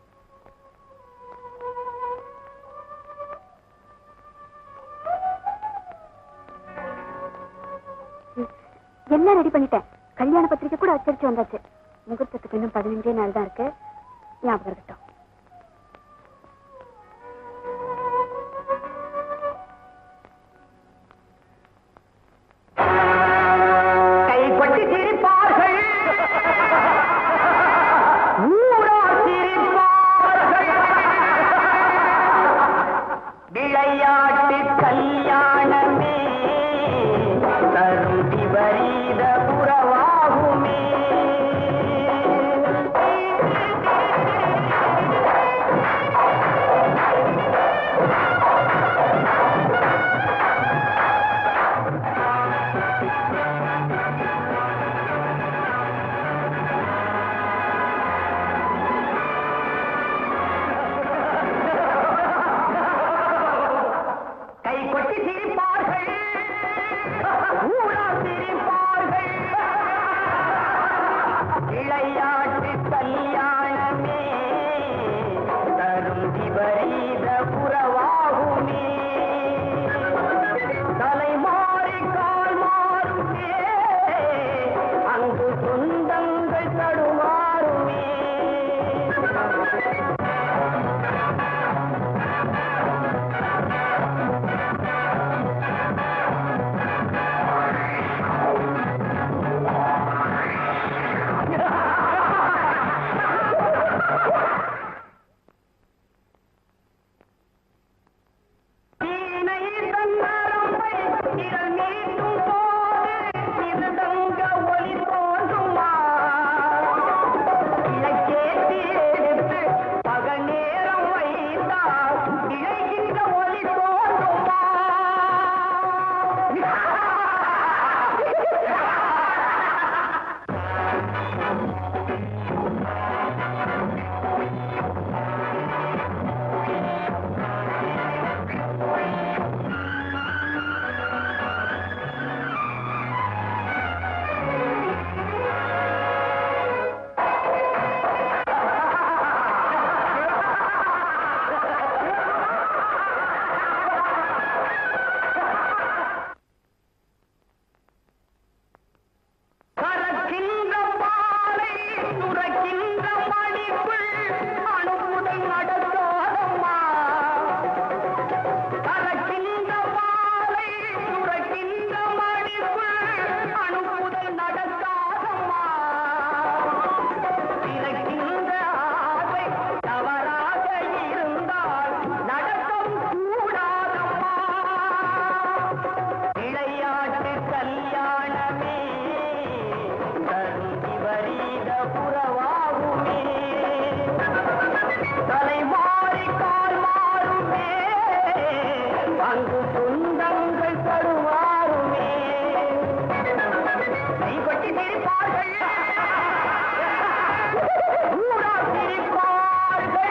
ம். எல்லாம் ரெடி பண்ணிட்டேன் கல்யாண பத்திரிக்கை கூட அச்சடிச்சு வந்தாச்சு முகூர்த்தத்துக்கு இன்னும் பதினஞ்சே நாள் தான் இருக்கு ஞாபகம் இருக்கட்டும் கை கொட்டி சிரிப்பார்கள் ஊரார் சிரிப்பார்கள் விளையாட்டு கல்யாணமே தரும் விபரீத புறவாகுமே கை கொட்டி சிரிப்பார்கள் ஊரார் சிரிப்பார்கள் விளையாட்டு கல்யாணமே தரும் விபரீத புறவாகுமே தலை மாறி கால் மாறுமே அங்கு சொந்தங்கள் தடுமாறுமே வீணை தன்னரம்பை விரல் நீட்டும் போது மிருதங்க ஒலி தோன்றுமா? இலைக்கேத்தி எடுத்து பகல் நேரம் வைத்தால் இழைகின்ற ஒலி தோன்றுமா? கறக்கின்ற பாலை துறக்கின்ற மணிக்குள் அணுகுதல் நடத்தோதம்மா கறக்கின்ற பாலை துறக்கின்ற மணிக்குள் அணுகுதல் நடக்காதம்மா பிறக்கின்ற ஆசை தவறாக இருந்தால் நடக்கம் கூடாதம்மா விளையாட்டு கல்யாணமே தரும் விபரீத புறவாகுமே தலை மாறி கால் மாறுமே அங்கு சொந்தங்கள் தருவாருமே கை கொட்டி சிரிப்பார்கள் ஊரார் சிரிப்பார்கள்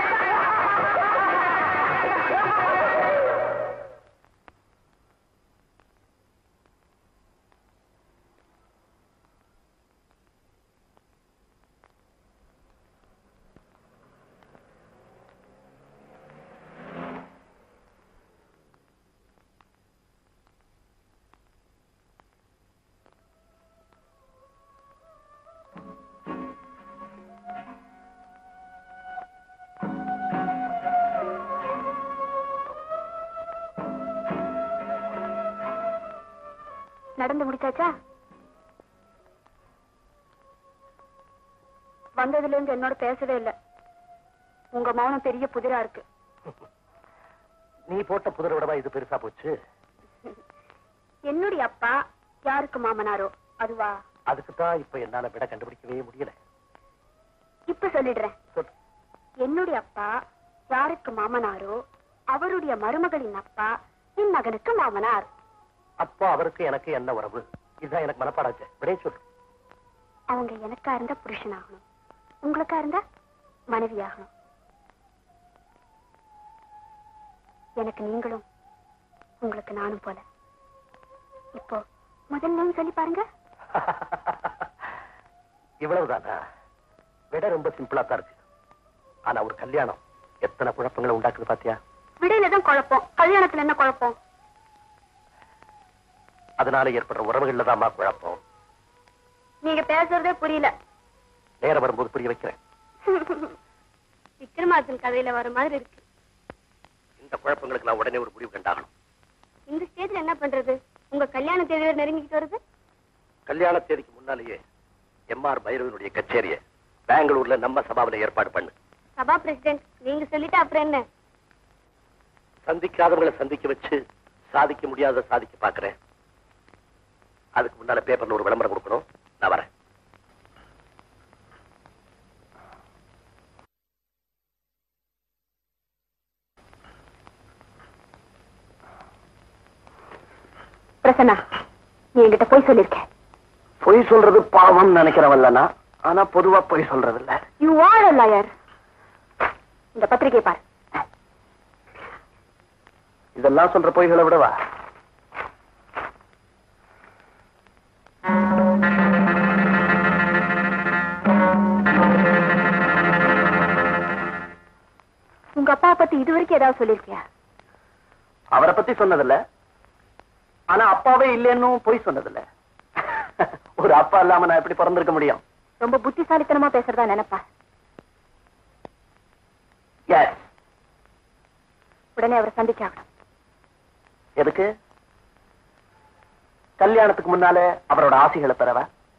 நடந்து முடிச்சாச்சா வந்ததுல இருந்து என்னோட பேசவே இல்ல உங்க மௌனம் பெரிய புதிரா இருக்கு நீ போட்ட புதரை விடவா இது பெருசா போச்சு என்னுடைய அப்பா யாருக்கு மாமனாரோ அதுவா அதுக்கு தான் இப்ப என்னால விட கண்டுபிடிக்கவே முடியல இப்ப சொல்லிடுறேன் சொல். என்னுடைய அப்பா யாருக்கு மாமனாரோ அவருடைய மருமகளின் அப்பா என் மகனுக்கு மாமனார் அப்பா அவருக்கு எனக்கு என்ன உறவு இதுதான் எனக்கு மனப்பாடாச்சு விடைய சொல்லு அவங்க எனக்கா இருந்தா புருஷனாகணும் உங்களுக்கா இருந்தா மனைவி ஆகணும் எனக்கு நீங்களும் உங்களுக்கு நானும் போல இப்போ முதல் நேம் சொல்லி பாருங்க இவ்வளவுதானா விட ரொம்ப சிம்பிளா தான் இருக்கு ஆனா ஒரு கல்யாணம் எத்தனை குழப்பங்களை உண்டாக்குது பாத்தியா விடையில தான் குழப்பம் கல்யாணத்துல என்ன குழப்பம் அதனால ஏற்படுற உறவுகள்ல தான் குழப்பம் நீங்க பேசுறதே புரியல நேரம் வரும்போது புரிய வைக்கிறேன் விக்ரமார்ஜுன் கதையில வர மாதிரி இருக்கு இந்த குழப்பங்களுக்கு நான் உடனே ஒரு முடிவு கண்டாகணும் இந்த ஸ்டேஜ்ல என்ன பண்றது உங்க கல்யாண தேதி வேற நெருங்கிட்டு வருது கல்யாண தேதிக்கு முன்னாலேயே எம்ஆர் பைரவனுடைய கச்சேரியை பெங்களூர்ல நம்ம சபாவில ஏற்பாடு பண்ணு சபா பிரசிடென்ட் நீங்க சொல்லிட்டு அப்புறம் என்ன சந்திக்காதவங்களை சந்திக்க வச்சு சாதிக்க முடியாத சாதிக்க பாக்குறேன் அதுக்கு முன்னால பேப்பர்ல ஒரு விளம்பரம் கொடுக்கணும் நான் வரேன் பிரசன்னா நீ என்கிட்ட போய் சொல்லிருக்க பொய் சொல்றது பாவம் நினைக்கிறவன்லனா ஆனா பொதுவா பொய் சொல்றது இல்ல யூ ஆர் a liar இந்த பத்திரிகை பார் இதெல்லாம் சொல்ற பொய்களை விடவா உங்க அப்பாவை பத்தி இது வரைக்கும் ஏதாவது சொல்லிருக்கியா அவரை பத்தி சொன்னதில்ல ஆனா அப்பாவே இல்லைன்னு பொய் சொன்னதில்ல ஒரு அப்பா இல்லாம நான் எப்படி பிறந்திருக்க முடியும் ரொம்ப புத்திசாலித்தனமா பேசுறதா நினைப்பா எஸ் உடனே அவரை சந்திச்சாகணும் எதுக்கு கல்யாணத்துக்கு முன்னால அவரோட ஆசைகளை பெறவா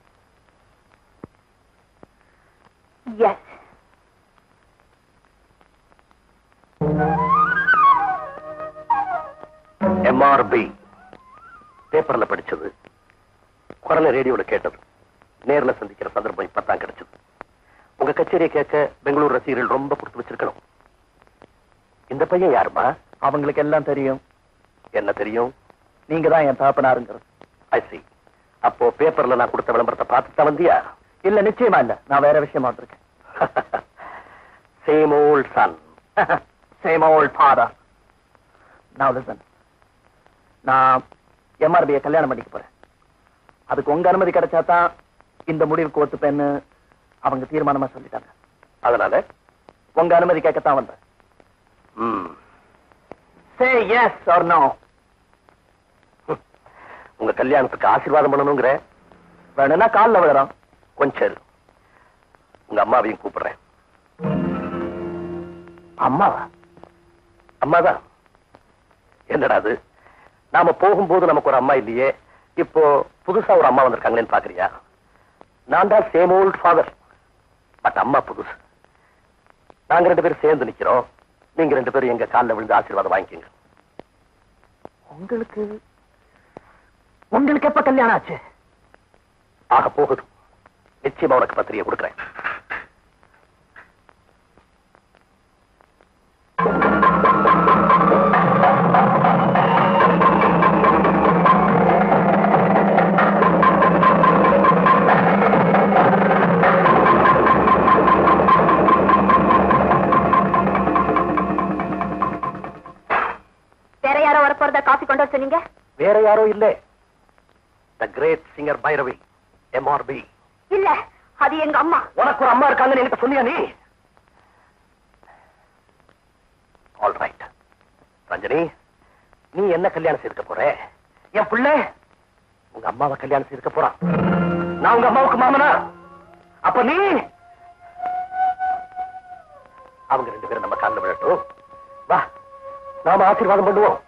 எஸ் எம்ஆர்பி பேப்பர்ல படிச்சது குரல ரேடியோல கேட்டது நேர்ல சந்திக்கிற சந்தர்ப்பம் இப்பதான் கிடைச்சது உங்க கச்சேரியை கேட்க பெங்களூர் ரசிகர்கள் ரொம்ப கொடுத்து வச்சிருக்கணும் இந்த பையன் யாருமா அவங்களுக்கு எல்லாம் தெரியும் என்ன தெரியும் நீங்க தான் என் தாப்பனாருங்கிறது ஐ see அப்போ பேப்பர்ல நான் கொடுத்த விளம்பரத்தை பார்த்துட்டு தான் வந்தியா இல்ல நிச்சயமா இல்ல நான் வேற விஷயமா இருக்கேன் same old son same old father நான் லிசன் நான் எம்ஆர்பியை கல்யாணம் பண்ணிக்க போறேன் அதுக்கு உங்க அனுமதி கிடைச்சா தான் இந்த முடிவுக்கு ஒத்துப்பேன்னு அவங்க தீர்மானமா சொல்லிட்டாங்க அதனால உங்க அனுமதி கேட்கத்தான் வந்தேன் ம், சே எஸ் ஆர் நோ உங்க கல்யாணத்துக்கு ஆசீர்வாதம் பண்ணணுங்கிற வேணும்னா கால்ல விழுறோம் கொஞ்சம் இரு. உங்க அம்மாவையும் கூப்பிடுறேன் அம்மாவா அம்மாதான் என்னடா அது நாம போகும்போது நமக்கு ஒரு அம்மா இல்லையே இப்போ புதுசா ஒரு அம்மா வந்திருக்காங்களேன்னு பாக்குறியா நான் தான் சேம் ஓல்ட் ஃபாதர் பட் அம்மா புதுசு நாங்க ரெண்டு பேரும் சேர்ந்து நிக்கிறோம் நீங்க ரெண்டு பேரும் எங்க கால்ல விழுந்து ஆசீர்வாதம் வாங்கிக்கோங்க உங்களுக்கு உங்களுக்கு எப்ப கல்யாணம் ஆச்சு ஆக போகுது நிச்சயமா உனக்கு பத்திரிகை கொடுக்குறேன் வேற யாரோ வரப்போறதா காஃபி கொண்டு வர சொன்னீங்க வேற யாரோ இல்ல the great singer Bhairavi MRP இல்ல அது எங்க அம்மா உனக்கு ஒரு அம்மா இருக்காங்கன்னு என்கிட்ட சொன்னியா நீ ஆல் ரைட் ரஞ்சனி நீ என்ன கல்யாணம் செய்துக்க போற என் பிள்ளை உங்க அம்மாவை கல்யாணம் செய்துக்க போறான் நான் உங்க அம்மாவுக்கு மாமனா அப்ப நீ அவங்க ரெண்டு பேரும் நம்ம காலில் விழட்டும் வா நாம ஆசீர்வாதம் பண்ணுவோம்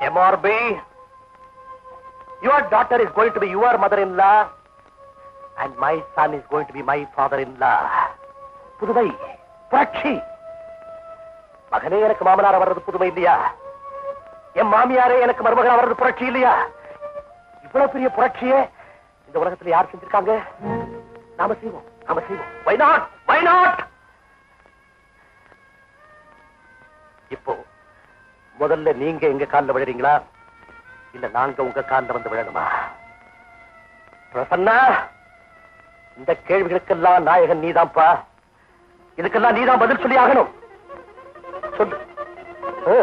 MRB, your daughter is going to be your mother-in-law, and and my son is going to be my father in law புதுமை புரட்சி மகனே எனக்கு மாமனார வர்றது புதுமை இல்லையா என் மாமியாரே எனக்கு மருமகனா வர்றது புரட்சி இல்லையா இவ்வளவு பெரிய புரட்சியே இந்த உலகத்துல யார் செஞ்சிருக்காங்க நாம செய்வோம் நாம செய்வோம் வை நாட் வை நாட் இப்போ முதல்ல நீங்க எங்க கால்ல விழுறீங்களா இல்ல நாங்க உங்க கால்ல வந்து விழணுமா பிரசன்னா இந்த கேள்விகளுக்கெல்லாம் நாயகன் நீதான்ப்பா இதுக்கெல்லாம் நீதான் பதில் சொல்லி ஆகணும் சொல்லு ஆ.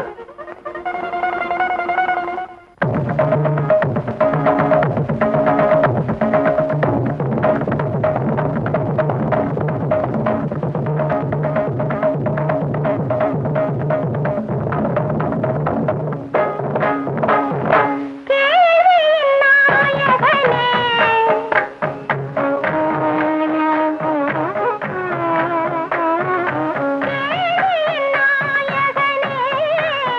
நாயகனே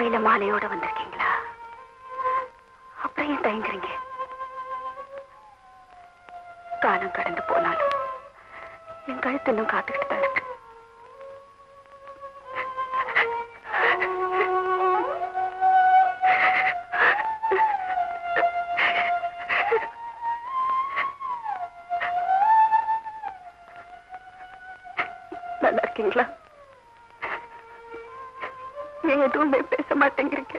கையில மாலையோட வந்திருக்கீங்களா அப்புறம் ஏன் தயங்குறீங்க காலம் கடந்து போனாலும் என் கழுத்து இன்னும் காத்துக்கிட்டு தான் இருக்கு நல்லா இருக்கீங்களா ஏன் எதுவுமே பேச மாட்டேங்கிறீங்க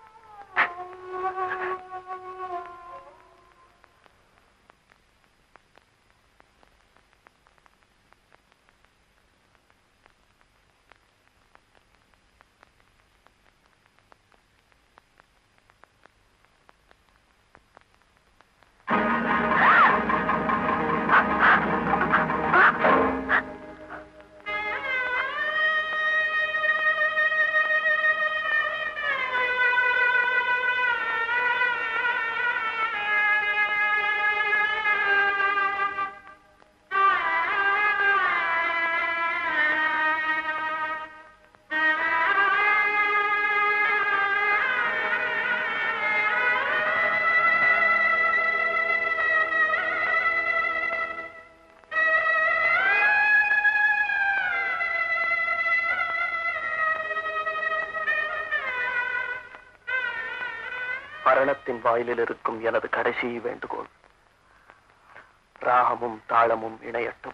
மரணத்தின் வாயிலில் இருக்கும் எனது கடைசி வேண்டுகோள் ராகமும் தாளமும் இணையட்டும்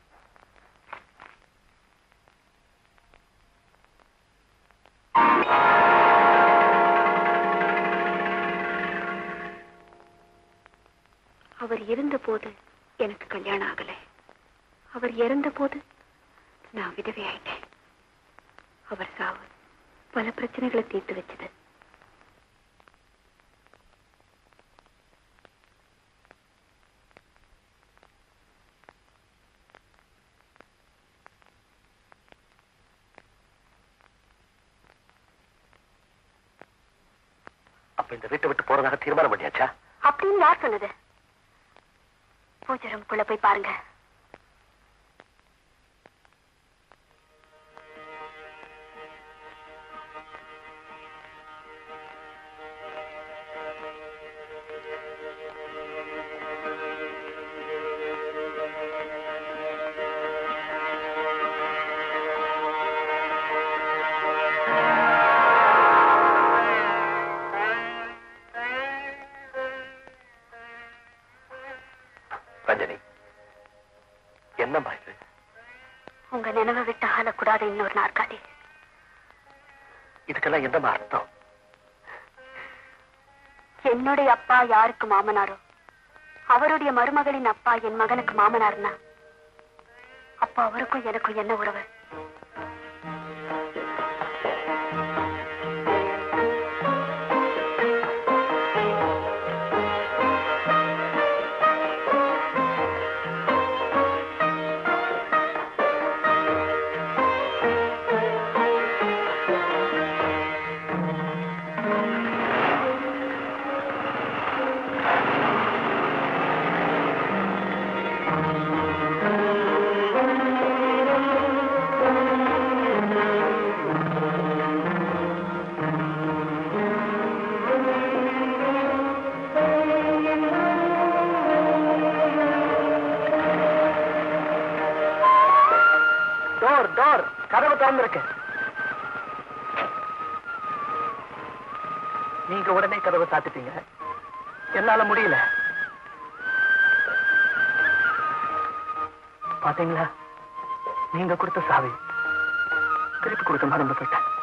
அவர் இருந்தபோது எனக்கு கல்யாணம் ஆகல அவர் இறந்த போது நான் விதவை ஆயிட்டேன் அவர் சாவு பல பிரச்சனைகளை தீர்த்து வச்சது அப்ப இந்த வீட்டை விட்டு போறதாக தீர்மானம் பண்ணியாச்சா அப்படின்னு யார் சொன்னது பூஜை ரூம்குள்ள போய் பாருங்க ரஞ்சனி என்னம்மா இது உங்க நினைவை விட்டு ஆளக்கூடாத இன்னொரு நாற்காலி இதுக்கெல்லாம் என்னம்மா அர்த்தம் என்னுடைய அப்பா யாருக்கு மாமனாரோ அவருடைய மருமகளின் அப்பா என் மகனுக்கு மாமனார்னா அப்ப அவருக்கும் எனக்கும் என்ன உறவு டோர் டோர் கதவு திறந்திருக்கு நீங்க உடனே கதவை சாத்திட்டீங்க என்னால முடியல பாத்தீங்களா நீங்க கொடுத்த சாவி திருப்பி கொடுக்க மறந்து போயிட்டேன்